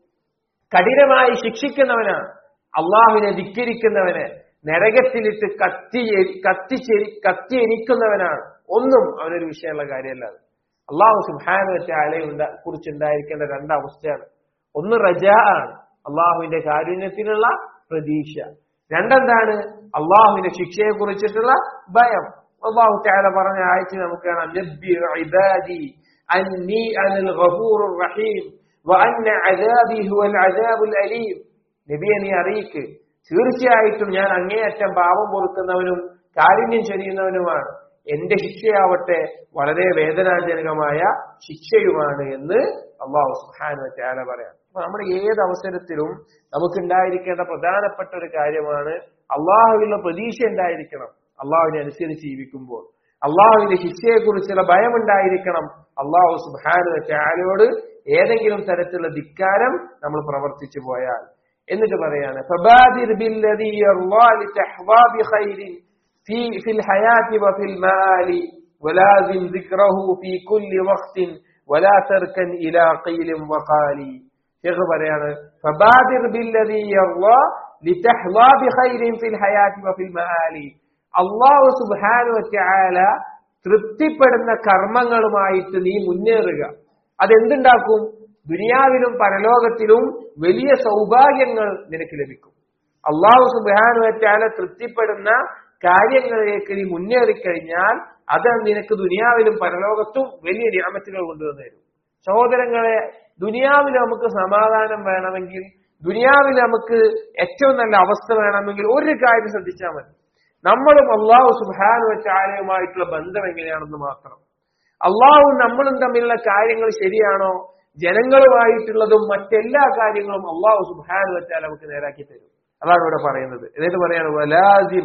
[SPEAKER 1] കഠിനമായി ശിക്ഷിക്കുന്നവനാണ് അള്ളാഹുവിനെ ധിക്കരിക്കുന്നവന് നരകത്തിലിട്ട് കത്തി കത്തിച്ചെരി കത്തിയെരിക്കുന്നവനാണ് ഒന്നും അവനൊരു വിഷയമുള്ള കാര്യമല്ല അത് അള്ളാഹു സുഹാനുവറ്റ അലയുണ്ട കുറിച്ചുണ്ടായിരിക്കേണ്ട രണ്ടവസ്ഥയാണ് ഒന്ന് റജാ ആണ് അള്ളാഹുവിന്റെ കാരുണ്യത്തിനുള്ള പ്രതീക്ഷ രണ്ടെന്താണ് അള്ളാഹുവിന്റെ ശിക്ഷയെ കുറിച്ചിട്ടുള്ള ഭയം അള്ളാഹു താല പറഞ്ഞ ആഴ്ച നമുക്ക് കാണാം നബ്ബി ഇബാദി അന്നി അനിൽ ഗഫൂറുർ റഹീം വഅന്ന അദാബി ഹുവൽ അദാബുൽ അലീം നബിയെ നീ അറിയിക്ക് തീർച്ചയായിട്ടും ഞാൻ അങ്ങേയറ്റം പാപം പൊറുക്കുന്നവനും കാരുണ്യം ചൊരിയുന്നവനുമാണ് എന്റെ ശിക്ഷയാവട്ടെ വളരെ വേദനാജനകമായ ശിക്ഷയുമാണ് എന്ന് അള്ളാഹു സുഹാനു ചാല പറയാം അപ്പൊ നമ്മുടെ ഏത് അവസരത്തിലും നമുക്കുണ്ടായിരിക്കേണ്ട പ്രധാനപ്പെട്ട ഒരു കാര്യമാണ് അള്ളാഹുവിനുള്ള പ്രതീക്ഷ ഉണ്ടായിരിക്കണം അള്ളാഹുവിനെ അനുസരിച്ച് ജീവിക്കുമ്പോൾ അള്ളാഹുവിന്റെ ശിക്ഷയെക്കുറിച്ചുള്ള ഭയമുണ്ടായിരിക്കണം അള്ളാഹു സുബാനു ചാലയോട് ഏതെങ്കിലും തരത്തിലുള്ള ധിക്കാരം നമ്മൾ പ്രവർത്തിച്ചു പോയാൽ എന്നിട്ട് പറയാണ് فبادر بالذي يرضى لتحظى بخير في في الحياة وفي المآل ولازم ذكره في كل وقت ولا تركن إلى قيل وقال ഷെയ്ഖ് പറയാണ് فبادر بالذي يرضى لتحظى بخير في الحياة وفي المآل അള്ളാഹു സുബ്ഹാനഹു വതആല തൃപ്തിപ്പെടുന്ന കർമ്മങ്ങളുമായിട്ട് നീ മുന്നേറുക അതെന്തുണ്ടാക്കും ദുനിയാവിലും പരലോകത്തിലും വലിയ സൗഭാഗ്യങ്ങൾ നിനക്ക് ലഭിക്കും അള്ളാഹു സുബാനുവറ്റാല തൃപ്തിപ്പെടുന്ന കാര്യങ്ങളിലേക്ക് നീ മുന്നേറിക്കഴിഞ്ഞാൽ അത് നിനക്ക് ദുനിയാവിലും പരലോകത്തും വലിയ നിയമത്തുകൾ കൊണ്ടുവന്നു തരും സഹോദരങ്ങളെ ദുനിയാവിൽ നമുക്ക് സമാധാനം വേണമെങ്കിൽ ദുനിയാവിൽ നമുക്ക് ഏറ്റവും നല്ല അവസ്ഥ വേണമെങ്കിൽ ഒരു കാര്യം ശ്രദ്ധിച്ചാൽ മതി നമ്മളും അള്ളാഹു സുബാനുവറ്റാലയുമായിട്ടുള്ള ബന്ധം എങ്ങനെയാണെന്ന് മാത്രം അള്ളാഹു നമ്മളും തമ്മിലുള്ള കാര്യങ്ങൾ ശരിയാണോ ജനങ്ങളുമായിട്ടുള്ളതും മറ്റെല്ലാ കാര്യങ്ങളും അള്ളാഹു സുബാനു വെച്ചാൽ നമുക്ക് നേരാക്കി തരും അതാണ് ഇവിടെ പറയുന്നത് എന്നിട്ട് പറയാണ് വലാസിം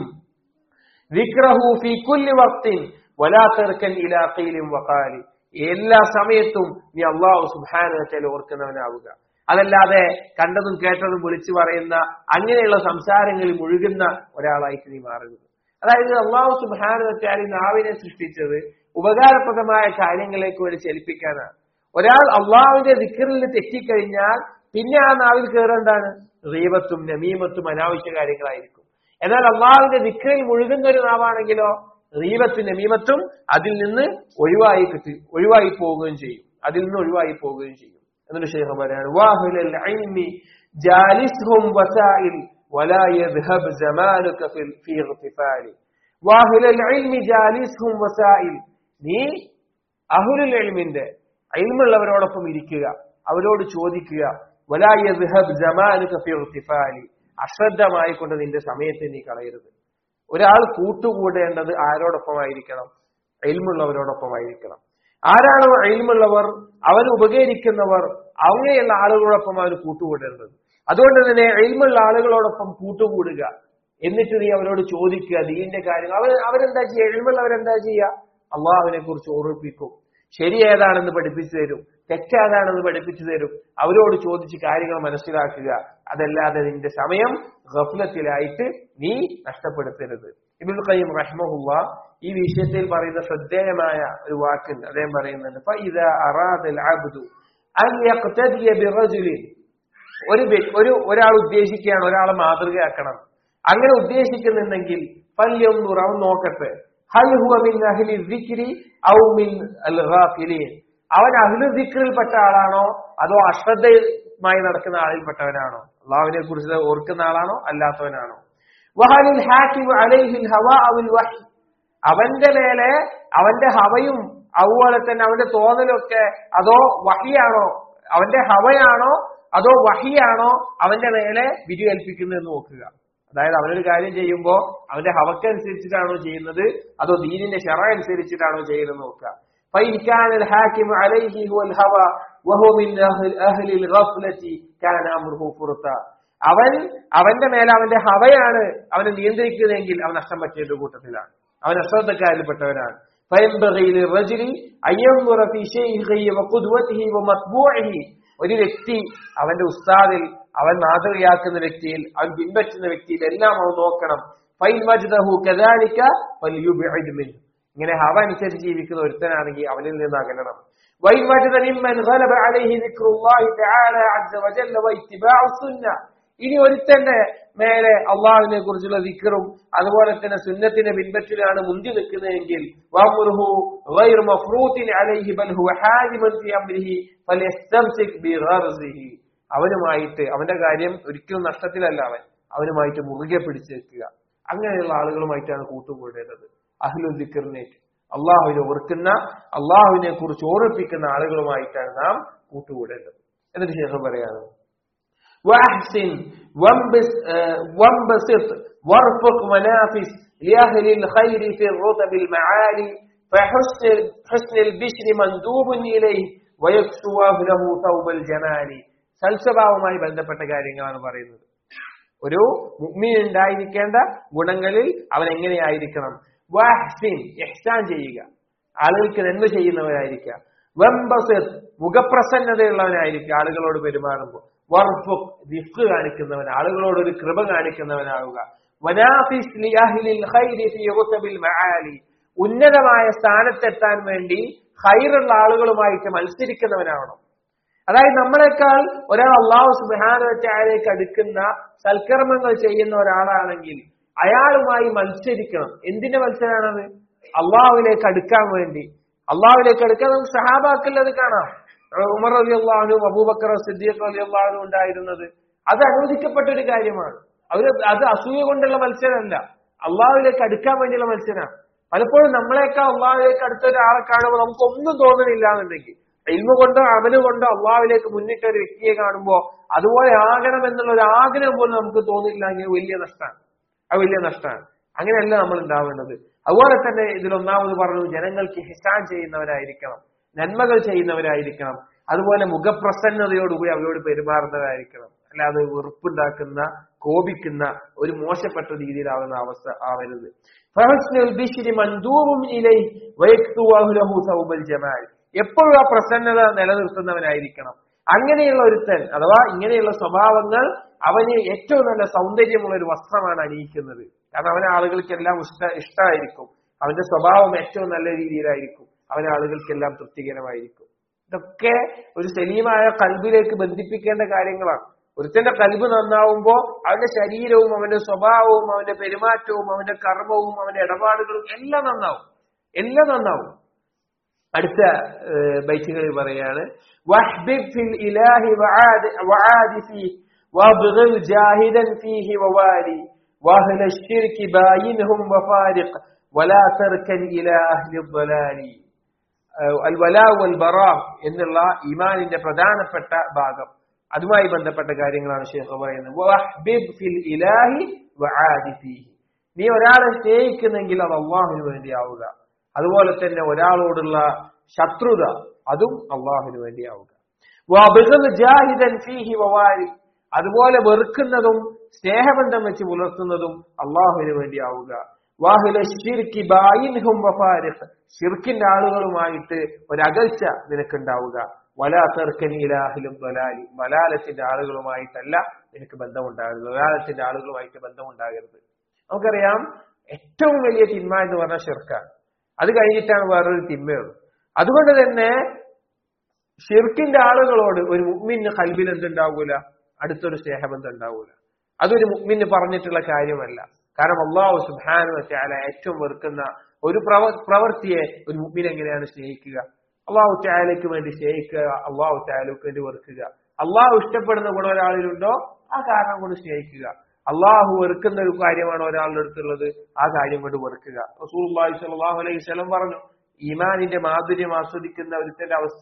[SPEAKER 1] വിക്രഹു ഫി കുല്ലി വക്തിൻ വലാത്തർക്കൻ ഇലാഖയിലും വക്കാലി എല്ലാ സമയത്തും നീ അള്ളാഹു സുബാനു വെച്ചാൽ ഓർക്കുന്നവനാവുക അതല്ലാതെ കണ്ടതും കേട്ടതും വിളിച്ചു പറയുന്ന അങ്ങനെയുള്ള സംസാരങ്ങളിൽ മുഴുകുന്ന ഒരാളായിട്ട് നീ മാറരുത് അതായത് അള്ളാഹു സുബാനു വെച്ചാൽ ഈ നാവിനെ സൃഷ്ടിച്ചത് ഉപകാരപ്രദമായ കാര്യങ്ങളിലേക്ക് വേണ്ടി ചലിപ്പിക്കാനാണ് ഒരാൾ അള്ളാഹുവിന്റെ ദിക്കറിൽ തെറ്റിക്കഴിഞ്ഞാൽ പിന്നെ ആ നാവിൽ കയറേണ്ടാണ് റീബത്തും നമീമത്തും അനാവശ്യ കാര്യങ്ങളായിരിക്കും എന്നാൽ അള്ളാഹുവിന്റെ ദിക്കറിൽ മുഴുകുന്ന ഒരു നാവാണെങ്കിലോ റീബത്തും നമീമത്തും അതിൽ നിന്ന് ഒഴിവായി കിട്ടി ഒഴിവായി പോവുകയും ചെയ്യും അതിൽ നിന്ന് ഒഴിവായി പോവുകയും ചെയ്യും എന്നിട്ട് ഷെയ്ഖ് പറയാണ് വാഹുലൽ ഇൽമി ജാലിസ്ഹും വസാഇൽ ولا يذهب زمانك في في اغتفال واهل العلم جالسهم وسائل നീ അഹുലുൽ ഇൽമിന്റെ അയിൽമുള്ളവരോടൊപ്പം ഇരിക്കുക അവരോട് ചോദിക്കുക അശ്രദ്ധമായി കൊണ്ട് നിന്റെ സമയത്തെ നീ കളയരുത് ഒരാൾ കൂട്ടുകൂടേണ്ടത് ആരോടൊപ്പമായിരിക്കണം അയിൽമുള്ളവരോടൊപ്പമായിരിക്കണം ആരാണോ അയിൽമുള്ളവർ അവർ ഉപകരിക്കുന്നവർ അങ്ങനെയുള്ള ആളുകളോടൊപ്പം അവർ കൂട്ടുകൂടേണ്ടത് അതുകൊണ്ട് തന്നെ അയിൽമുള്ള ആളുകളോടൊപ്പം കൂട്ടുകൂടുക എന്നിട്ട് നീ അവരോട് ചോദിക്കുക ദീന്റെ കാര്യങ്ങൾ അവർ അവരെന്താ ചെയ്യുക എഴുമുള്ളവരെന്താ ചെയ്യുക അള്ളാഹുവിനെ കുറിച്ച് ഓർമ്മിപ്പിക്കും ശരി ഏതാണെന്ന് പഠിപ്പിച്ചു തരും തെറ്റേതാണെന്ന് പഠിപ്പിച്ചു തരും അവരോട് ചോദിച്ച് കാര്യങ്ങൾ മനസ്സിലാക്കുക അതല്ലാതെ നിന്റെ സമയം ഗഫലത്തിലായിട്ട് നീ നഷ്ടപ്പെടുത്തരുത് ഇബുൽ ഖയ്യം റഹ്മഹുല്ല ഈ വിഷയത്തിൽ പറയുന്ന ശ്രദ്ധേയമായ ഒരു വാക്കുണ്ട് അദ്ദേഹം പറയുന്നുണ്ട് فإذا أراد العبد أن يقتدي برجل ഒരു ഒരു ഒരാൾ ഉദ്ദേശിക്കുകയാണ് ഒരാളെ മാതൃകയാക്കണം അങ്ങനെ ഉദ്ദേശിക്കുന്നുണ്ടെങ്കിൽ പല്യം അവൻ നോക്കട്ടെ ഹൽ ഹുവ മിൻ അഹ്ലി ദിക്രി ഔ മിൻ അൽ ഗാഫിലീൻ അവൻ അഹ്ലു ദിക്റിൽപ്പെട്ട ആളാണോ അതോ അശ്രദ്ധമായി നടക്കുന്ന ആളിൽപ്പെട്ടവനാണോ അള്ളാഹുവിനെ കുറിച്ച് ഓർക്കുന്ന ആളാണോ അല്ലാത്തവനാണോ വഹലിൽ ഹാക്കിം അലൈഹിൽ ഹവാ അവൽ വഹി അവന്റെ മേലെ അവന്റെ ഹവയും അതുപോലെ തന്നെ അവന്റെ തോന്നലൊക്കെ അതോ വഹിയാണോ അവന്റെ ഹവയാണോ അതോ വഹിയാണോ അവന്റെ മേലെ വിധിയേൽപ്പിക്കുന്നതെന്ന് നോക്കുക അതായത് അവനൊരു കാര്യം ചെയ്യുമ്പോൾ അവന്റെ ഹവക്കനുസരിച്ചിട്ടാണോ ചെയ്യുന്നത് അതോ ദീനിന്റെ ഷറ അനുസരിച്ചിട്ടാണോ ചെയ്യുന്നത് നോക്കുക فإن كان الحاكم عليه هو الهوى وهو من أهل, أهل الغفلة كان أمره فرطا അവൻ അവന്റെ മേലെ അവന്റെ ഹവയാണ് അവനെ നിയന്ത്രിക്കുന്നതെങ്കിൽ അവൻ നഷ്ടം പറ്റിയ കൂട്ടത്തിലാണ് അവൻ അശ്രദ്ധക്കാരിൽപ്പെട്ടവനാണ് فينبغي للرجل أن ينظر في شيخه وقدوته ومطبوعه ഒരു വ്യക്തി അവന്റെ ഉസ്താദിൽ അവൻ മാതൃകയാക്കുന്ന വ്യക്തിയിൽ അവൻ പിൻപറ്റുന്ന വ്യക്തിയിൽ എല്ലാം അവൻ നോക്കണം ഫൈൻ വജ്ദഹു കദാലിക ഫൽയുബ്ഇദ് മിൻഹു ഇങ്ങനെ ഹവ അനുസരിച്ച് ജീവിക്കുന്ന ഒരുത്തനാണെങ്കിൽ അവനിൽ നിന്ന് അകലണം വൈൻ വജ്ദ മിമ്മൻ ഗലബ അലൈഹി ദിക്റുല്ലാഹി തആല അസ്സ വജല്ല വഇത്തിബാഉ സുന്ന ഇനി ഒരുത്തന്റെ മേലെ അള്ളാഹുവിനെ കുറിച്ചുള്ള വിക്കറും അതുപോലെ തന്നെ സുന്നത്തിന്റെ പിൻപറ്റിലാണ് മുന്തി നിൽക്കുന്നതെങ്കിൽ വഅംറുഹു ഗൈറു മഫ്റൂത്തിൻ അലൈഹി ബൽ ഹുവ ഹാജിമൻ ഫി അംരിഹി ഫലയസ്തംസിക് ബിഗർസിഹി അവനുമായിട്ട് അവന്റെ കാര്യം ഒരിക്കലും നഷ്ടത്തിലല്ല അവൻ അവനുമായിട്ട് മുറുകെ പിടിച്ചു വെക്കുക അങ്ങനെയുള്ള ആളുകളുമായിട്ടാണ് കൂട്ടുകൂടേണ്ടത് അഹ്ലു ദിക്കറിനേറ്റ് അള്ളാഹുവിനെ ഓർക്കുന്ന അള്ളാഹുവിനെ കുറിച്ച് ഓർപ്പിക്കുന്ന ആളുകളുമായിട്ടാണ് നാം കൂട്ടുകൂടേണ്ടത് എന്നിട്ട് ശേഷം പറയാണ് واحسن وانبس آه، وانبسط وارفق منافس لاهل الخير في الرتب المعالي فحسن حسن البشر مندوب اليه ويكسو له ثوب الجمال സൽസ്വഭാവവുമായി ബന്ധപ്പെട്ട കാര്യങ്ങളാണ് പറയുന്നത് ഒരു മുഗ്മീൻ ഉണ്ടായിരിക്കേണ്ട ഗുണങ്ങളിൽ അവൻ എങ്ങനെയായിരിക്കണം വാഹ്സിൻ ഇഹ്സാൻ ചെയ്യുക ആളുകൾക്ക് നന്മ ചെയ്യുന്നവരായിരിക്കുക വെമ്പസിർ മുഖപ്രസന്നതയുള്ളവനായിരിക്കുക ആളുകളോട് പെരുമാറുമ്പോൾ വർഫുഖ് റിഫ്ഖ് കാണിക്കുന്നവൻ ആളുകളോട് ഒരു കൃപ കാണിക്കുന്നവനാവുക വനാഫിസ് ലിഅഹ്ലിൽ ഖൈരി ഫീ റുതബിൽ മആലി ഉന്നതമായ സ്ഥാനത്തെത്താൻ വേണ്ടി ഖൈറുള്ള ആളുകളുമായിട്ട് മത്സരിക്കുന്നവനാവണം അതായത് നമ്മളെക്കാൾ ഒരാൾ അള്ളാഹു സുബാനോറ്റാലേക്ക് അടുക്കുന്ന സൽക്കർമ്മങ്ങൾ ചെയ്യുന്ന ഒരാളാണെങ്കിൽ അയാളുമായി മത്സരിക്കണം എന്തിന്റെ മത്സരമാണത് അള്ളാഹുവിലേക്ക് അടുക്കാൻ വേണ്ടി അള്ളാഹുവിലേക്ക് അടുക്കാൻ നമുക്ക് സഹാബാക്കിൽ അത് കാണാം ഉമർ അലി അള്ളാഹുനും അബൂബക്കർ സിദ്ദീഖ് അലി അള്ളാഹുനും ഉണ്ടായിരുന്നത് അത് അനുവദിക്കപ്പെട്ട ഒരു കാര്യമാണ് അവര് അത് അസൂയ കൊണ്ടുള്ള മത്സരമല്ല അള്ളാഹുവിലേക്ക് അടുക്കാൻ വേണ്ടിയുള്ള മത്സരമാണ് പലപ്പോഴും നമ്മളെക്കാൾ അള്ളാഹുവിലേക്ക് അടുത്ത ഒരാളെ കാണുമ്പോൾ നമുക്ക് ഒന്നും തോന്നുന്നില്ല എന്നുണ്ടെങ്കിൽ ഇൽമ കൊണ്ടോ അമല് കൊണ്ടോ അള്ളാഹുവിലേക്ക് മുന്നിട്ട ഒരു വ്യക്തിയെ കാണുമ്പോൾ അതുപോലെ ആകണം എന്നുള്ള ഒരു ആഗ്രഹം പോലും നമുക്ക് തോന്നില്ല എങ്കിൽ വലിയ നഷ്ടമാണ് അത് വലിയ നഷ്ടമാണ് അങ്ങനെയല്ല നമ്മൾ ഉണ്ടാവേണ്ടത് അതുപോലെ തന്നെ ഇതിൽ ഒന്നാമത് പറഞ്ഞു ജനങ്ങൾക്ക് ഹിസാൻ ചെയ്യുന്നവരായിരിക്കണം നന്മകൾ ചെയ്യുന്നവരായിരിക്കണം അതുപോലെ മുഖപ്രസന്നതയോടുകൂടി അവരോട് പെരുമാറുന്നവരായിരിക്കണം അല്ലാതെ വെറുപ്പുണ്ടാക്കുന്ന കോപിക്കുന്ന ഒരു മോശപ്പെട്ട രീതിയിലാവുന്ന അവസ്ഥ ആവരുത് ഫഹസ്നുൽ ബിശ്രി മൻദൂബും ഇലൈ വയക്തുവാഹു ലഹു സൗബൽ ജമാൽ എപ്പോഴും ആ പ്രസന്നത നിലനിർത്തുന്നവനായിരിക്കണം അങ്ങനെയുള്ള ഒരുത്തൻ അഥവാ ഇങ്ങനെയുള്ള സ്വഭാവങ്ങൾ അവന് ഏറ്റവും നല്ല സൗന്ദര്യമുള്ള ഒരു വസ്ത്രമാണ് അണിയിക്കുന്നത് കാരണം അവനെ ആളുകൾക്കെല്ലാം ഇഷ്ട ഇഷ്ടമായിരിക്കും അവന്റെ സ്വഭാവം ഏറ്റവും നല്ല രീതിയിലായിരിക്കും അവനെ ആളുകൾക്കെല്ലാം തൃപ്തികരമായിരിക്കും ഇതൊക്കെ ഒരു സലീമായ കൽബിലേക്ക് ബന്ധിപ്പിക്കേണ്ട കാര്യങ്ങളാണ് ഒരുത്തന്റെ കൽബ് നന്നാവുമ്പോ അവന്റെ ശരീരവും അവന്റെ സ്വഭാവവും അവന്റെ പെരുമാറ്റവും അവന്റെ കർമ്മവും അവന്റെ ഇടപാടുകളും എല്ലാം നന്നാവും എല്ലാം നന്നാവും അടുത്ത ബൈറ്റുകളിൽ പറയാണ് വഹ്ബിബ് ഫിൽ ഇലാഹി വആദ് വആദി ഫീഹി وابغض جاهدا فيه ووالي واهل الشرك باينهم وفارق ولا تركن الى اهل الضلال الولاء والبراء എന്നുള്ള ഈമാനിന്റെ പ്രധാനപ്പെട്ട ഭാഗം അതുമായി ബന്ധപ്പെട്ട കാര്യങ്ങളാണ് ഷേഖ് പറയുന്നത് വഹ്ബിബ് ഫിൽ ഇലാഹി വആദി ഫീഹി നീ ഒരാളെ സ്നേഹിക്കുന്നെങ്കിൽ അത് അള്ളാഹുവിന് വേണ്ടിയാവുക അതുപോലെ തന്നെ ഒരാളോടുള്ള ശത്രുത അതും അള്ളാഹുവിന് വേണ്ടിയാവുക ജാഹിദൻ ഫീഹി വവാരി അതുപോലെ വെറുക്കുന്നതും സ്നേഹബന്ധം വെച്ച് പുലർത്തുന്നതും അള്ളാഹുവിന് വേണ്ടിയാവുക വാഹില ഷിർക്കി ബായിൻഹും വഫാരിഖ് ഷിർക്കിന്റെ ആളുകളുമായിട്ട് ഒരകൽച്ച നിനക്കുണ്ടാവുക വലാ തെർക്കനീലാഹിലും ബലാലി ബലാലത്തിന്റെ ആളുകളുമായിട്ടല്ല നിനക്ക് ബന്ധമുണ്ടാകരുത് ബലാലത്തിന്റെ ആളുകളുമായിട്ട് ബന്ധമുണ്ടാകരുത് നമുക്കറിയാം ഏറ്റവും വലിയ തിന്മ എന്ന് പറഞ്ഞ ഷിർക്കാണ് അത് കഴിഞ്ഞിട്ടാണ് വേറൊരു തിന്മയുള്ളൂ അതുകൊണ്ട് തന്നെ ഷിർക്കിന്റെ ആളുകളോട് ഒരു മുഗ്മിന് കൽബിൽ എന്തുണ്ടാവൂല അടുത്തൊരു സ്നേഹബന്ധം ഉണ്ടാവൂല അതൊരു മുഗ്മിന് പറഞ്ഞിട്ടുള്ള കാര്യമല്ല കാരണം അള്ളാഹു സുബാനു വച്ചാല ഏറ്റവും വെറുക്കുന്ന ഒരു പ്രവ പ്രവൃത്തിയെ ഒരു മുഗ്മിൻ എങ്ങനെയാണ് സ്നേഹിക്കുക അള്ളാഹു ചായാലയ്ക്ക് വേണ്ടി സ്നേഹിക്കുക അള്ളാഹു ചായാലയ്ക്ക് വേണ്ടി വെറുക്കുക അള്ളാഹു ഇഷ്ടപ്പെടുന്ന ഗുണം ഒരാളിലുണ്ടോ ആ കാരണം കൊണ്ട് സ്നേഹിക്കുക അള്ളാഹു വെറുക്കുന്ന ഒരു കാര്യമാണ് ഒരാളുടെ അടുത്തുള്ളത് ആ കാര്യം കൊണ്ട് വെറുക്കുക റസൂൽ സലാഹു അലൈഹി സ്വലം പറഞ്ഞു ഈമാനിന്റെ മാധുര്യം ആസ്വദിക്കുന്ന ഒരുത്തന്റെ അവസ്ഥ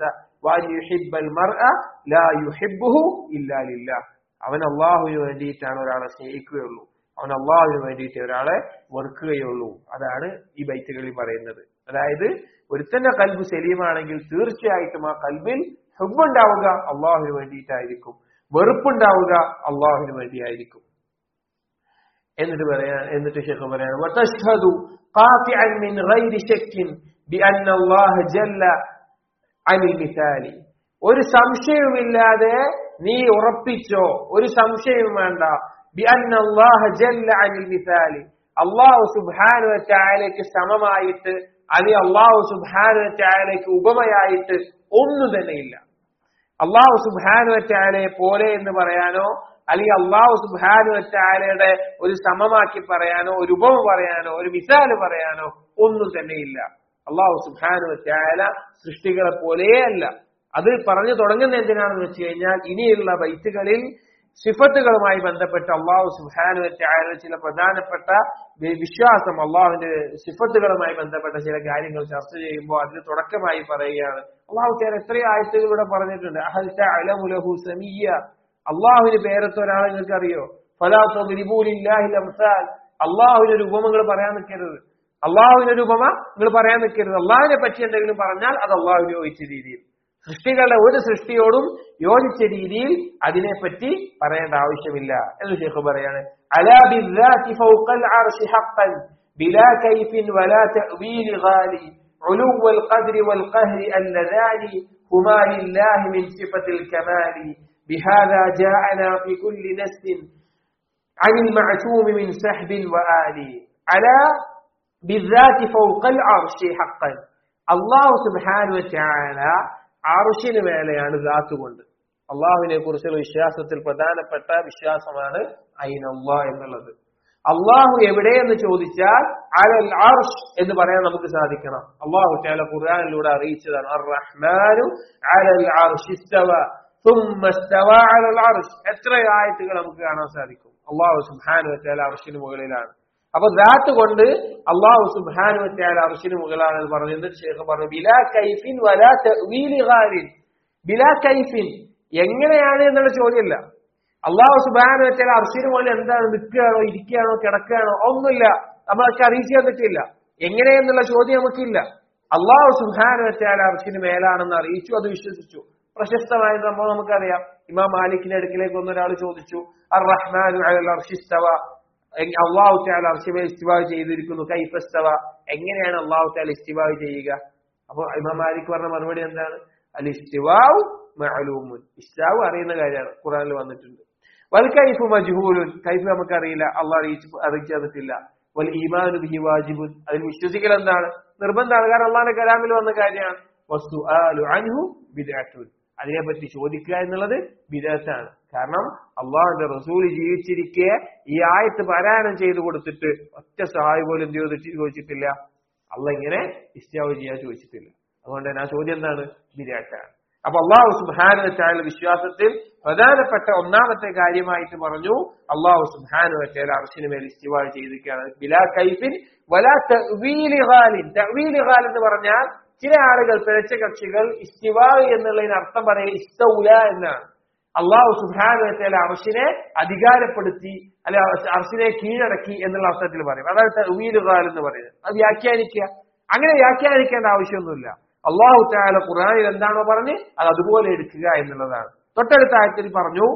[SPEAKER 1] അവൻ അള്ളാഹുവിന് വേണ്ടിയിട്ടാണ് ഒരാളെ സ്നേഹിക്കുകയുള്ളൂ അവൻ അള്ളാഹുവിന് വേണ്ടിയിട്ട് ഒരാളെ വെറുക്കുകയുള്ളൂ അതാണ് ഈ ബൈറ്റുകളിൽ പറയുന്നത് അതായത് ഒരുത്തന്റെ കൽബ് സലീമാണെങ്കിൽ തീർച്ചയായിട്ടും ആ കൽബിൽ ഹുബുണ്ടാവുക അള്ളാഹുവിന് വേണ്ടിയിട്ടായിരിക്കും വെറുപ്പുണ്ടാവുക അള്ളാഹുവിന് വേണ്ടിയായിരിക്കും എന്നിട്ട് പറയാ എന്നിട്ട് ഷെഖ് പറയാണ് وتشهد قاطعا من غير شك بأن الله جل عن المثال ഒരു സംശയവുമില്ലാതെ നീ ഉറപ്പിച്ചോ ഒരു സംശയവും വേണ്ട ബിഅന്ന അല്ലാഹ ജല്ല അനിൽ മിസാലി അള്ളാഹു സുബ്ഹാനഹു വ തആലയ്ക്ക് സമമായിട്ട് അല്ലെങ്കിൽ അള്ളാഹു സുബ്ഹാനഹു വ തആലയ്ക്ക് ഉപമയായിട്ട് ഒന്നും തന്നെയില്ല അള്ളാഹു സുബ്ഹാനഹു വ തആലയെ പോലെ എന്ന് പറയാനോ അല്ലെങ്കിൽ അള്ളാഹു സുബ്ഹാനഹു വ തആലയുടെ ഒരു സമമാക്കി പറയാനോ ഒരു ഉപമ പറയാനോ ഒരു മിസാല് പറയാനോ ഒന്നും തന്നെയില്ല അള്ളാഹു സുബ്ഹാനഹു വ തആല സൃഷ്ടികളെ പോലെയല്ല അത് പറഞ്ഞു തുടങ്ങുന്ന എന്തിനാണെന്ന് വെച്ച് കഴിഞ്ഞാൽ ഇനിയുള്ള ബൈത്തുകളിൽ സിഫത്തുകളുമായി ബന്ധപ്പെട്ട് അള്ളാഹു സുബാനു വെച്ചായ ചില പ്രധാനപ്പെട്ട വി- വിശ്വാസം അള്ളാഹുവിന്റെ സിഫത്തുകളുമായി ബന്ധപ്പെട്ട ചില കാര്യങ്ങൾ ചർച്ച ചെയ്യുമ്പോൾ അതിന് തുടക്കമായി പറയുകയാണ് അള്ളാഹു ചേർ എത്രയോ ആയത്തുകൾ ഇവിടെ പറഞ്ഞിട്ടുണ്ട് അഹൽത അലമുലഹു സമീയ അള്ളാഹുവിന് പേരത്ത ഒരാളെ നിങ്ങൾക്ക് അറിയോ ഫലാത്തലിബൂലില്ലാഹിൽ അംസാൽ അള്ളാഹുവിന് ഒരു ഉപമകൾ പറയാൻ നിൽക്കരുത് അള്ളാഹുവിന് ഒരു ഉപമ നിങ്ങൾ പറയാൻ നിൽക്കരുത് അള്ളാഹുവിനെ പറ്റി എന്തെങ്കിലും പറഞ്ഞാൽ അത് അള്ളാഹുവിന് യോജിച്ച രീതിയിൽ സൃഷ്ടികളുടെ ഒരു സൃഷ്ടിയോടും യോജിച്ച രീതിയിൽ അതിനെപ്പറ്റി പറയേണ്ട ആവശ്യമില്ല എന്ന് ഷെയ്ഖ് പറയാണ് അലാ ബിദ്ദാതി ഫൗഖൽ അർശി ഹഖ്ഖൻ ബിലാ കൈഫിൻ വലാ തഅവീൽ ഗാലി علو القدر والقهر اللذان هما لله من صفة الكمال بهذا جاءنا في كل نس عن المعتوم من سحب وآل على بالذات فوق العرش حقا الله سبحانه وتعالى അറുഷിന് മേലെയാണ് ذات കൊണ്ട് അള്ളാഹുവിനെ കുറിച്ചുള്ള വിശ്വാസത്തിൽ പ്രധാനപ്പെട്ട വിശ്വാസമാണ് അയിനല്ല എന്നുള്ളത് അള്ളാഹു എവിടെയെന്ന് ചോദിച്ചാൽ അലൽ അർഷ് എന്ന് പറയാൻ നമുക്ക് സാധിക്കണം അള്ളാഹു താല ഖുർആനിലൂടെ അറിയിച്ചതാണ് അർ റഹ്മാനു അലൽ അർഷ് ഇസ്തവ ثم استوى على العرش എത്ര ആയത്തുകൾ നമുക്ക് കാണാൻ സാധിക്കും അള്ളാഹു സുബ്ഹാനഹു വതആല അർഷിന് മുകളിലാണ് അപ്പൊ ദാത്ത് കൊണ്ട് അള്ളാഹു സുബ്ഹാനഹു വതആല അർഷിന് മുകളിലാണെന്ന് പറഞ്ഞു എന്നിട്ട് ശേഖ് പറഞ്ഞു ബിലാ കൈഫിൻ വലാ തഅവീലി ഗാലിൻ ബിലാ കൈഫിൻ എങ്ങനെയാണ് എന്നുള്ള ചോദ്യമല്ല അള്ളാഹു സുബാന വെച്ചാൽ അർഷിന് പോലെ എന്താണ് നിൽക്കുകയാണോ ഇരിക്കുകയാണോ കിടക്കുകയാണോ ഒന്നുമില്ല നമ്മളൊക്കെ അറിയിച്ചു തന്നിട്ടില്ല എങ്ങനെയെന്നുള്ള ചോദ്യം നമുക്കില്ല അള്ളാഹു സുബാന വെച്ചാൽ അർഷിന് മേലാണെന്ന് അറിയിച്ചു അത് വിശ്വസിച്ചു പ്രശസ്തമായ സംഭവം നമുക്കറിയാം ഇമാം മാലിക്കിന്റെ അടുക്കിലേക്ക് ഒന്നൊരാൾ ചോദിച്ചു അർ റഹ്മാൻ അർഷിസ്തവ അള്ളാഹു താല അർഷിമേൽ ഇസ്തിവാവ് ചെയ്തിരിക്കുന്നു കൈഫസ്തവ എങ്ങനെയാണ് അള്ളാഹു താല ഇസ്തിവാവ് ചെയ്യുക അപ്പൊ ഇമാം മാലിക് പറഞ്ഞ മറുപടി എന്താണ് അൽ ഇസ്തിവാവ് മഅലൂമുൻ ഇസ്ലാവ് അറിയുന്ന കാര്യമാണ് ഖുറാനിൽ വന്നിട്ടുണ്ട് വൽ കൈഫ് മജ്ഹൂലുൻ കൈഫ് നമുക്കറിയില്ല അള്ളാഹ് അറിയിച്ചു അറിയിച്ചു തന്നിട്ടില്ല വൽ ഈമാനു ബിഹി വാജിബുൻ അതിൽ വിശ്വസിക്കൽ എന്താണ് നിർബന്ധമാണ് കാരണം അള്ളാഹിന്റെ കലാമിൽ വന്ന കാര്യമാണ് വസ്തുആലു അൻഹു ബിദ്അത്തുൻ അതിനെപ്പറ്റി ചോദിക്കുക എന്നുള്ളത് ബിദഅത്താണ് കാരണം അള്ളാഹുന്റെ റസൂൽ ജീവിച്ചിരിക്കെ ഈ ആയത്ത് പാരായണം ചെയ്തു കൊടുത്തിട്ട് ഒറ്റ സഹായി പോലും എന്ത് ചെയ്തിട്ട് ചോദിച്ചിട്ടില്ല അള്ള ഇങ്ങനെ ഇസ്ലാവ് ചെയ്യാൻ ചോദിച്ചിട്ടില്ല അതുകൊണ്ട് തന്നെ ആ ചോദ്യം എന്താണ് ബിദഅത്താണ് അപ്പൊ അള്ളാഹു സുബാനു വെച്ചാൽ വിശ്വാസത്തിൽ പ്രധാനപ്പെട്ട ഒന്നാമത്തെ കാര്യമായിട്ട് പറഞ്ഞു അള്ളാഹു സുബാനു വെച്ചാൽ അർഷിന് മേൽ ഇസ്തിവാൾ ചെയ്തിരിക്കുകയാണ് ബിലാ കൈഫിൻ വലാ തഅ്വീലി ഗാലിൻ തഅ്വീലി ഗാൽ എന്ന് പറഞ്ഞാൽ ചില ആളുകൾ പിഴച്ച കക്ഷികൾ ഇസ്തിവാ എന്നുള്ളതിന് അർത്ഥം പറയുക ഇസ്തൗല എന്നാണ് അള്ളാഹു സുബാനു വെച്ചാൽ അർഷിനെ അധികാരപ്പെടുത്തി അല്ലെ അർഷിനെ കീഴടക്കി എന്നുള്ള അർത്ഥത്തിൽ പറയും അതാണ് തഅ്വീലി ഗാൽ എന്ന് പറയുന്നത് അത് വ്യാഖ്യാനിക്കുക അങ്ങനെ വ്യാഖ്യാനിക്കേണ്ട ആവശ്യമൊന്നുമില്ല അള്ളാഹു താല ഖുറാനിൽ എന്താണോ പറഞ്ഞ് അത് അതുപോലെ എടുക്കുക എന്നുള്ളതാണ് തൊട്ടടുത്ത ആയത്തിൽ പറഞ്ഞു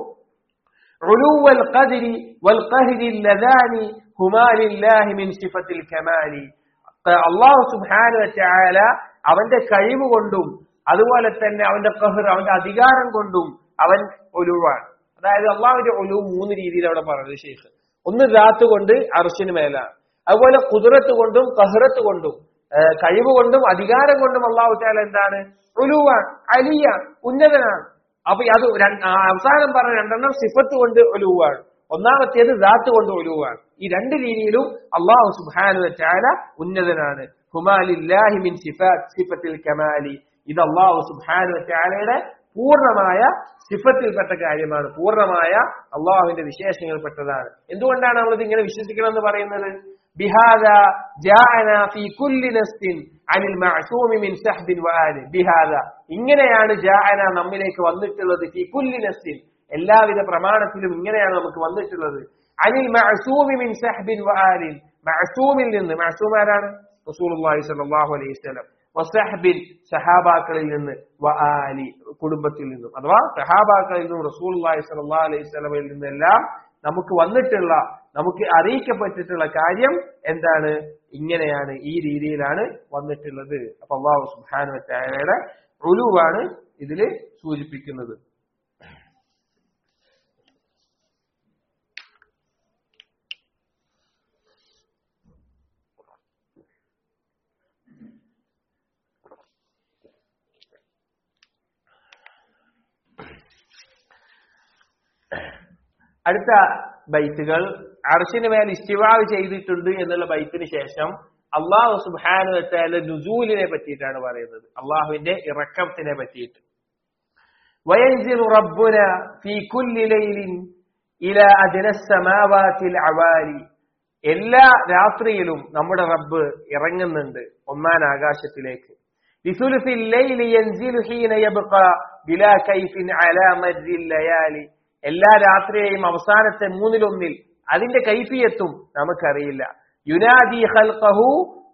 [SPEAKER 1] علو القدر والقهر اللذان هما لله من صفة الكمال അള്ളാഹു സുബാനു വച്ചാല അവന്റെ കഴിവ് കൊണ്ടും അതുപോലെ തന്നെ അവന്റെ കഹർ അവന്റെ അധികാരം കൊണ്ടും അവൻ ഒലുവാണ് അതായത് അള്ളാഹുവിന്റെ ഒലു മൂന്ന് രീതിയിൽ അവിടെ പറഞ്ഞത് ഷെയ്ഖ് ഒന്ന് ദാത്ത് കൊണ്ട് അർഷിന് മേലാണ് അതുപോലെ കുതിരത്ത് കൊണ്ടും കഹ്റത്ത് കൊണ്ടും ഏഹ് കഴിവ് കൊണ്ടും അധികാരം കൊണ്ടും അള്ളാഹു താല എന്താണ് ഒലുവാൻ അലിയ ഉന്നതനാണ് അപ്പൊ അത് രണ്ട്- ആ അവസാനം പറഞ്ഞ രണ്ടെണ്ണം സിഫത്ത് കൊണ്ട് ഒലുവാണ് ഒന്നാമത്തേത് ദാത്ത് കൊണ്ട് ഒലുവാണ് ഈ രണ്ട് രീതിയിലും അള്ളാഹു സുബാനു ചാല ഉന്നതനാണ് ഹുമാലില്ലാഹി മിൻ സിഫാത്ത് സിഫത്തിൽ കമാലി ഇത് അള്ളാഹു സുബാനു ചാലയുടെ പൂർണ്ണമായ സിഫത്തിൽപ്പെട്ട കാര്യമാണ് പൂർണ്ണമായ അള്ളാഹുവിന്റെ വിശേഷങ്ങൾപ്പെട്ടതാണ് എന്തുകൊണ്ടാണ് നമ്മളിത് ഇങ്ങനെ വിശ്വസിക്കണം എന്ന് പറയുന്നത് بهذا جاءنا في كل نفس عن المعصوم من سحب وآل بهذا ഇങ്ങനെയാണ് ജാഅന നമ്മിലേക്ക് വന്നിട്ടുള്ളത് ഫി കുല്ലി നഫ്സിൻ എല്ലാവിധ പ്രമാണത്തിലും ഇങ്ങനെയാണ് നമുക്ക് വന്നിട്ടുള്ളത് അനിൽ മഅസൂമി മിൻ സഹ്ബിൻ വആലിൻ മഅസൂമിൽ നിന്ന് മഅസൂം ആരാണ് റസൂലുള്ളാഹി സ്വല്ലല്ലാഹു അലൈഹി വസല്ലം വസഹബിൻ സഹാബാക്കളിൽ നിന്ന് വആലി കുടുംബത്തിൽ നിന്നും അഥവാ സഹാബാക്കളിൽ നിന്നും റസൂലുള്ളാഹി സ്വല്ലല്ലാഹു അലൈഹി വസല്ലമയിൽ നിന്നെല്ലാം നമുക്ക് വന്നിട്ടുള്ള നമുക്ക് അറിയിക്കപ്പെട്ടിട്ടുള്ള കാര്യം എന്താണ് ഇങ്ങനെയാണ് ഈ രീതിയിലാണ് വന്നിട്ടുള്ളത് അപ്പൊ അള്ളാഹു സുബ്ഹാനഹു വതആലയുടെ ഉലുവാണ് ഇതിൽ സൂചിപ്പിക്കുന്നത് അടുത്ത ബൈത്തുകൾ അർഷിന് മേൽ ഇസ്തിവാവ് ചെയ്തിട്ടുണ്ട് എന്നുള്ള ബൈത്തിന് ശേഷം അള്ളാഹു സുബാനു വെച്ചാല് നുസൂലിനെ പറ്റിയിട്ടാണ് പറയുന്നത് അള്ളാഹുവിന്റെ ഇറക്കത്തിനെ പറ്റിയിട്ട് وينزل ربنا في كل ليل إلى أدنى السماوات العوالي എല്ലാ രാത്രിയിലും നമ്മുടെ റബ്ബ് ഇറങ്ങുന്നുണ്ട് ഒന്നാൻ ആകാശത്തിലേക്ക് لثلث الليل ينزل حين يبقى بلا كيف على مر الليالي എല്ലാ രാത്രിയെയും അവസാനത്തെ മൂന്നിലൊന്നിൽ അതിന്റെ കൈഫിയത്തും നമുക്കറിയില്ല യുനാദി ഖൽഖഹു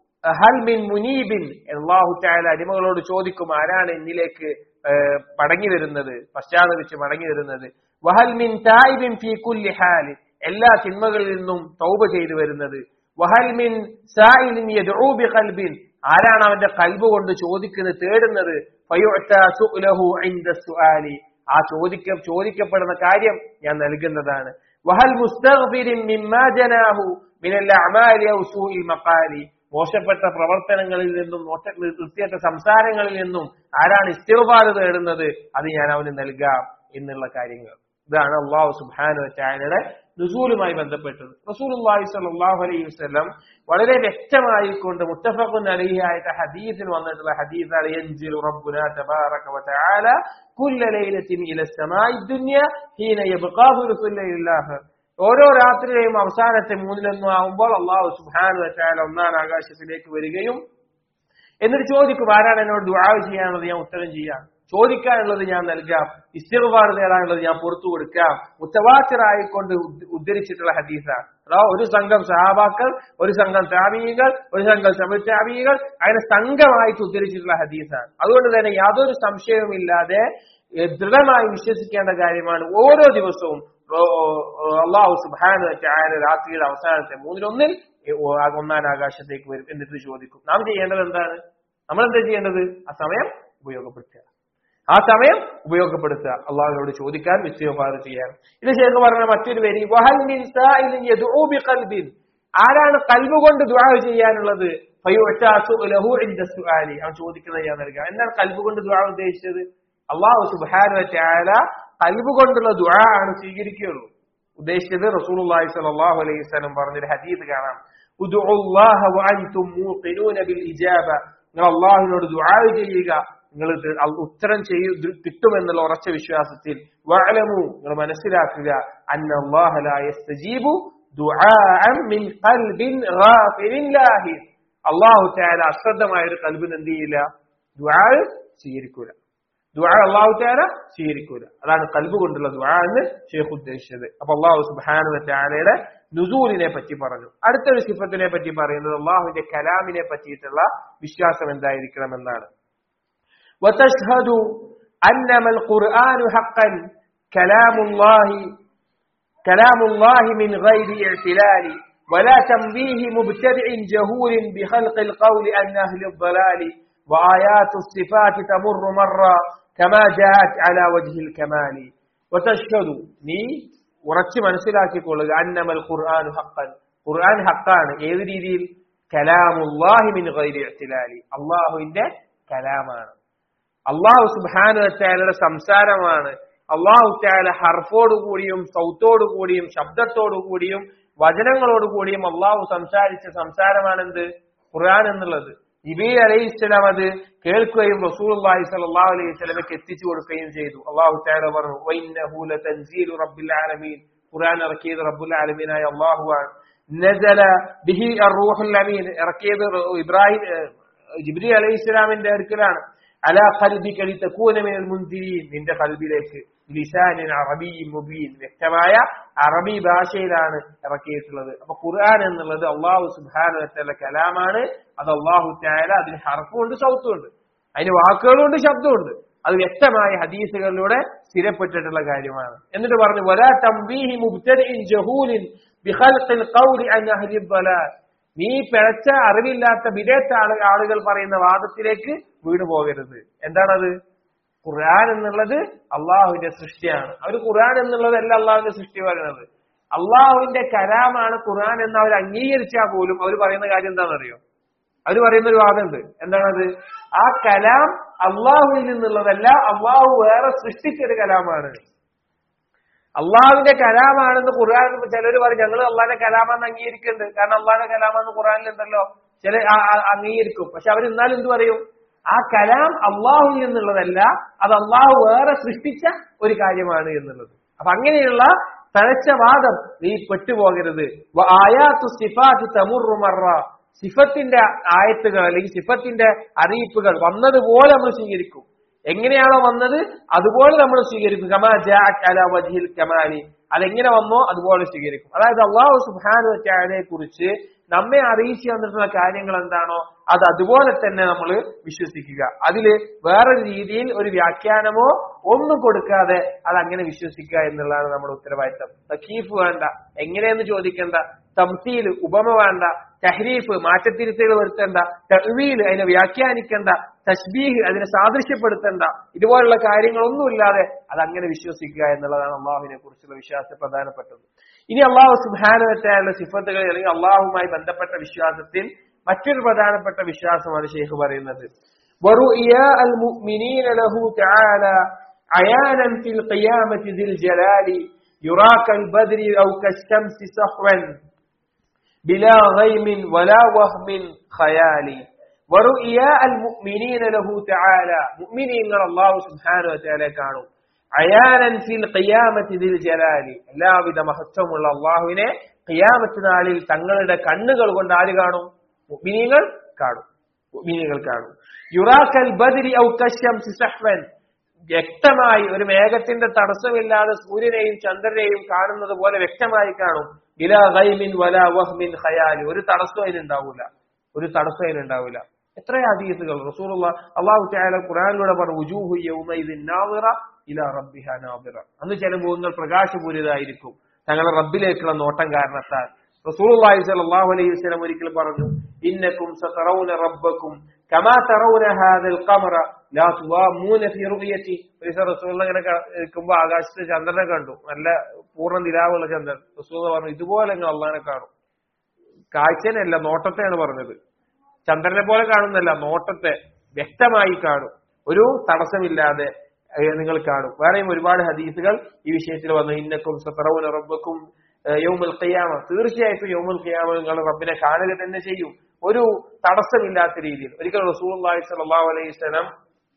[SPEAKER 1] ഹൽ മിൻ മുനീബിൻ അല്ലാഹു തആല അടിമകളോട് ചോദിക്കും ആരാണ് എന്നിലേക്ക് ഏഹ്, മടങ്ങി വരുന്നത് പശ്ചാത്തപിച്ച് മടങ്ങി വരുന്നത് വഹൽ മിൻ തായിബിൻ ഫീ കുല്ലി ഹാൽ എല്ലാ തിന്മകളിൽ നിന്നും തൗബ ചെയ്തു വരുന്നത് വഹൽ മിൻ സായിലിൻ യദ്ഉ ബിഖൽബിൻ ആരാണ് അവന്റെ കൽബ് കൊണ്ട് ചോദിക്കുന്നത് തേടുന്നത് ഫയുഅ്താ സുഅലഹു ഇൻദ സുആലി ആ ചോദിക്ക ചോദിക്കപ്പെടുന്ന കാര്യം ഞാൻ നൽകുന്നതാണ് വഹൽ മുസ്തഗ്ഫിരിൻ മിമ്മാ ജനാഹു മിനൽ അഅമാലി ഔ സൂഇൽ മഖാലി മോശപ്പെട്ട പ്രവർത്തനങ്ങളിൽ നിന്നും മോശ വൃത്തിയറ്റ സംസാരങ്ങളിൽ നിന്നും ആരാണ് ഇസ്തിഗ്ഫാർ തേടുന്നത് അത് ഞാൻ അവന് നൽകാം എന്നുള്ള കാര്യങ്ങൾ ഇതാണ് അള്ളാഹു സുബ്ഹാനഹു വതആലയുടെ നുസൂലുമായി ബന്ധപ്പെട്ടത് റസൂലുള്ളാഹി സ്വല്ലല്ലാഹു അലൈഹി വസല്ലം വളരെ വ്യക്തമായിക്കൊണ്ട് മുത്തഫഖുൻ അലൈഹി ആയിട്ട് ഹദീസിൽ വന്നിട്ടുള്ള ഹദീസാണ് യൻസിലു റബ്ബുനാ തബാറക വതആല കുല്ല ലൈലത്തിൻ ഇല സമാഇ ദുനിയ ഹീന യബ്ഖാ ഫുലുസുൽ ലൈലിൽ ആഖിർ ഓരോ രാത്രിയിലെയും അവസാനത്തെ മൂന്നിലൊന്നും ആവുമ്പോൾ അള്ളാഹു സുബ്ഹാനഹു വതആല ഒന്നാം ആകാശത്തിലേക്ക് വരികയും എന്നിട്ട് ചോദിക്കും ആരാണ് എന്നോട് ദുആ ചെയ്യാനുള്ളത് ഞാൻ ഉത്തരം ചെയ്യാം ചോദിക്കാനുള്ളത് ഞാൻ നൽകാം ഇസ്തിഗ്ഫാർ നേടാനുള്ളത് ഞാൻ പുറത്തു കൊടുക്കാം മുത്തവാത്തിറായിക്കൊണ്ട് ഉദ്ധ- ഉദ്ധരിച്ചിട്ടുള്ള ഹദീസാണ് അതാ ഒരു സംഘം സഹാബാക്കൾ ഒരു സംഘം താബീകൾ ഒരു സംഘം സമത്താബികൾ അങ്ങനെ സംഘമായിട്ട് ഉദ്ധരിച്ചിട്ടുള്ള ഹദീസാണ് അതുകൊണ്ട് തന്നെ യാതൊരു സംശയവുമില്ലാതെ ഏഹ്, ദൃഢമായി വിശ്വസിക്കേണ്ട കാര്യമാണ് ഓരോ ദിവസവും ഓ- ഓ- ഓ- അള്ളാഹു സുബാന രാത്രിയുടെ അവസാനത്തെ മൂന്നിലൊന്നിൽ ഏഹ്, ഓ- ആ ഒന്നാം ആകാശത്തേക്ക് വരും എന്നിട്ട് ചോദിക്കും നാം ചെയ്യേണ്ടത് എന്താണ് നമ്മൾ എന്താ ചെയ്യേണ്ടത് ആ സമയം ഉപയോഗപ്പെടുത്തുക ആ സമയം ഉപയോഗപ്പെടുത്തുക അള്ളാഹുവിനോട് ചോദിക്കാൻ വിശ്വപാത ചെയ്യാൻ ഇത് ശേഷം പറഞ്ഞ മറ്റൊരു വരി വഹൽ മിൻ സായിലിൻ യദ്ഉ ബിഖൽബിൻ ആരാണ് കൽബ് കൊണ്ട് ദുആ ചെയ്യാനുള്ളത് ഫയുഅ്താസു ലഹു ഇൻദ സുആലി അവൻ ചോദിക്കുന്നത് ഞാൻ നൽകാം എന്താണ് കൽബ് കൊണ്ട് ദുആ ഉദ്ദേശിച്ചത് അള്ളാഹു സുബ്ഹാനഹു വതആല കൽബ് കൊണ്ടുള്ള ദുആ ആണ് സ്വീകരിക്കുകയുള്ളൂ ഉദ്ദേശിച്ചത് റസൂലുള്ളാഹി സ്വല്ലല്ലാഹു അലൈഹി വസല്ലം പറഞ്ഞൊരു ഹദീസ് കാണാം ഉദ്ഉല്ലാഹ വഅൻതും മൂഖിനൂന ബിൽ ഇജാബ നിങ്ങൾ അള്ളാഹുവിനോട് ദുആ ചെയ്യുക നിങ്ങൾ ഇത് അൽ- ഉത്തരം ചെയ്യ ഇത് കിട്ടുമെന്നുള്ള ഉറച്ച വിശ്വാസത്തിൽ വഅലമു നിങ്ങൾ മനസ്സിലാക്കുക അന്ന അല്ലാഹ ലാ യസ്തജീബു ദുആഅൻ മിൻ ഖൽബിൻ ഗാഫിരിൻ ലാഹി അല്ലാഹു തആല അശ്രദ്ധമായ ഒരു കൽബിന് എന്ത് ചെയ്യില്ല ദുആ സ്വീകരിക്കൂല ദുആ അള്ളാഹു തആല സ്വീകരിക്കൂല അതാണ് കൽബ് കൊണ്ടുള്ള ദുആ എന്ന് ഷെയ്ഖ് ഉദ്ദേശിച്ചത് അപ്പൊ അള്ളാഹു സുബ്ഹാനഹു വതആലയുടെ നുസൂലിനെ പറ്റി പറഞ്ഞു അടുത്തൊരു സിഫത്തിനെ പറ്റി പറയുന്നത് അള്ളാഹുവിന്റെ കലാമിനെ പറ്റിയിട്ടുള്ള വിശ്വാസം എന്തായിരിക്കണം എന്നാണ് وتشهد أنما القرآن حقا كلام الله كلام الله من غير اعتلال ولا تنبيه مبتدع جهول بخلق القول عن أهل الضلال وآيات الصفات تمر مرة كما جاءت على وجه الكمال وتشهد നീ ഉറച്ചു മനസ്സിലാക്കിക്കൊള്ളുക അന്നമൽ ഖുർആൻ ഹക്കൻ ഖുർആൻ ഹക്കാണ് ഏത് രീതിയിൽ കലാമുല്ലാഹി മിൻ ഗൈരി ഇഅ്തിലാലി അള്ളാഹുവിന്റെ കലാമാണ് അള്ളാഹു സുബാനു വച്ചാലയുടെ സംസാരമാണ് അള്ളാഹു ചാല ഹർഫോട് കൂടിയും സൗത്തോടു കൂടിയും ശബ്ദത്തോടു കൂടിയും വചനങ്ങളോട് കൂടിയും അള്ളാഹു സംസാരിച്ച സംസാരമാണെന്ത് ഖുർആൻ എന്നുള്ളത് ഇബി അലൈഹി സ്വലാം അത് കേൾക്കുകയും റസൂൽ അള്ളാഹി സലാഹു അലൈഹി സ്വലമക്ക് എത്തിച്ചു കൊടുക്കുകയും ചെയ്തു അള്ളാഹു ചാല പറഞ്ഞു "വഇന്നഹു ലതൻസീലു റബ്ബിൽ ആലമീൻ ഖുർആൻ ഇറക്കിയത് റബ്ബുൽ ആലമീനായ അള്ളാഹുവാണ് നസല ബിഹി അർറൂഹുൽ അമീൻ ഇറക്കിയത് ഇബ്രാഹിം ഏഹ്, ജിബ്രി അലൈഹി ഇസ്ലാമിന്റെ അടുക്കലാണ് അല ഖൽബിക ലിതകൂന മിനൽ മുൻദിരീൻ നിന്റെ ഖൽബിലേക്ക് ലിസാനിൻ അറബി മുബീൻ വ്യക്തമായ അറബി ഭാഷയിലാണ് ഇറക്കിയിട്ടുള്ളത് അപ്പൊ ഖുർആൻ എന്നുള്ളത് അള്ളാഹു സുബ്ഹാനഹു വതആല കലാമാണ് അത് അള്ളാഹു തആല അതിന് ഹർഫുണ്ട് സൗത്തുണ്ട് അതിന് വാക്കുകളുണ്ട് ശബ്ദമുണ്ട് അത് വ്യക്തമായ ഹദീസുകളിലൂടെ സ്ഥിരപ്പെട്ടിട്ടുള്ള കാര്യമാണ് എന്നിട്ട് പറഞ്ഞു വലാ തംബീഹി മുബ്തദിഇൻ ജഹൂലിൻ ബിഖൽഖിൽ ഖൗലി അൻ അഹ്ലി ദ്ദലാൽ നീ പിഴച്ച അറിവില്ലാത്ത വിദേശ ആളുകൾ പറയുന്ന വാദത്തിലേക്ക് വീണു പോകരുത് എന്താണത് ഖുർആൻ എന്നുള്ളത് അള്ളാഹുവിന്റെ സൃഷ്ടിയാണ് അവർ ഖുർആൻ എന്നുള്ളതല്ല അള്ളാഹുവിന്റെ സൃഷ്ടി പറയുന്നത് അള്ളാഹുവിന്റെ കലാമാണ് ഖുർആൻ എന്ന് അവർ അംഗീകരിച്ചാൽ പോലും അവർ പറയുന്ന കാര്യം എന്താണെന്നറിയോ അവർ പറയുന്ന ഒരു വാദമുണ്ട് എന്താണത് ആ കലാം അള്ളാഹുവിൽ നിന്നുള്ളതല്ല അള്ളാഹു വേറെ സൃഷ്ടിച്ചൊരു കലാമാണ് അള്ളാഹുവിന്റെ കലാമാണെന്ന് ഖുർആൻ ചിലർ പറയും ഞങ്ങൾ അള്ളാഹിന്റെ കലാമാണെന്ന് അംഗീകരിക്കുന്നുണ്ട് കാരണം അള്ളാഹിന്റെ കലാമാണെന്ന് ഖുർആനിലുണ്ടല്ലോ ചില ആ- ആ- അംഗീകരിക്കും പക്ഷെ അവർ എന്നാലും എന്ത് പറയും ആ കലാം അള്ളാഹുവിൽ നിന്നുള്ളതല്ല അത് അള്ളാഹു വേറെ സൃഷ്ടിച്ച ഒരു കാര്യമാണ് എന്നുള്ളത് അപ്പൊ അങ്ങനെയുള്ള തഴച്ച വാദം നീ പെട്ടുപോകരുത് വ ആയാത്തു സിഫാത്ത് തമുറു മറ സിഫത്തിന്റെ ആയത്തുകൾ അല്ലെങ്കിൽ സിഫത്തിന്റെ അറിയിപ്പുകൾ വന്നതുപോലെ നമ്മൾ സ്വീകരിക്കും എങ്ങനെയാണോ വന്നത് അതുപോലെ നമ്മൾ സ്വീകരിക്കും കമാ ജാഅത് അലാ വജ്ഹിൽ കമാലി അതെങ്ങനെ വന്നോ അതുപോലെ സ്വീകരിക്കും അതായത് അള്ളാഹു സുബ്ഹാനഹു വതആലയെ കുറിച്ച് നമ്മെ അറിയിച്ചു തന്നിട്ടുള്ള കാര്യങ്ങൾ എന്താണോ അത് അതുപോലെ തന്നെ നമ്മൾ വിശ്വസിക്കുക അതില് വേറൊരു രീതിയിൽ ഒരു വ്യാഖ്യാനമോ ഒന്നും കൊടുക്കാതെ അത് അങ്ങനെ വിശ്വസിക്കുക എന്നുള്ളതാണ് നമ്മുടെ ഉത്തരവാദിത്തം തക്കീഫ് വേണ്ട എങ്ങനെയെന്ന് ചോദിക്കേണ്ട തംസീൽ ഉപമ വേണ്ട തഹ്രീഫ് മാറ്റത്തിരുത്തലുകൾ വരുത്തേണ്ട തഹ്വീൽ അതിനെ വ്യാഖ്യാനിക്കേണ്ട തസ്ബീഹ് അതിനെ സാദൃശ്യപ്പെടുത്തേണ്ട ഇതുപോലുള്ള കാര്യങ്ങളൊന്നുമില്ലാതെ അത് അങ്ങനെ വിശ്വസിക്കുക എന്നുള്ളതാണ് അള്ളാഹുവിനെ കുറിച്ചുള്ള വിശ്വാസം പ്രധാനപ്പെട്ടത് ഇനി അള്ളാഹു സുബാനുവറ്റായുള്ള സിഫത്തുകൾ അല്ലെങ്കിൽ അള്ളാഹുമായി ബന്ധപ്പെട്ട വിശ്വാസത്തിൽ മറ്റൊരു പ്രധാനപ്പെട്ട വിശ്വാസമാണ് ഷെയ്ഖ് പറയുന്നത് وَرُؤْيَاءَ الْمُؤْمِنِينَ لَهُ تَعَالَى عَيَانًا فِي الْقِيَامَةِ ذِي الْجَلَالِ يُرَى كَالْبَدْرِ أَوْ كَالشَّمْسِ سَحْوًا بلا غيم ولا وهم خيال ورؤياء المؤمنين له تعالى مؤمنين الله سبحانه وتعالى كانوا അയാനൻ ഫിൽ ഖിയാമത്തി ദിൽ ജലാലി എല്ലാവിധ മഹത്വമുള്ള അള്ളാഹുവിനെ ഖിയാമത്ത് നാളിൽ തങ്ങളുടെ കണ്ണുകൾ കൊണ്ട് ആര് കാണും മുഅ്മിനീങ്ങൾ കാണും മുഅ്മിനീങ്ങൾ കാണും യുറാക്കൽ ബദ്രി ഔ കശ്യംസി സഹ്വൻ വ്യക്തമായി ഒരു മേഘത്തിന്റെ തടസ്സമില്ലാതെ സൂര്യനെയും ചന്ദ്രനെയും കാണുന്നത് പോലെ വ്യക്തമായി കാണും ഇല ഗൈമിൻ വല വഹ്മിൻ ഖയാലി ഒരു തടസ്സം അതിനുണ്ടാവൂല ഒരു തടസ്സം അതിനുണ്ടാവില്ല എത്ര ഹദീസുകൾ റസൂലുള്ള അള്ളാഹു തആല ഖുർആനിലൂടെ പറഞ്ഞു ഉജൂഹു യൗമൈദിൻ നാദിറ ഇലാ റബ്ബിഹ നാദിറ അന്ന് ചില മുഖങ്ങൾ പ്രകാശപൂരിതായിരിക്കും തങ്ങളുടെ റബ്ബിലേക്കുള്ള നോട്ടം കാരണത്താൽ റസൂലുള്ളാഹി സ്വല്ലല്ലാഹു അലൈഹി വസല്ലം ഒരിക്കൽ പറഞ്ഞു ഇന്നക്കും സതറൗന റബ്ബക്കും കമാ തറൗന ഹാദൽ ഖമറ ലാ തുവാമൂന ഫി റുയതി ഒരിക്കൽ റസൂലുള്ള ഇങ്ങനെ നിൽക്കുമ്പോൾ ആകാശത്ത് ചന്ദ്രനെ കണ്ടു നല്ല പൂർണ്ണ നിലാവുള്ള ചന്ദ്രൻ റസൂലുള്ള പറഞ്ഞു ഇതുപോലെ നിങ്ങൾ അള്ളാഹിനെ കാണും കാഴ്ചനല്ല നോട്ടത്തെയാണ് പറഞ്ഞത് ചന്ദ്രനെ പോലെ കാണുന്നല്ല നോട്ടത്തെ വ്യക്തമായി കാണും ഒരു തടസ്സമില്ലാതെ ഏഹ് നിങ്ങൾ കാണും വേറെയും ഒരുപാട് ഹദീസുകൾ ഈ വിഷയത്തിൽ വന്നു ഇന്നക്കും സത്തറവുന റബ്ബക്കും ഏഹ് യൗമുൽ ഖിയാമ തീർച്ചയായിട്ടും യൗമുൽ ഖിയാമ നിങ്ങൾ റബ്ബിനെ കാണുക തന്നെ ചെയ്യും ഒരു തടസ്സമില്ലാത്ത രീതിയിൽ ഒരിക്കൽ റസൂലുള്ളാഹി സ്വല്ലല്ലാഹു അലൈഹി വസല്ലം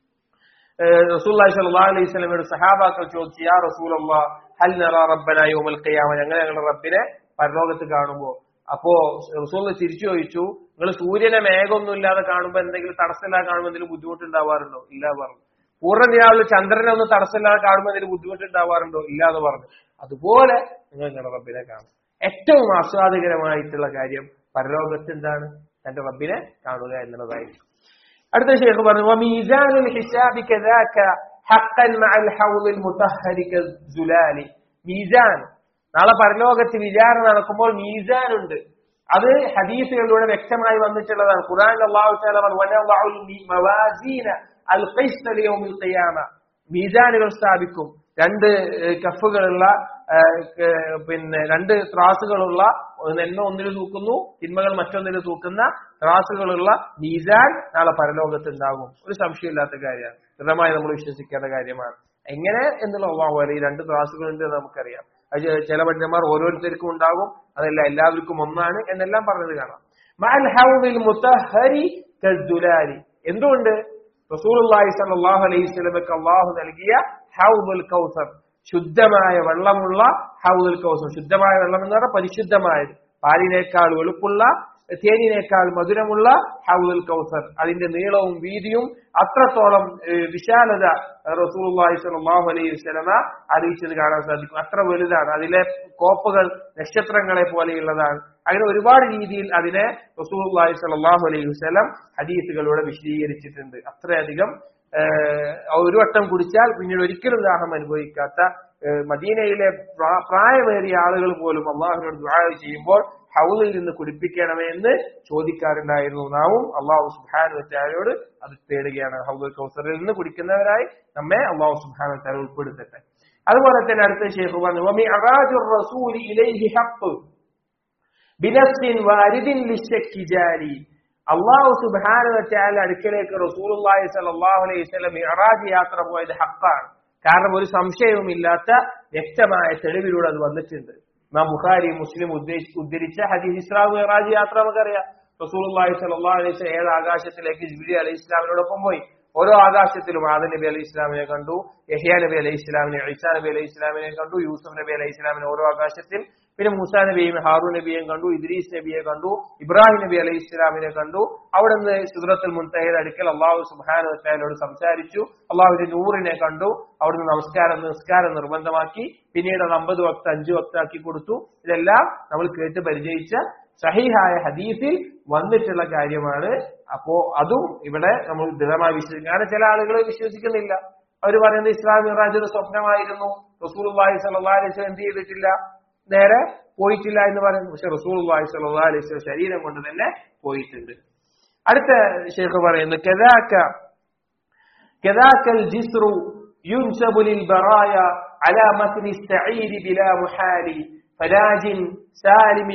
[SPEAKER 1] റസൂലുള്ളാഹി സ്വല്ലല്ലാഹു അലൈഹി വസല്ലമയുടെ സഹാബാക്കൾ ചോദിച്ചു യാ റസൂലല്ലാഹ് ഹൽ നറാ റബ്ബന യൗമുൽ ഖിയാമ ഞങ്ങൾ ഞങ്ങളുടെ റബ്ബിനെ പരലോകത്ത് കാണുമ്പോൾ അപ്പോ റസൂൽ തിരിച്ചു ചോദിച്ചു നിങ്ങൾ സൂര്യനെ മേഘമൊന്നും ഇല്ലാതെ കാണുമ്പോൾ എന്തെങ്കിലും തടസ്സമില്ലാതെ കാണുമ്പോൾ എന്തെങ്കിലും ബുദ്ധിമുട്ടുണ്ടാവാറുണ്ടോ ഇല്ല പറഞ്ഞു പൂർണ്ണ നിലാവിൽ ചന്ദ്രനെ ഒന്ന് തടസ്സമില്ലാതെ കാണുമ്പോൾ എന്തെങ്കിലും ബുദ്ധിമുട്ടുണ്ടാവാറുണ്ടോ ഇല്ല എന്ന് പറഞ്ഞു അതുപോലെ നിങ്ങൾ നിങ്ങളുടെ റബ്ബിനെ കാണും ഏറ്റവും ആസ്വാദികരമായിട്ടുള്ള കാര്യം പരലോകത്ത് എന്താണ് തന്റെ റബ്ബിനെ കാണുക എന്നുള്ളതായിരിക്കും അടുത്ത ശേഖ് പറഞ്ഞു وميزان الحساب كذاك حقا مع الحوض المطهر كالزلال മീസാൻ നാളെ പരലോകത്ത് വിചാരണ നടക്കുമ്പോൾ മീസാൻ ഉണ്ട് അത് ഹദീസുകളിലൂടെ വ്യക്തമായി വന്നിട്ടുള്ളതാണ് ഖുർആൻ അള്ളാഹു തആല പറഞ്ഞു വനളഉൽ മവാസീന അൽ ഖിസ്ത ലിയൗമിൽ ഖിയാമ മീസാനുകൾ സ്ഥാപിക്കും രണ്ട് ഏഹ്, കഫുകളുള്ള ഏഹ്, ഏഹ്, പിന്നെ രണ്ട് ത്രാസുകളുള്ള നന്മ ഒന്നിൽ തൂക്കുന്നു തിന്മകൾ മറ്റൊന്നിൽ തൂക്കുന്ന ത്രാസുകളുള്ള മീസാൻ നാളെ പരലോകത്ത് ഉണ്ടാകും ഒരു സംശയമില്ലാത്ത കാര്യമാണ് ദൃഢമായി നമ്മൾ വിശ്വസിക്കേണ്ട കാര്യമാണ് എങ്ങനെ എന്നുള്ള അള്ളാഹു അല്ല ഈ രണ്ട് ത്രാസുകളുണ്ട് എന്ന് നമുക്കറിയാം അത് ചെ- ചില പണ്ഡിതന്മാർ ഓരോരുത്തർക്കും ഉണ്ടാകും അതല്ല എല്ലാവർക്കും ഒന്നാണ് എന്നെല്ലാം പറഞ്ഞത് കാണാം മഅൽ ഹൗദിൽ മുത്തഹരി കദ്ദുലാലി എന്തുകൊണ്ട് റസൂലുള്ളാഹി സ്വല്ലല്ലാഹു അലൈഹി വസല്ലമക്ക് അള്ളാഹു നൽകിയ ഹൗദുൽ കൗസർ ശുദ്ധമായ വെള്ളമുള്ള ഹൗദുൽ കൗസർ ശുദ്ധമായ വെള്ളം എന്ന് പറഞ്ഞാൽ പരിശുദ്ധമായത് പാലിനേക്കാൾ വെളുപ്പുള്ള തേനിനേക്കാൾ മധുരമുള്ള ഹൗദുൽ കൗസർ അതിന്റെ നീളവും വീതിയും അത്രത്തോളം ഏഹ്, വിശാലത റസൂലുള്ളാഹി സ്വല്ലല്ലാഹു അലൈഹി വസല്ലമ അറിയിച്ചത് കാണാൻ സാധിക്കും അത്ര വലുതാണ് അതിലെ കോപ്പുകൾ നക്ഷത്രങ്ങളെ പോലെയുള്ളതാണ് അങ്ങനെ ഒരുപാട് രീതിയിൽ അതിനെ റസൂലുള്ളാഹി സ്വല്ലല്ലാഹു അലൈഹി വസല്ലം ഹദീസുകളിലൂടെ വിശദീകരിച്ചിട്ടുണ്ട് അത്രയധികം ഏഹ്, ഒരു വട്ടം കുടിച്ചാൽ പിന്നീട് ഒരിക്കലും ദാഹം അനുഭവിക്കാത്ത ഏഹ്, മദീനയിലെ പ്രാ- പ്രായമേറിയ ആളുകൾ പോലും അള്ളാഹുവിനോട് ദുആ ചെയ്യുമ്പോൾ ഹൗലിൽ നിന്ന് കുടിപ്പിക്കണമേ എന്ന് ചോദിക്കാറുണ്ടായിരുന്നു നാവും അള്ളാഹു സുബാനു വച്ചാലോട് അത് തേടുകയാണ് ഹൗലുൽ കൗസറിൽ നിന്ന് കുടിക്കുന്നവരായി നമ്മെ അള്ളാഹു സുബാനു വച്ചാൽ ഉൾപ്പെടുത്തട്ടെ അതുപോലെ തന്നെ അടുത്ത ഷേഖ് പറഞ്ഞു "വമിഅറാജുർ റസൂലി ഇലൈഹി ഹഖ് ബിനഫ്സിൻ വാരിദിൻ ലിശ്ശക്കി ജാരി അള്ളാഹു സുബ്ഹാനഹു വതആല അടുക്കലേക്ക് റസൂലുള്ളാഹി സ്വല്ലല്ലാഹു അലൈഹി വസല്ലം മിഅറാജ് യാത്ര പോയത് ഹഖാണ് കാരണം ഒരു സംശയവുമില്ലാത്ത വ്യക്തമായ തെളിവിലൂടെ അത് വന്നിട്ടുണ്ട് നാം ബുഖാരി മുസ്ലിം ഉദ്ദേശ ഉദ്ധരിച്ച ഹദീസ് ഇസ്രാ മിഅറാജ് യാത്ര നമുക്കറിയാം റസൂലുള്ളാഹി സ്വല്ലല്ലാഹു അലൈഹി വസല്ലം ഏഴ് ആകാശത്തിലേക്ക് ജിബ്രീൽ അലൈഹി ഇസ്ലാമിനോടൊപ്പം പോയി ഓരോ ആകാശത്തിലും ആദം നബി അലൈഹി ഇസ്ലാമിനെ കണ്ടു യഹ്യ നബി അലൈഹി ഇസ്ലാമിനെ ഈസാ നബി അലൈഹി ഇസ്ലാമിനെ കണ്ടു യൂസുഫ് നബി അലൈഹി ഇസ്ലാമിനെ ഓരോ ആകാശത്തിൽ പിന്നെ മൂസാ നബിയും ഹാറൂൻ നബിയെയും കണ്ടു ഇദ്രീസ് നബിയെ കണ്ടു ഇബ്രാഹിം നബി അലൈഹി ഇസ്ലാമിനെ കണ്ടു അവിടെ നിന്ന് സുദ്രത്തുൽ മുൻതഹയുടെ അടുക്കൽ അള്ളാഹു സുബ്ഹാനഹു വതആലയോട് സംസാരിച്ചു അള്ളാഹുവിന്റെ നൂറിനെ കണ്ടു അവിടുന്ന് നമസ്കാരം നിസ്കാരം നിർബന്ധമാക്കി പിന്നീട് അത് അമ്പത് വക്ത് അഞ്ച് വക്താക്കി കൊടുത്തു ഇതെല്ലാം നമ്മൾ കേട്ട് പരിചയിച്ച സഹിഹായ ഹദീസിൽ വന്നിട്ടുള്ള കാര്യമാണ് അപ്പോ അതും ഇവിടെ നമ്മൾ ദൃഢമായി വിശ്വസിക്കും കാരണം ചില ആളുകൾ വിശ്വസിക്കുന്നില്ല അവർ പറയുന്നത് ഇസ്ലാം മിറാജ് ഒരു സ്വപ്നമായിരുന്നു റസൂൽ സല്ലല്ലാഹു അലൈഹി വസല്ലം എന്ത് ചെയ്തിട്ടില്ല നേരെ പോയിട്ടില്ല എന്ന് പറയുന്നു പക്ഷെ റസൂൽ സല്ലല്ലാഹു അലൈഹി വസല്ലം ശരീരം കൊണ്ട് തന്നെ പോയിട്ടുണ്ട് അടുത്ത ഷെയ്ഖ് പറയുന്നു കദാക كذاك الجسر ينسب للبرايا على مثل السعير بلا محال فناج سالم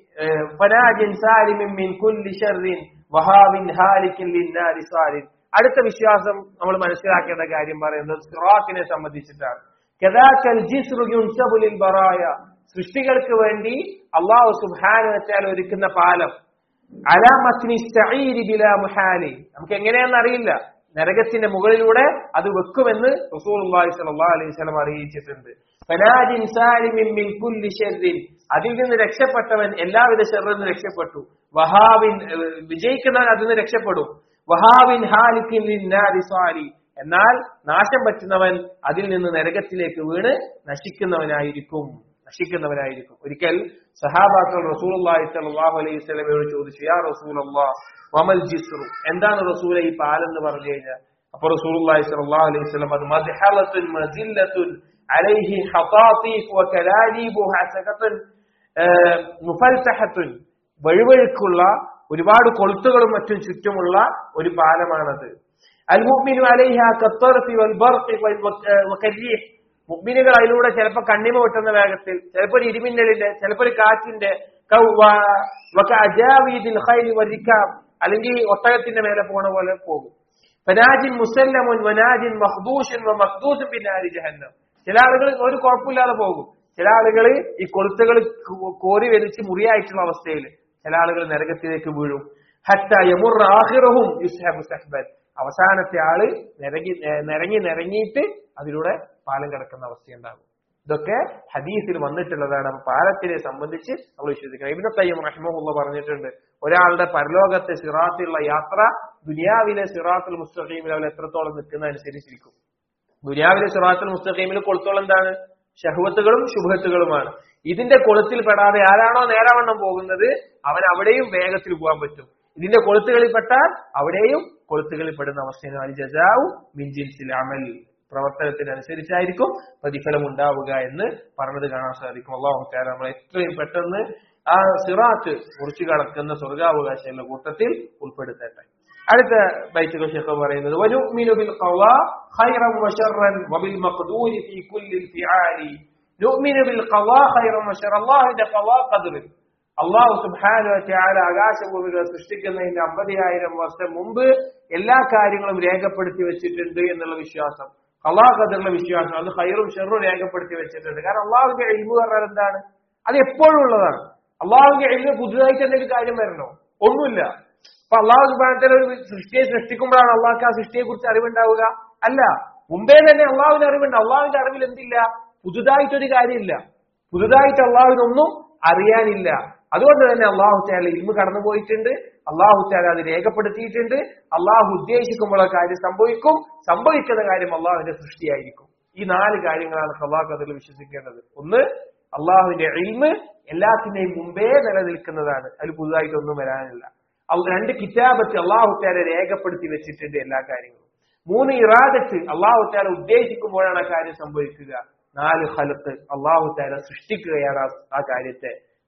[SPEAKER 1] فناج سالم من كل شر وهاب هالك للنار صار അടുത്ത വിശ്വാസം നമ്മൾ മനസ്സിലാക്കേണ്ട കാര്യം പറയുന്നത് സിറാത്തിനെ സംബന്ധിച്ചിട്ടാണ് കദാക്കൽ ജിസ്റു യുൻസബു ലിൽ ബറായ സൃഷ്ടികൾക്ക് വേണ്ടി അള്ളാഹു സുബ്ഹാനഹു വതആല ഒരുക്കുന്ന പാലം അലാമത്തിനി സഈരി ബിലാ മുഹാലി നമുക്ക് എങ്ങനെയാണെന്ന് അറിയില്ല നരകത്തിന്റെ മുകളിലൂടെ അത് വെക്കുമെന്ന് റസൂലുള്ളാഹി സ്വല്ലല്ലാഹു അലൈഹി വസല്ലം അറിയിച്ചിട്ടുണ്ട് ഫനാജിൻ സാലിമിൻ മിൻ കുല്ലി ശർരിൻ അതിൽ നിന്ന് രക്ഷപ്പെട്ടവൻ എല്ലാവിധ ഷെറിൽ നിന്ന് രക്ഷപ്പെട്ടു വഹാബിൻ ഏഹ്, വിജയിക്കുന്നവൻ അതിൽ നിന്ന് രക്ഷപ്പെടും വഹാബിൻ ഹാലിക്കിൻ ലിന്നാരി സ്വാലി എന്നാൽ നാശം പറ്റുന്നവൻ അതിൽ നിന്ന് നരകത്തിലേക്ക് വീണ് നശിക്കുന്നവനായിരിക്കും നശിക്കുന്നവനായിരിക്കും ഒരിക്കൽ സഹാബാക്കൾ റസൂലുള്ളാഹി സ്വല്ലല്ലാഹു അലൈഹി വസല്ലമയോട് ചോദിച്ചു യാ റസൂലല്ലാഹ് വമൽ ജിസ്റു എന്താണ് റസൂലെ ഈ പാലെന്ന് പറഞ്ഞു കഴിഞ്ഞാൽ അപ്പൊ റസൂലുള്ളാഹി സ്വല്ലല്ലാഹു അലൈഹി വസല്ലം അത് മദ്ഹലത്തുൻ മസില്ലത്തുൻ അലൈഹി ഹതാതീഫ് വകലാലീബു ഹസകത്തുൻ ഏഹ്, മുഫൽതഹത്തുൻ വഴുവഴുക്കുള്ള ഒരുപാട് കൊളുത്തുകളും മറ്റും ചുറ്റുമുള്ള ഒരു പാലമാണത് അൽ മുഅ്മിനു അലൈഹ കത്തർഫി വൽ ബർഖി വൽ വക- ഏഹ് വകരീഹ് മുഅ്മിനുകൾ അതിലൂടെ ചിലപ്പോൾ കണ്ണിമ വെട്ടുന്ന വേഗത്തിൽ ചിലപ്പോൾ ഒരു ഇടിമിന്നലിന്റെ ചിലപ്പോൾ ഒരു കാറ്റിന്റെ കൗ- വ- വക അജാവീദിൽ ഖൈലി വരിക്കാം അല്ലെങ്കിൽ ഒട്ടകത്തിന്റെ മേലെ പോണ പോലെ പോകും ഫനാജിൻ മുസല്ലമുൻ വനാജിൻ മഹ്ദൂഷൻ വ മഖ്ദൂസുൻ ബിനാരി ജഹന്നം ചില ആളുകൾ ഒരു കുഴപ്പമില്ലാതെ പോകും ചില ആളുകൾ ഈ കൊളുത്തുകൾ കോരി വലിച്ച് മുറിയായിട്ടുള്ള അവസ്ഥയിൽ ചില ആളുകൾ നരകത്തിലേക്ക് വീഴും ഹത്ത യമുർ ആഹിറഹും യുസ്ഹബു സഹ്ബൻ അവസാനത്തെ ആള് നിരങ്ങി ഏർ നിരങ്ങി നിരങ്ങിയിട്ട് അതിലൂടെ പാലം കിടക്കുന്ന അവസ്ഥയുണ്ടാകും ഇതൊക്കെ ഹദീസിൽ വന്നിട്ടുള്ളതാണ് അപ്പൊ പാലത്തിനെ സംബന്ധിച്ച് നമ്മൾ വിശ്വസിക്കണം ഇബിന് തയ്യം റഹ്മുള്ള പറഞ്ഞിട്ടുണ്ട് ഒരാളുടെ പരലോകത്തെ സിറാത്തിലുള്ള യാത്ര ദുനിയാവിലെ സിറാത്തുൽ മുസ്തഖീമിൽ അവൾ എത്രത്തോളം നിൽക്കുന്ന അനുസരിച്ചിരിക്കും ദുനിയാവിലെ സിറാത്തുൽ മുസ്തഖീമിൽ കൊളുത്തോളം എന്താണ് ഷഹുവത്തുകളും ശുഭത്തുകളുമാണ് ഇതിന്റെ കൊളുത്തിൽ പെടാതെ ആരാണോ നേരാവണ്ണം പോകുന്നത് അവൻ അവിടെയും വേഗത്തിൽ പോകാൻ പറ്റും ഇതിന്റെ കൊളുത്തുകളിൽ പെട്ടാൽ അവിടെയും കൊളുത്തുകളിൽ പെടുന്ന അവസ്ഥയാണ് അൽ ജസാവു മിൻജിൻസിൽ അമൽ പ്രവർത്തനത്തിനനുസരിച്ചായിരിക്കും പ്രതിഫലം ഉണ്ടാവുക എന്ന് പറഞ്ഞത് കാണാൻ സാധിക്കും അള്ളാഹു താല നമ്മൾ എത്രയും പെട്ടെന്ന് ആ സിറാത്ത് മുറിച്ചു കടക്കുന്ന സ്വർഗാവകാശങ്ങളുടെ കൂട്ടത്തിൽ ഉൾപ്പെടുത്തട്ടെ അടുത്ത ബൈത്തുകൾ ഷെഖ് പറയുന്നത് വനുഅ്മിനു ബിൽ ഖളാ ഖൈറൻ വശറൻ വബിൽ മഖ്ദൂരി ഫീ കുല്ലി ഫിആലി നുഅ്മിനു ബിൽ ഖളാ ഖൈറൻ വശറൻ അല്ലാഹുവിന്റെ ഖളാ ഖദർ അള്ളാഹു സുബ്ഹാനഹു വതആല ആകാശഭൂമികൾ സൃഷ്ടിക്കുന്നതിന്റെ അമ്പതിനായിരം വർഷം മുമ്പ് എല്ലാ കാര്യങ്ങളും രേഖപ്പെടുത്തി വെച്ചിട്ടുണ്ട് എന്നുള്ള വിശ്വാസം ഖളാ ഖദറിലെ വിശ്വാസം അത് ഖൈറും ഷെറും രേഖപ്പെടുത്തി വെച്ചിട്ടുണ്ട് കാരണം അള്ളാഹുവിന്റെ ഇൽമു പറഞ്ഞാൽ എന്താണ് അത് എപ്പോഴും ഉള്ളതാണ് അള്ളാഹുവിന്റെ ഇൽമു പുതുതായിട്ട് എന്തെങ്കിലും കാര്യം വരണോ ഒന്നുമില്ല അപ്പൊ അള്ളാഹു സുബാനത്തിൽ ഒരു സൃഷ്ടിയെ സൃഷ്ടിക്കുമ്പോഴാണ് അള്ളാഹ്ക്ക് ആ സൃഷ്ടിയെ കുറിച്ച് അറിവുണ്ടാവുക അല്ല മുമ്പേ തന്നെ അള്ളാഹുവിന് അറിവുണ്ട് അള്ളാഹുവിന്റെ അറിവിൽ എന്തില്ല പുതുതായിട്ടൊരു കാര്യമില്ല പുതുതായിട്ട് അള്ളാഹുവിനൊന്നും അറിയാനില്ല അതുകൊണ്ട് തന്നെ അള്ളാഹു താല ഇൽമ കടന്നുപോയിട്ടുണ്ട് അള്ളാഹു താല അത് രേഖപ്പെടുത്തിയിട്ടുണ്ട് അള്ളാഹു ഉദ്ദേശിക്കുമ്പോൾ ആ കാര്യം സംഭവിക്കും സംഭവിക്കുന്ന കാര്യം അള്ളാഹുവിന്റെ സൃഷ്ടിയായിരിക്കും ഈ നാല് കാര്യങ്ങളാണ് അള്ളാഹു അതിൽ വിശ്വസിക്കേണ്ടത് ഒന്ന് അള്ളാഹുവിന്റെ ഇൽമ് എല്ലാത്തിന്റെയും മുമ്പേ നിലനിൽക്കുന്നതാണ് അതിൽ പുതുതായിട്ടൊന്നും വരാനില്ല അൽ- രണ്ട് കിതാബത്ത് അള്ളാഹു താല രേഖപ്പെടുത്തി വെച്ചിട്ടുണ്ട് എല്ലാ കാര്യങ്ങളും മൂന്ന് ഇറാദത്ത് അള്ളാഹു താല ഉദ്ദേശിക്കുമ്പോഴാണ് ആ കാര്യം സംഭവിക്കുക നാല് ഹലത്ത് അള്ളാഹു താല സൃഷ്ടിക്കുകയാണ് ആ- ആ കാര്യത്തെ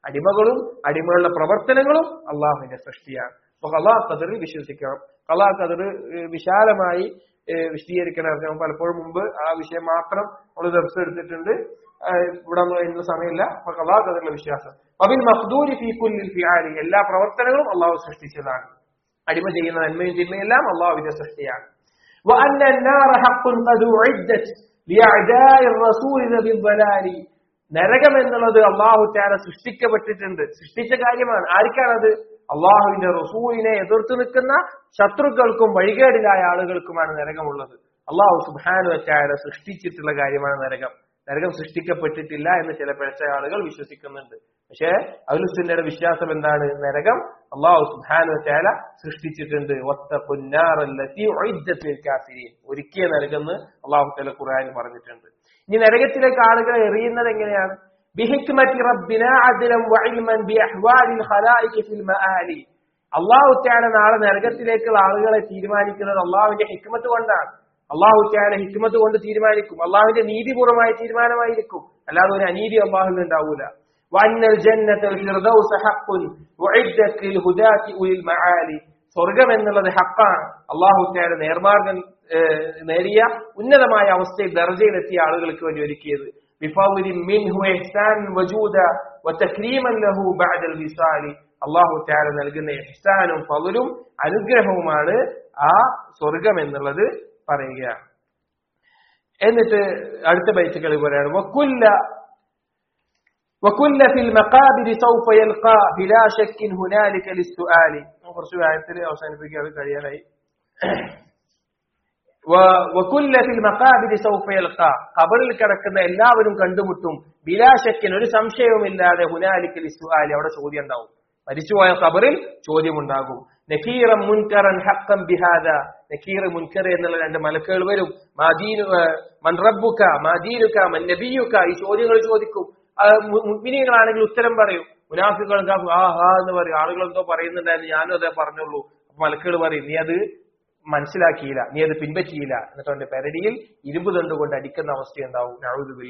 [SPEAKER 1] അടിമകളും അടിമകളുടെ പ്രവർത്തനങ്ങളും അള്ളാഹുവിന്റെ സൃഷ്ടിയാണ് അപ്പൊ കലാ കതിറിൽ വിശ്വസിക്കണം കലാ കതിർ വിശാലമായി ഏഹ് വിശദീകരിക്കണം ഞാൻ പലപ്പോഴും മുമ്പ് ആ വിഷയം മാത്രം നമ്മൾ ദർശനം എടുത്തിട്ടുണ്ട് ആഹ് ഇവിടെ ഒന്നും അതിനുള്ള സമയമില്ല അപ്പൊ കലാ കതിറിലെ വിശ്വാസം അബിൽ മഖ്ദൂരി ഫീ കുല്ലിൽ ഫിആലി എല്ലാ പ്രവർത്തനങ്ങളും അള്ളാഹു സൃഷ്ടിച്ചതാണ് അടിമ ചെയ്യുന്ന നന്മയും തിന്മയെല്ലാം അള്ളാഹുവിന്റെ സൃഷ്ടിയാണ് وأن النار حق قد أعدت لأعداء الرسول ذوي الضلال നരകം എന്നുള്ളത് അള്ളാഹു ചാര സൃഷ്ടിക്കപ്പെട്ടിട്ടുണ്ട് സൃഷ്ടിച്ച കാര്യമാണ് ആർക്കാണത് അള്ളാഹുവിന്റെ റസൂലിനെ എതിർത്ത് നിൽക്കുന്ന ശത്രുക്കൾക്കും വഴികേടിലായ ആളുകൾക്കുമാണ് നരകമുള്ളത് അള്ളാഹു സുബാനു ചാര സൃഷ്ടിച്ചിട്ടുള്ള കാര്യമാണ് നരകം നരകം സൃഷ്ടിക്കപ്പെട്ടിട്ടില്ല എന്ന് ചില പിഴച്ച ആളുകൾ വിശ്വസിക്കുന്നുണ്ട് പക്ഷേ അഖിലുസുന്നയുടെ വിശ്വാസം എന്താണ് നരകം അള്ളാഹു സുബാനു ചാല സൃഷ്ടിച്ചിട്ടുണ്ട് ഒത്ത പുന്നാറല്ലത്തി കാഫിരീൻ ഒരുക്കിയ നരകം എന്ന് അള്ളാഹു തല ഖുർആൻ പറഞ്ഞിട്ടുണ്ട് ഇനി നരകത്തിലേക്ക് ആളുകളെ എറിയുന്നത് എങ്ങനെയാണ് ബിഹിക്മത്തി റബ്ബിന അദ്ലം വഇൽമൻ ബിഅഹ്വാലിൽ ഖലായിക ഫിൽ മആലി അള്ളാഹു ചാല നാളെ നരകത്തിലേക്കുള്ള ആളുകളെ തീരുമാനിക്കുന്നത് അള്ളാഹുവിന്റെ ഹിക്മത്ത് കൊണ്ടാണ് അള്ളാഹു ചാല ഹിക്മത്ത് കൊണ്ട് തീരുമാനിക്കും അള്ളാഹുവിന്റെ നീതിപൂർവമായ തീരുമാനമായിരിക്കും അല്ലാതെ ഒരു അനീതി അള്ളാഹുവിൽ ഉണ്ടാവൂല وأن الجنة الفردوس حق وعدت للهداة أولي المعالي സ്വർഗം എന്നുള്ളത് ഹക്കാണ് അള്ളാഹു ചാല നേർമാർഗം ഏഹ്, നേടിയ ഉന്നതമായ അവസ്ഥയിൽ ദർജയിലെത്തിയ ആളുകൾക്ക് വേണ്ടി ഒരുക്കിയത് بفضل منه إحسان وجودا وتكريما له بعد الوصال അള്ളാഹു ചാല നൽകുന്ന ഇഹ്സാനും ഫضലും അനുഗ്രഹവുമാണ് ആ സ്വർഗം എന്നുള്ളത് പറയുക എന്നിട്ട് അടുത്ത ബൈറ്റുകളിൽ പറയാണ് വക്കുല്ല وكل في المقابر سوف يلقى بلا شك هنالك للسؤال കുറച്ച് കാര്യത്തിൽ അവസാനിപ്പിക്കാതെ കഴിയാനായി വ- വകുല്ല ഫിൽ മഖാബിരി സൗഫ യൽഖാ ഖബറിൽ കിടക്കുന്ന എല്ലാവരും കണ്ടുമുട്ടും ബിലാശക്കിന് ഒരു സംശയവുമില്ലാതെ ഹുനാലിക്കൽ ഇസ്വാലി അവിടെ ചോദ്യം ഉണ്ടാവും മരിച്ചുപോയ ഖബറിൽ ചോദ്യമുണ്ടാകും നക്കീറം മുൻകറൻ ഹക്കം ബിഹാദ നക്കീർ മുൻകർ എന്നുള്ള രണ്ട് മലക്കുകൾ വരും മാദീനു മൻ റബ്ബുക മാദീനുക മൻ നബിയുക ഈ ചോദ്യങ്ങൾ ചോദിക്കും മുഗ്മിനികളാണെങ്കിൽ ഉത്തരം പറയും മുനാഫികൾ ആ ഹാ എന്ന് പറയും ആളുകൾ എന്തോ പറയുന്നുണ്ടായിരുന്നു ഞാനും അതേ പറഞ്ഞുള്ളൂ അപ്പൊ മലക്കുകൾ പറയും നീ അത് മനസ്സിലാക്കിയില്ല നീ അത് പിൻപറ്റിയില്ല എന്നിട്ട് അവന്റെ പെരടിയിൽ ഇരുമ്പ് ദണ്ട് കൊണ്ട് അടിക്കുന്ന അവസ്ഥയുണ്ടാവും നഅൂദുബില്ല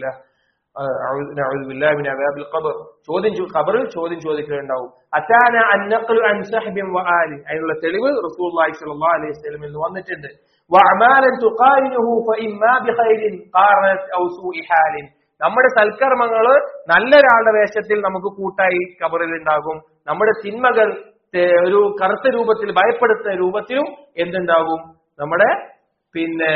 [SPEAKER 1] ചോദ്യം ചോ- ഖബറിൽ ചോദ്യം ചോദിക്കുന്നുണ്ടാവും അത്താന അന്നഖ്ലു അൻ സഹ്ബിൻ വആലി അതിനുള്ള തെളിവ് റസൂലുള്ളാഹി സ്വല്ലല്ലാഹു അലൈഹി വസല്ലം എന്ന് വന്നിട്ടുണ്ട് വഅമാലൻ തുഖാരിനുഹു ഫഇമ്മാ ബിഖൈരിൻ ഖാറത് ഔ സൂഇ ഹാലിൻ നമ്മുടെ സൽക്കർമ്മങ്ങള് നല്ലൊരാളുടെ വേഷത്തിൽ നമുക്ക് കൂട്ടായി കബറിൽ ഉണ്ടാകും നമ്മുടെ തിന്മകൾ ഏഹ്, ഒരു കറുത്ത രൂപത്തിൽ ഭയപ്പെടുത്തുന്ന രൂപത്തിലും എന്തുണ്ടാകും നമ്മുടെ പിന്നെ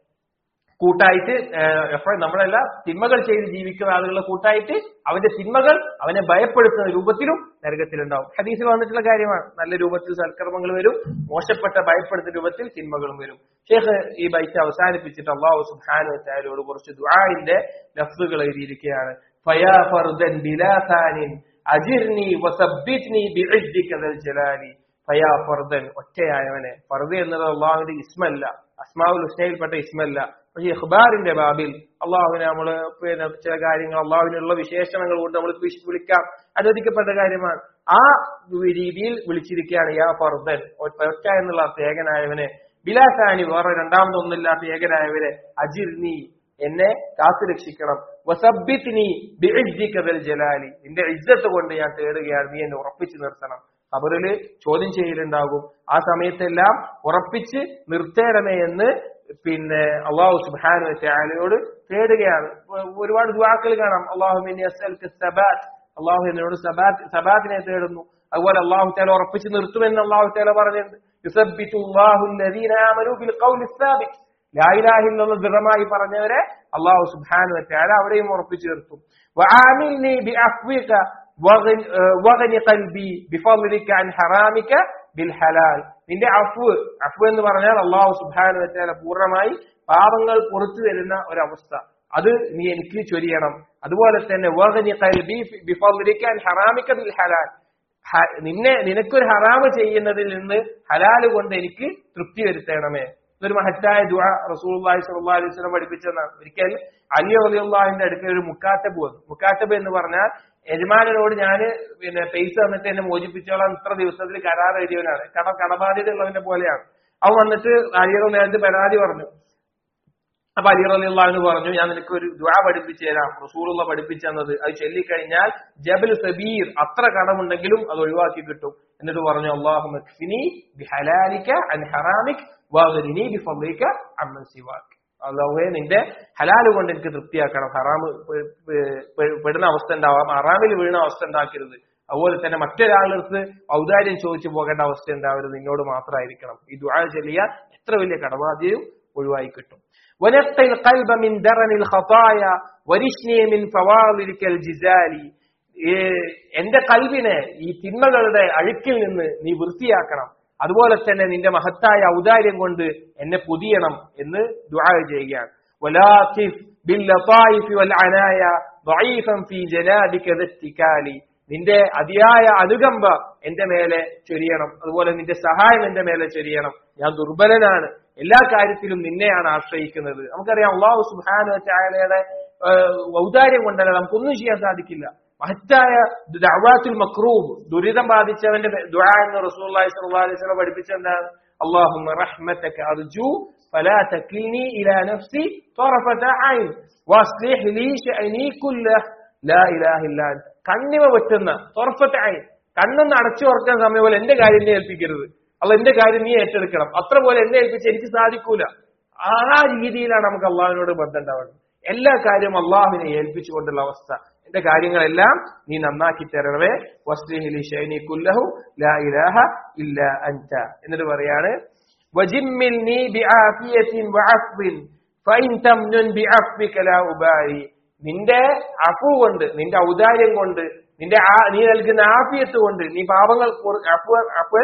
[SPEAKER 1] കൂട്ടായിട്ട് ഏഹ്, എപ്പോഴും നമ്മളല്ല തിന്മകൾ ചെയ്ത് ജീവിക്കുന്ന ആളുകളുടെ കൂട്ടായിട്ട് അവന്റെ തിന്മകൾ അവനെ ഭയപ്പെടുത്തുന്ന രൂപത്തിലും നരകത്തിലുണ്ടാവും ഹദീസിൽ വന്നിട്ടുള്ള കാര്യമാണ് നല്ല രൂപത്തിൽ സൽക്കർമ്മങ്ങൾ വരും മോശപ്പെട്ട ഭയപ്പെടുത്തുന്ന രൂപത്തിൽ തിന്മകളും വരും ഷേഖ് ഈ ബൈറ്റ് അവസാനിപ്പിച്ചിട്ട് അള്ളാഹു സുബ്ഹാനഹു വതആലയോട് കുറച്ച് ദുആഇന്റെ ലഫ്സുകൾ എഴുതിയിരിക്കുകയാണ് ഫയാ ഫർദൻ ബിലാ സാനിൻ അജിർനി വസബ്ബിത്നി ബിഇദ്ദിക ദൽ ജലാലി ഫയാ ഫർദൻ ഒറ്റയായവനെ ഫർദ് എന്നത് അള്ളാഹുവിന്റെ ഇസ്മല്ല അസ്മാവുൽ ഹുസ്നയിൽപ്പെട്ട ഇസ്മല്ല പക്ഷേ ഇഖ്ബാറിന്റെ ബാബിൽ അള്ളാഹുവിനെ നമ്മൾ പിന്നെ ചില കാര്യങ്ങൾ അള്ളാഹുവിനുള്ള വിശേഷണങ്ങൾ കൊണ്ട് നമ്മൾ വിശ് വിളിക്കാം അനുവദിക്കപ്പെട്ട കാര്യമാണ് ആ രീതിയിൽ വിളിച്ചിരിക്കുകയാണ് യാ ഫർദൻ ഒറ്റ എന്നുള്ള അർത്ഥം ഏകനായവനെ ബിലാസാനി വേറെ രണ്ടാമതൊന്നില്ലാത്ത ഏകനായവരെ അജിർനി എന്നെ കാത്തു രക്ഷിക്കണം വസബിത്നി ബിഇദ്ദികദൽ ജലാലി നിന്റെ ഇജ്ജത്ത് കൊണ്ട് ഞാൻ തേടുകയാണ് നീ എന്നെ ഉറപ്പിച്ചു നിർത്തണം ഖബറില് ചോദ്യം ചെയ്യലുണ്ടാകും ആ സമയത്തെല്ലാം ഉറപ്പിച്ച് നിർത്തേണമേ എന്ന് പിന്നെ അള്ളാഹു സുബാനു ത്യാലയോട് തേടുകയാണ് ഒ- ഒരുപാട് ദുവാക്കൾ കാണാം അള്ളാഹു സബാത്ത് അള്ളാഹു എന്നോട് സബാത്ത് സബാത്തിനെ തേടുന്നു അതുപോലെ അള്ളാഹു താല ഉറപ്പിച്ച് നിർത്തുമെന്ന് അള്ളാഹു താല പറഞ്ഞിട്ടുണ്ട് യുസബ്ബിതു അല്ലാഹു അല്ലദീന ആമനു ബിൽ ഖൗലി സാബിത് ലാ ഇലാഹ ഇല്ലല്ലാഹ് ദൃഢമായി പറഞ്ഞവരെ അള്ളാഹു സുബ്ഹാനഹു വതആല അവിടെയും ഉറപ്പിച്ചു നിർത്തും വആമിൽനി ബിഅഫ്വിക വഗ്നി ഏഹ് വഗ്നി ഖൽബി ബിഫദ്ലിക അൻ ഹറാമിക ബിൽ ഹലാൽ നിന്റെ അഫ്വ് അഫ്വ് എന്ന് പറഞ്ഞാൽ അള്ളാഹു സുബ്ഹാനഹു വതആല പൂർണ്ണമായി പാപങ്ങൾ പുറത്തു തരുന്ന ഒരവസ്ഥ അത് നീ എനിക്ക് ചൊരിയണം അതുപോലെ തന്നെ വഗ്നി ഖൽബി ബിഫദ്ലിക അൻ ഹറാമിക ബിൽ ഹലാൽ ഹ- നിന്നെ നിനക്കൊരു ഹറാമ് ചെയ്യുന്നതിൽ നിന്ന് ഹലാല് കൊണ്ട് എനിക്ക് തൃപ്തി വരുത്തണമേ ഇതൊരു മഹത്തായ ദുആ റസൂലുള്ളാഹി സ്വല്ലല്ലാഹു അലൈഹി വസല്ലം പഠിപ്പിച്ചതാണ് ഒരിക്കൽ അലി റളിയല്ലാഹുവിന്റെ അടുക്കൽ ഒരു മുക്കാത്തബ് വന്നു മുക്കാത്തബ് എന്ന് പറഞ്ഞാൽ യജമാനോട് ഞാൻ പിന്നെ പൈസ തന്നിട്ട് എന്നെ മോചിപ്പിച്ചോളാം ഇത്ര ദിവസത്തിൽ കരാർ എഴുതിയവനാണ് കട കടബാധ്യത ഉള്ളതിന്റെ പോലെയാണ് അവൻ വന്നിട്ട് അലിയുടെ നേരത്തെ പരാതി പറഞ്ഞു അപ്പൊ അലി റലിള്ളാഹു പറഞ്ഞു ഞാൻ നിനക്ക് ഒരു ദ്വാ പഠിപ്പിച്ചു തരാം റസൂലുള്ള പഠിപ്പിച്ചു തന്നത് അത് ചൊല്ലിക്കഴിഞ്ഞാൽ ജബൽ സബീർ അത്ര കടമുണ്ടെങ്കിലും അത് ഒഴിവാക്കി കിട്ടും എന്നിട്ട് പറഞ്ഞു അള്ളാഹു മക്ഫിനി ബിഹലാലിക അൻ ഹറാമിക് വാഗരിനി ബിഫദ്ലിക അമ്മൻ സിവാക് അള്ളാഹുവെ നിന്റെ ഹലാല് കൊണ്ട് എനിക്ക് തൃപ്തിയാക്കണം ഹറാമ് പെ- പെ- പെ- പെടുന്ന അവസ്ഥ ഉണ്ടാവാം ഹറാമിൽ വീഴുന്ന അവസ്ഥ ഉണ്ടാക്കരുത് അതുപോലെ തന്നെ മറ്റൊരാളടുത്ത് ഔദാര്യം ചോദിച്ചു പോകേണ്ട അവസ്ഥ ഉണ്ടാവരുത് നിന്നോട് മാത്രമായിരിക്കണം ഈ ദുആ ചൊല്ലിയാൽ എത്ര വലിയ കടബാധ്യയും ഒഴിവായി കിട്ടും ونقي القلب من درن الخطايا ورشني من فواضلك الجزال ഏഹ് എന്റെ കൽവിനെ ഈ തിന്മകളുടെ അഴുക്കിൽ നിന്ന് നീ വൃത്തിയാക്കണം അതുപോലെ തന്നെ നിന്റെ മഹത്തായ ഔദാര്യം കൊണ്ട് എന്നെ പുതിയണം എന്ന് ദുആ ചെയ്യുകയാണ് വലാത്തിഫ് ബില്ലതായിഫ് വൽഅനായ ضعيفا في جنابك ذا اتكال നിന്റെ അതിയായ അനുകമ്പ എന്റെ മേലെ ചൊരിയണം അതുപോലെ നിന്റെ സഹായം എന്റെ മേലെ ചൊരിയണം ഞാൻ ദുർബലനാണ് എല്ലാ കാര്യത്തിലും നിന്നെയാണ് ആശ്രയിക്കുന്നത് നമുക്കറിയാം അള്ളാഹു സുഹാന ചായലയുടെ ഔദാര്യം കൊണ്ടല്ല നമുക്കൊന്നും ചെയ്യാൻ സാധിക്കില്ല മഹത്തായ ദഅവാത്തുൽ മക്രൂബ് ദുരിതം ബാധിച്ചവന്റെ ദുആ എന്ന് റസൂലുള്ളാഹി സ്വല്ലല്ലാഹു അലൈഹി വസല്ലം പഠിപ്പിച്ചെന്താണ് اللهم رحمتك أرجو فلا تكلني إلى نفسي طرفة عين واصلح لي شأني كله لا إله إلا أنت കണ്ണിമ പറ്റുന്ന തുറപ്പത്തെ ആയി കണ്ണൊന്ന് അടച്ചു തുറക്കാൻ സമയം പോലെ എന്റെ കാര്യം നീ ഏൽപ്പിക്കരുത് അല്ല എന്റെ കാര്യം നീ ഏറ്റെടുക്കണം അത്ര പോലെ എന്നെ ഏൽപ്പിച്ച് എനിക്ക് സാധിക്കൂല ആ രീതിയിലാണ് നമുക്ക് അള്ളാഹുവിനോട് ബന്ധം ഉണ്ടാവുന്നത് എല്ലാ കാര്യവും അള്ളാഹുവിനെ ഏൽപ്പിച്ചുകൊണ്ടുള്ള അവസ്ഥ എന്റെ കാര്യങ്ങളെല്ലാം നീ നന്നാക്കി തരണമേ വസ്ലിഹിലി ഷൈനി കുല്ലഹു ലാ ഇലാഹ ഇല്ല അൻത എന്നിട്ട് പറയാണ് വജിമ്മിൽനി ബിആഫിയത്തിൻ വഅഫ്വിൻ ഫഇൻ തംനുൻ ബിഅഫ്വിക ലാ ഉബാരി നിന്റെ അഫു കൊണ്ട് നിന്റെ ഔദാര്യം കൊണ്ട് നിന്റെ ആ- നീ നൽകുന്ന ആഫിയത്ത് കൊണ്ട് നീ പാപങ്ങൾ പൊറു- അഫ്വ അഫ്വൻ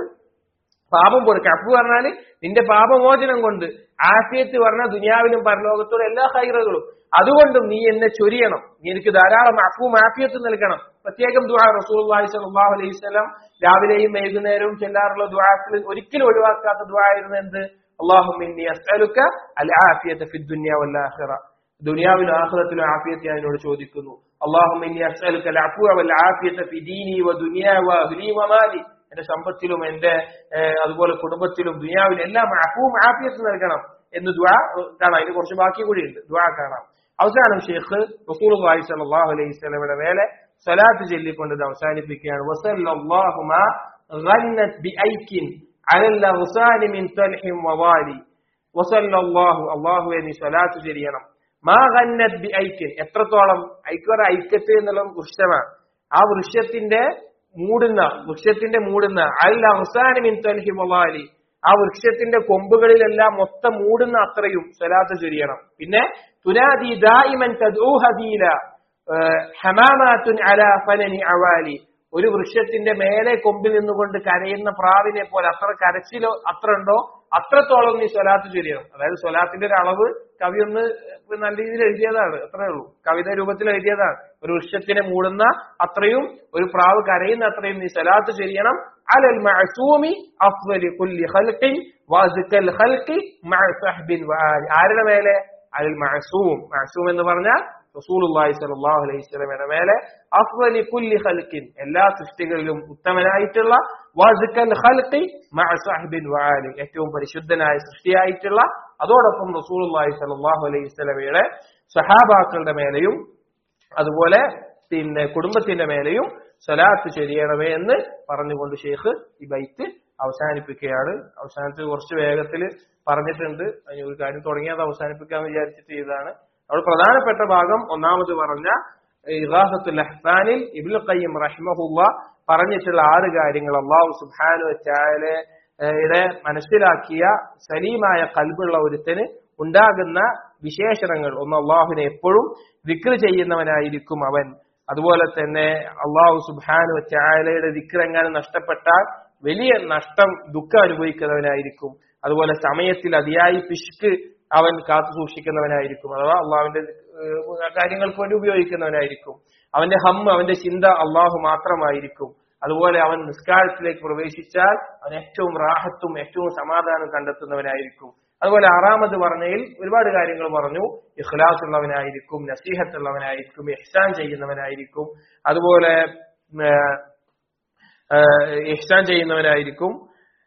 [SPEAKER 1] പാപം പൊറുക്കുക അഫു പറഞ്ഞാല് നിന്റെ പാപമോചനം കൊണ്ട് ആഫിയത്ത് പറഞ്ഞ ദുനിയാവിലും പരലോകത്തോടും എല്ലാ ഹൈറുകളും അതുകൊണ്ടും നീ എന്നെ ചൊരിയണം നീ എനിക്ക് ധാരാളം അഫുവും ആഫിയത്തും നൽകണം പ്രത്യേകം ദുആ റസൂലുള്ളാഹി സ്വല്ലല്ലാഹു അലൈഹി വസല്ലം രാവിലെയും വൈകുന്നേരവും ചെല്ലാറുള്ള ദുആത്തിൽ ഒരിക്കലും ഒഴിവാക്കാത്ത ദുആ ആയിരുന്നു എന്ത് അല്ലാഹുമ്മ ഇന്നി അസ്അലുക അൽ ആഫിയത ഫിദ് ദുനിയ വൽ ആഖിറ ദുനിയാവിലും ആഖിറത്തിലും ആഫിയത്ത് ഞാൻ എന്നോട് ചോദിക്കുന്നു അല്ലാഹുമ്മ ഇന്നി അസ്അലുക അൽ അഫ്വ വൽ ആഫിയത ഫി ദീനി വ ദുനിയ വ അഹ്ലി വ മാലി എന്റെ സമ്പത്തിലും എന്റെ ഏഹ്, അതുപോലെ കുടുംബത്തിലും ദുനിയാവിലും എല്ലാം അഫുവും ആഫിയത്ത് നൽകണം എന്ന് ദുആ കാണാം അതിന് കുറച്ച് ബാക്കി കൂടിയുണ്ട് ദുആ കാണാം അവസാനം ഷെയ്ഖ് റസൂലുള്ളാഹി സ്വല്ലല്ലാഹു അലൈഹി വസല്ലമയുടെ മേലെ സ്വലാത്ത് ചൊല്ലിക്കൊണ്ട് ഇത് അവസാനിപ്പിക്കുകയാണ് വസല്ലല്ലാഹു മാ ഗന്നത് ബിഐക്കിൻ അലൽ അഗ്സാനി മിൻ തൽഹിം വവാലി വസല്ലല്ലാഹു അല്ലാഹുവേ നീ സ്വലാത്ത് ചൊല്ലിയണം മാ ഗന്നത് ബിഐക്കിൻ എത്രത്തോളം ഐക്വറ ഐക്യത്ത് എന്നുള്ള വൃക്ഷമാണ് ആ വൃക്ഷത്തിന്റെ മൂടുന്ന വൃക്ഷത്തിന്റെ മൂടുന്ന അൽ അവസാനം മിൻ തൽഹി വവാലി ആ വൃക്ഷത്തിന്റെ കൊമ്പുകളിലെല്ലാം മൊത്തം മൂടുന്ന അത്രയും സ്വലാത്ത് ചൊരിയണം പിന്നെ തുനാദി ദായിമൻ തദ്ഊ ഹദീല ഏഹ് ഹമാമാത്തുൻ അലാ ഫനനി അവാലി ഒരു വൃക്ഷത്തിന്റെ മേലെ കൊമ്പിൽ നിന്നുകൊണ്ട് കരയുന്ന പ്രാവിനെ പോലെ അത്ര കരച്ചിലോ അത്ര ഉണ്ടോ അത്രത്തോളം നീ സ്വലാത്ത് ചൊരിയണം അതായത് സ്വലാത്തിന്റെ ഒരു അളവ് കവി ഒന്ന് നല്ല രീതിയിൽ എഴുതിയതാണ് അത്രേ ഉള്ളൂ കവിത രൂപത്തിൽ എഴുതിയതാണ് ഒരു വൃക്ഷത്തിനെ മൂടുന്ന അത്രയും ഒരു പ്രാവ് കരയുന്ന അത്രയും നീ സ്വലാത്ത് ചൊരിയണം അലൽ മഅസൂമി അഫ്വലി കുല്ലി ഖൽഖിൻ വഅസ്കൽ ഖൽഖി മഅ സഹ്ബിൻ വആലി ആരുടെ മേലെ അൽ മഅസൂം മഅസൂം എന്ന് പറഞ്ഞാൽ റസൂലുള്ളാഹി സ്വല്ലല്ലാഹു അലൈഹി വസല്ലമയുടെ മേലെ അഫ്വലി കുല്ലി ഖൽഖിൻ എല്ലാ സൃഷ്ടികളിലും ഉത്തമനായിട്ടുള്ള വഅസ്കൽ ഖൽഖി മഅ സഹ്ബിൻ വആലി ഏറ്റവും പരിശുദ്ധനായ സൃഷ്ടിയായിട്ടുള്ള അതോടൊപ്പം റസൂലുള്ളാഹി സ്വല്ലല്ലാഹു അലൈഹി വസല്ലമയുടെ സഹാബാക്കളുടെ മേലെയും അതുപോലെ പിന്നെ കുടുംബത്തിന്റെ മേലെയും സ്വലാത്ത് ചൊരിയണമേ എന്ന് പറഞ്ഞുകൊണ്ട് ഷെയ്ഖ് ഈ ബൈത്ത് അവസാനിപ്പിക്കുകയാണ് അവസാനത്തിൽ കുറച്ച് വേഗത്തിൽ പറഞ്ഞിട്ടുണ്ട് അതിന് ഒരു കാര്യം തുടങ്ങിയത് അവസാനിപ്പിക്കാന്ന് വിചാരിച്ചിട്ട് ചെയ്തതാണ് അവിടെ പ്രധാനപ്പെട്ട ഭാഗം ഒന്നാമത് പറഞ്ഞ ഇറാസത്തുൽ അഹ്സാനിൽ ഇബ്നു ഖയ്യിം റഹിമഹുല്ല പറഞ്ഞിട്ടുള്ള ആറ് കാര്യങ്ങൾ അള്ളാഹു സുബ്ഹാനഹു വതആല യുടെ മനസ്സിലാക്കിയ സലീമായ കൽബുള്ള ഒരുത്തന് ഉണ്ടാകുന്ന വിശേഷണങ്ങൾ ഒന്ന് അള്ളാഹുവിനെ എപ്പോഴും വിക്ര ചെയ്യുന്നവനായിരിക്കും അവൻ അതുപോലെ തന്നെ അള്ളാഹു സുബാനു ചായാലയുടെ ദിക്രെങ്ങാനും നഷ്ടപ്പെട്ടാൽ വലിയ നഷ്ടം ദുഃഖം അനുഭവിക്കുന്നവനായിരിക്കും അതുപോലെ സമയത്തിൽ അതിയായി പിശുക്ക് അവൻ കാത്തു സൂക്ഷിക്കുന്നവനായിരിക്കും അഥവാ അള്ളാഹുവിന്റെ ഏഹ്, കാര്യങ്ങൾക്ക് വേണ്ടി ഉപയോഗിക്കുന്നവനായിരിക്കും അവന്റെ ഹം അവന്റെ ചിന്ത അള്ളാഹു മാത്രമായിരിക്കും അതുപോലെ അവൻ നിസ്കാരത്തിലേക്ക് പ്രവേശിച്ചാൽ അവൻ ഏറ്റവും റാഹത്തും ഏറ്റവും സമാധാനം കണ്ടെത്തുന്നവനായിരിക്കും അതുപോലെ ആറാമത് പറഞ്ഞതിൽ ഒരുപാട് കാര്യങ്ങൾ പറഞ്ഞു ഇഖ്ലാസ് ഉള്ളവനായിരിക്കും നസീഹത്ത് ഉള്ളവനായിരിക്കും ഇഹ്സാൻ ചെയ്യുന്നവനായിരിക്കും അതുപോലെ ഏഹ്, ഏഹ്, ഇഹ്സാൻ ചെയ്യുന്നവനായിരിക്കും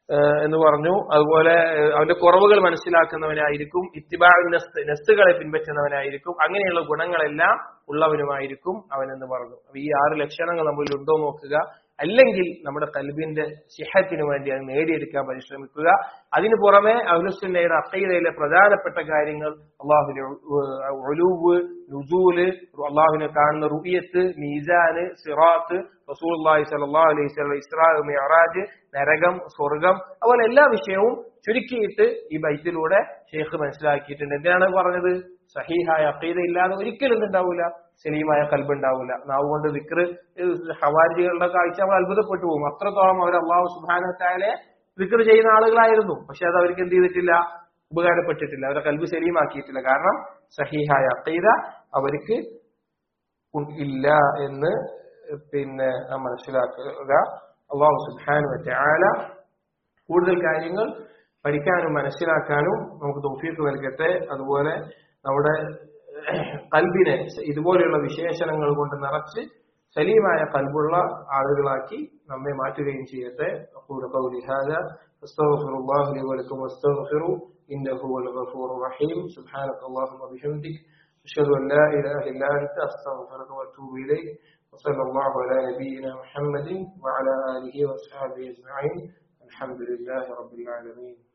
[SPEAKER 1] ഏഹ് എന്ന് പറഞ്ഞു അതുപോലെ ഏഹ് അവന്റെ കുറവുകൾ മനസ്സിലാക്കുന്നവനായിരിക്കും ഇത്തിബാ നെസ്തുകളെ പിൻപറ്റുന്നവനായിരിക്കും അങ്ങനെയുള്ള ഗുണങ്ങളെല്ലാം ഉള്ളവനുമായിരിക്കും അവനെന്ന് പറഞ്ഞു അപ്പൊ ഈ ആറ് ലക്ഷണങ്ങൾ നമ്മളിൽ ഉണ്ടോ നോക്കുക അല്ലെങ്കിൽ നമ്മുടെ കൽബിന്റെ സിഹത്തിന് വേണ്ടി അത് നേടിയെടുക്കാൻ പരിശ്രമിക്കുക അതിനു പുറമെ അഹ്ലുസുന്നയുടെ അക്കൈതയിലെ പ്രധാനപ്പെട്ട കാര്യങ്ങൾ അള്ളാഹുവിന്റെ ഒലൂവ് നുസൂല് അള്ളാഹുവിനെ കാണുന്ന റുഹിയത്ത് മീസാന് സിറാത്ത് റസൂൽ സല്ലല്ലാഹു അലൈഹി വസല്ലം ഇസ്രാ മിഅറാജ് നരകം സ്വർഗം അതുപോലെ എല്ലാ വിഷയവും ചുരുക്കിയിട്ട് ഈ ബൈത്തിലൂടെ ഷെയ്ഖ് മനസ്സിലാക്കിയിട്ടുണ്ട് എന്തിനാണ് പറഞ്ഞത് സഹീഹായ അക്കീത ഇല്ലാതെ ഒരിക്കലും എന്തുണ്ടാവൂല സലീമായ കൽബ് ഉണ്ടാവില്ല നാവ് കൊണ്ട് വിക്ര് ഹവാരികളുടെ കാഴ്ച നമ്മൾ അത്ഭുതപ്പെട്ടു പോകും അത്രത്തോളം അവർ അള്ളാഹു സുബാനത്താലെ വിക്ർ ചെയ്യുന്ന ആളുകളായിരുന്നു പക്ഷെ അത് അവർക്ക് എന്ത് ചെയ്തിട്ടില്ല ഉപകാരപ്പെട്ടിട്ടില്ല അവരുടെ കൽബ് സലീമാക്കിയിട്ടില്ല കാരണം സഹീഹായ അക്കീത അവർക്ക് ഉ- ഇല്ല എന്ന് പിന്നെ നാം മനസ്സിലാക്കുക അള്ളാഹു സുബാനു ആല കൂടുതൽ കാര്യങ്ങൾ പഠിക്കാനും മനസ്സിലാക്കാനും നമുക്ക് തോഫീക്ക് നൽകട്ടെ അതുപോലെ നമ്മുടെ കൽബിനെ ഇതുപോലെയുള്ള വിശേഷണങ്ങൾ കൊണ്ട് നിറച്ച് സലീമായ കൽബുള്ള ആളുകളാക്കി നമ്മെ മാറ്റുകയും ചെയ്യട്ടെ أقول قولي هذا أستغفر الله لي ولكم واستغفروا إنه هو الغفور الرحيم سبحانك اللهم وبحمدك أشهد أن لا إله إلا أنت أستغفرك وأتوب إليك وصلى الله على نبينا محمد وعلى آله وأصحابه أجمعين الحمد لله رب العالمين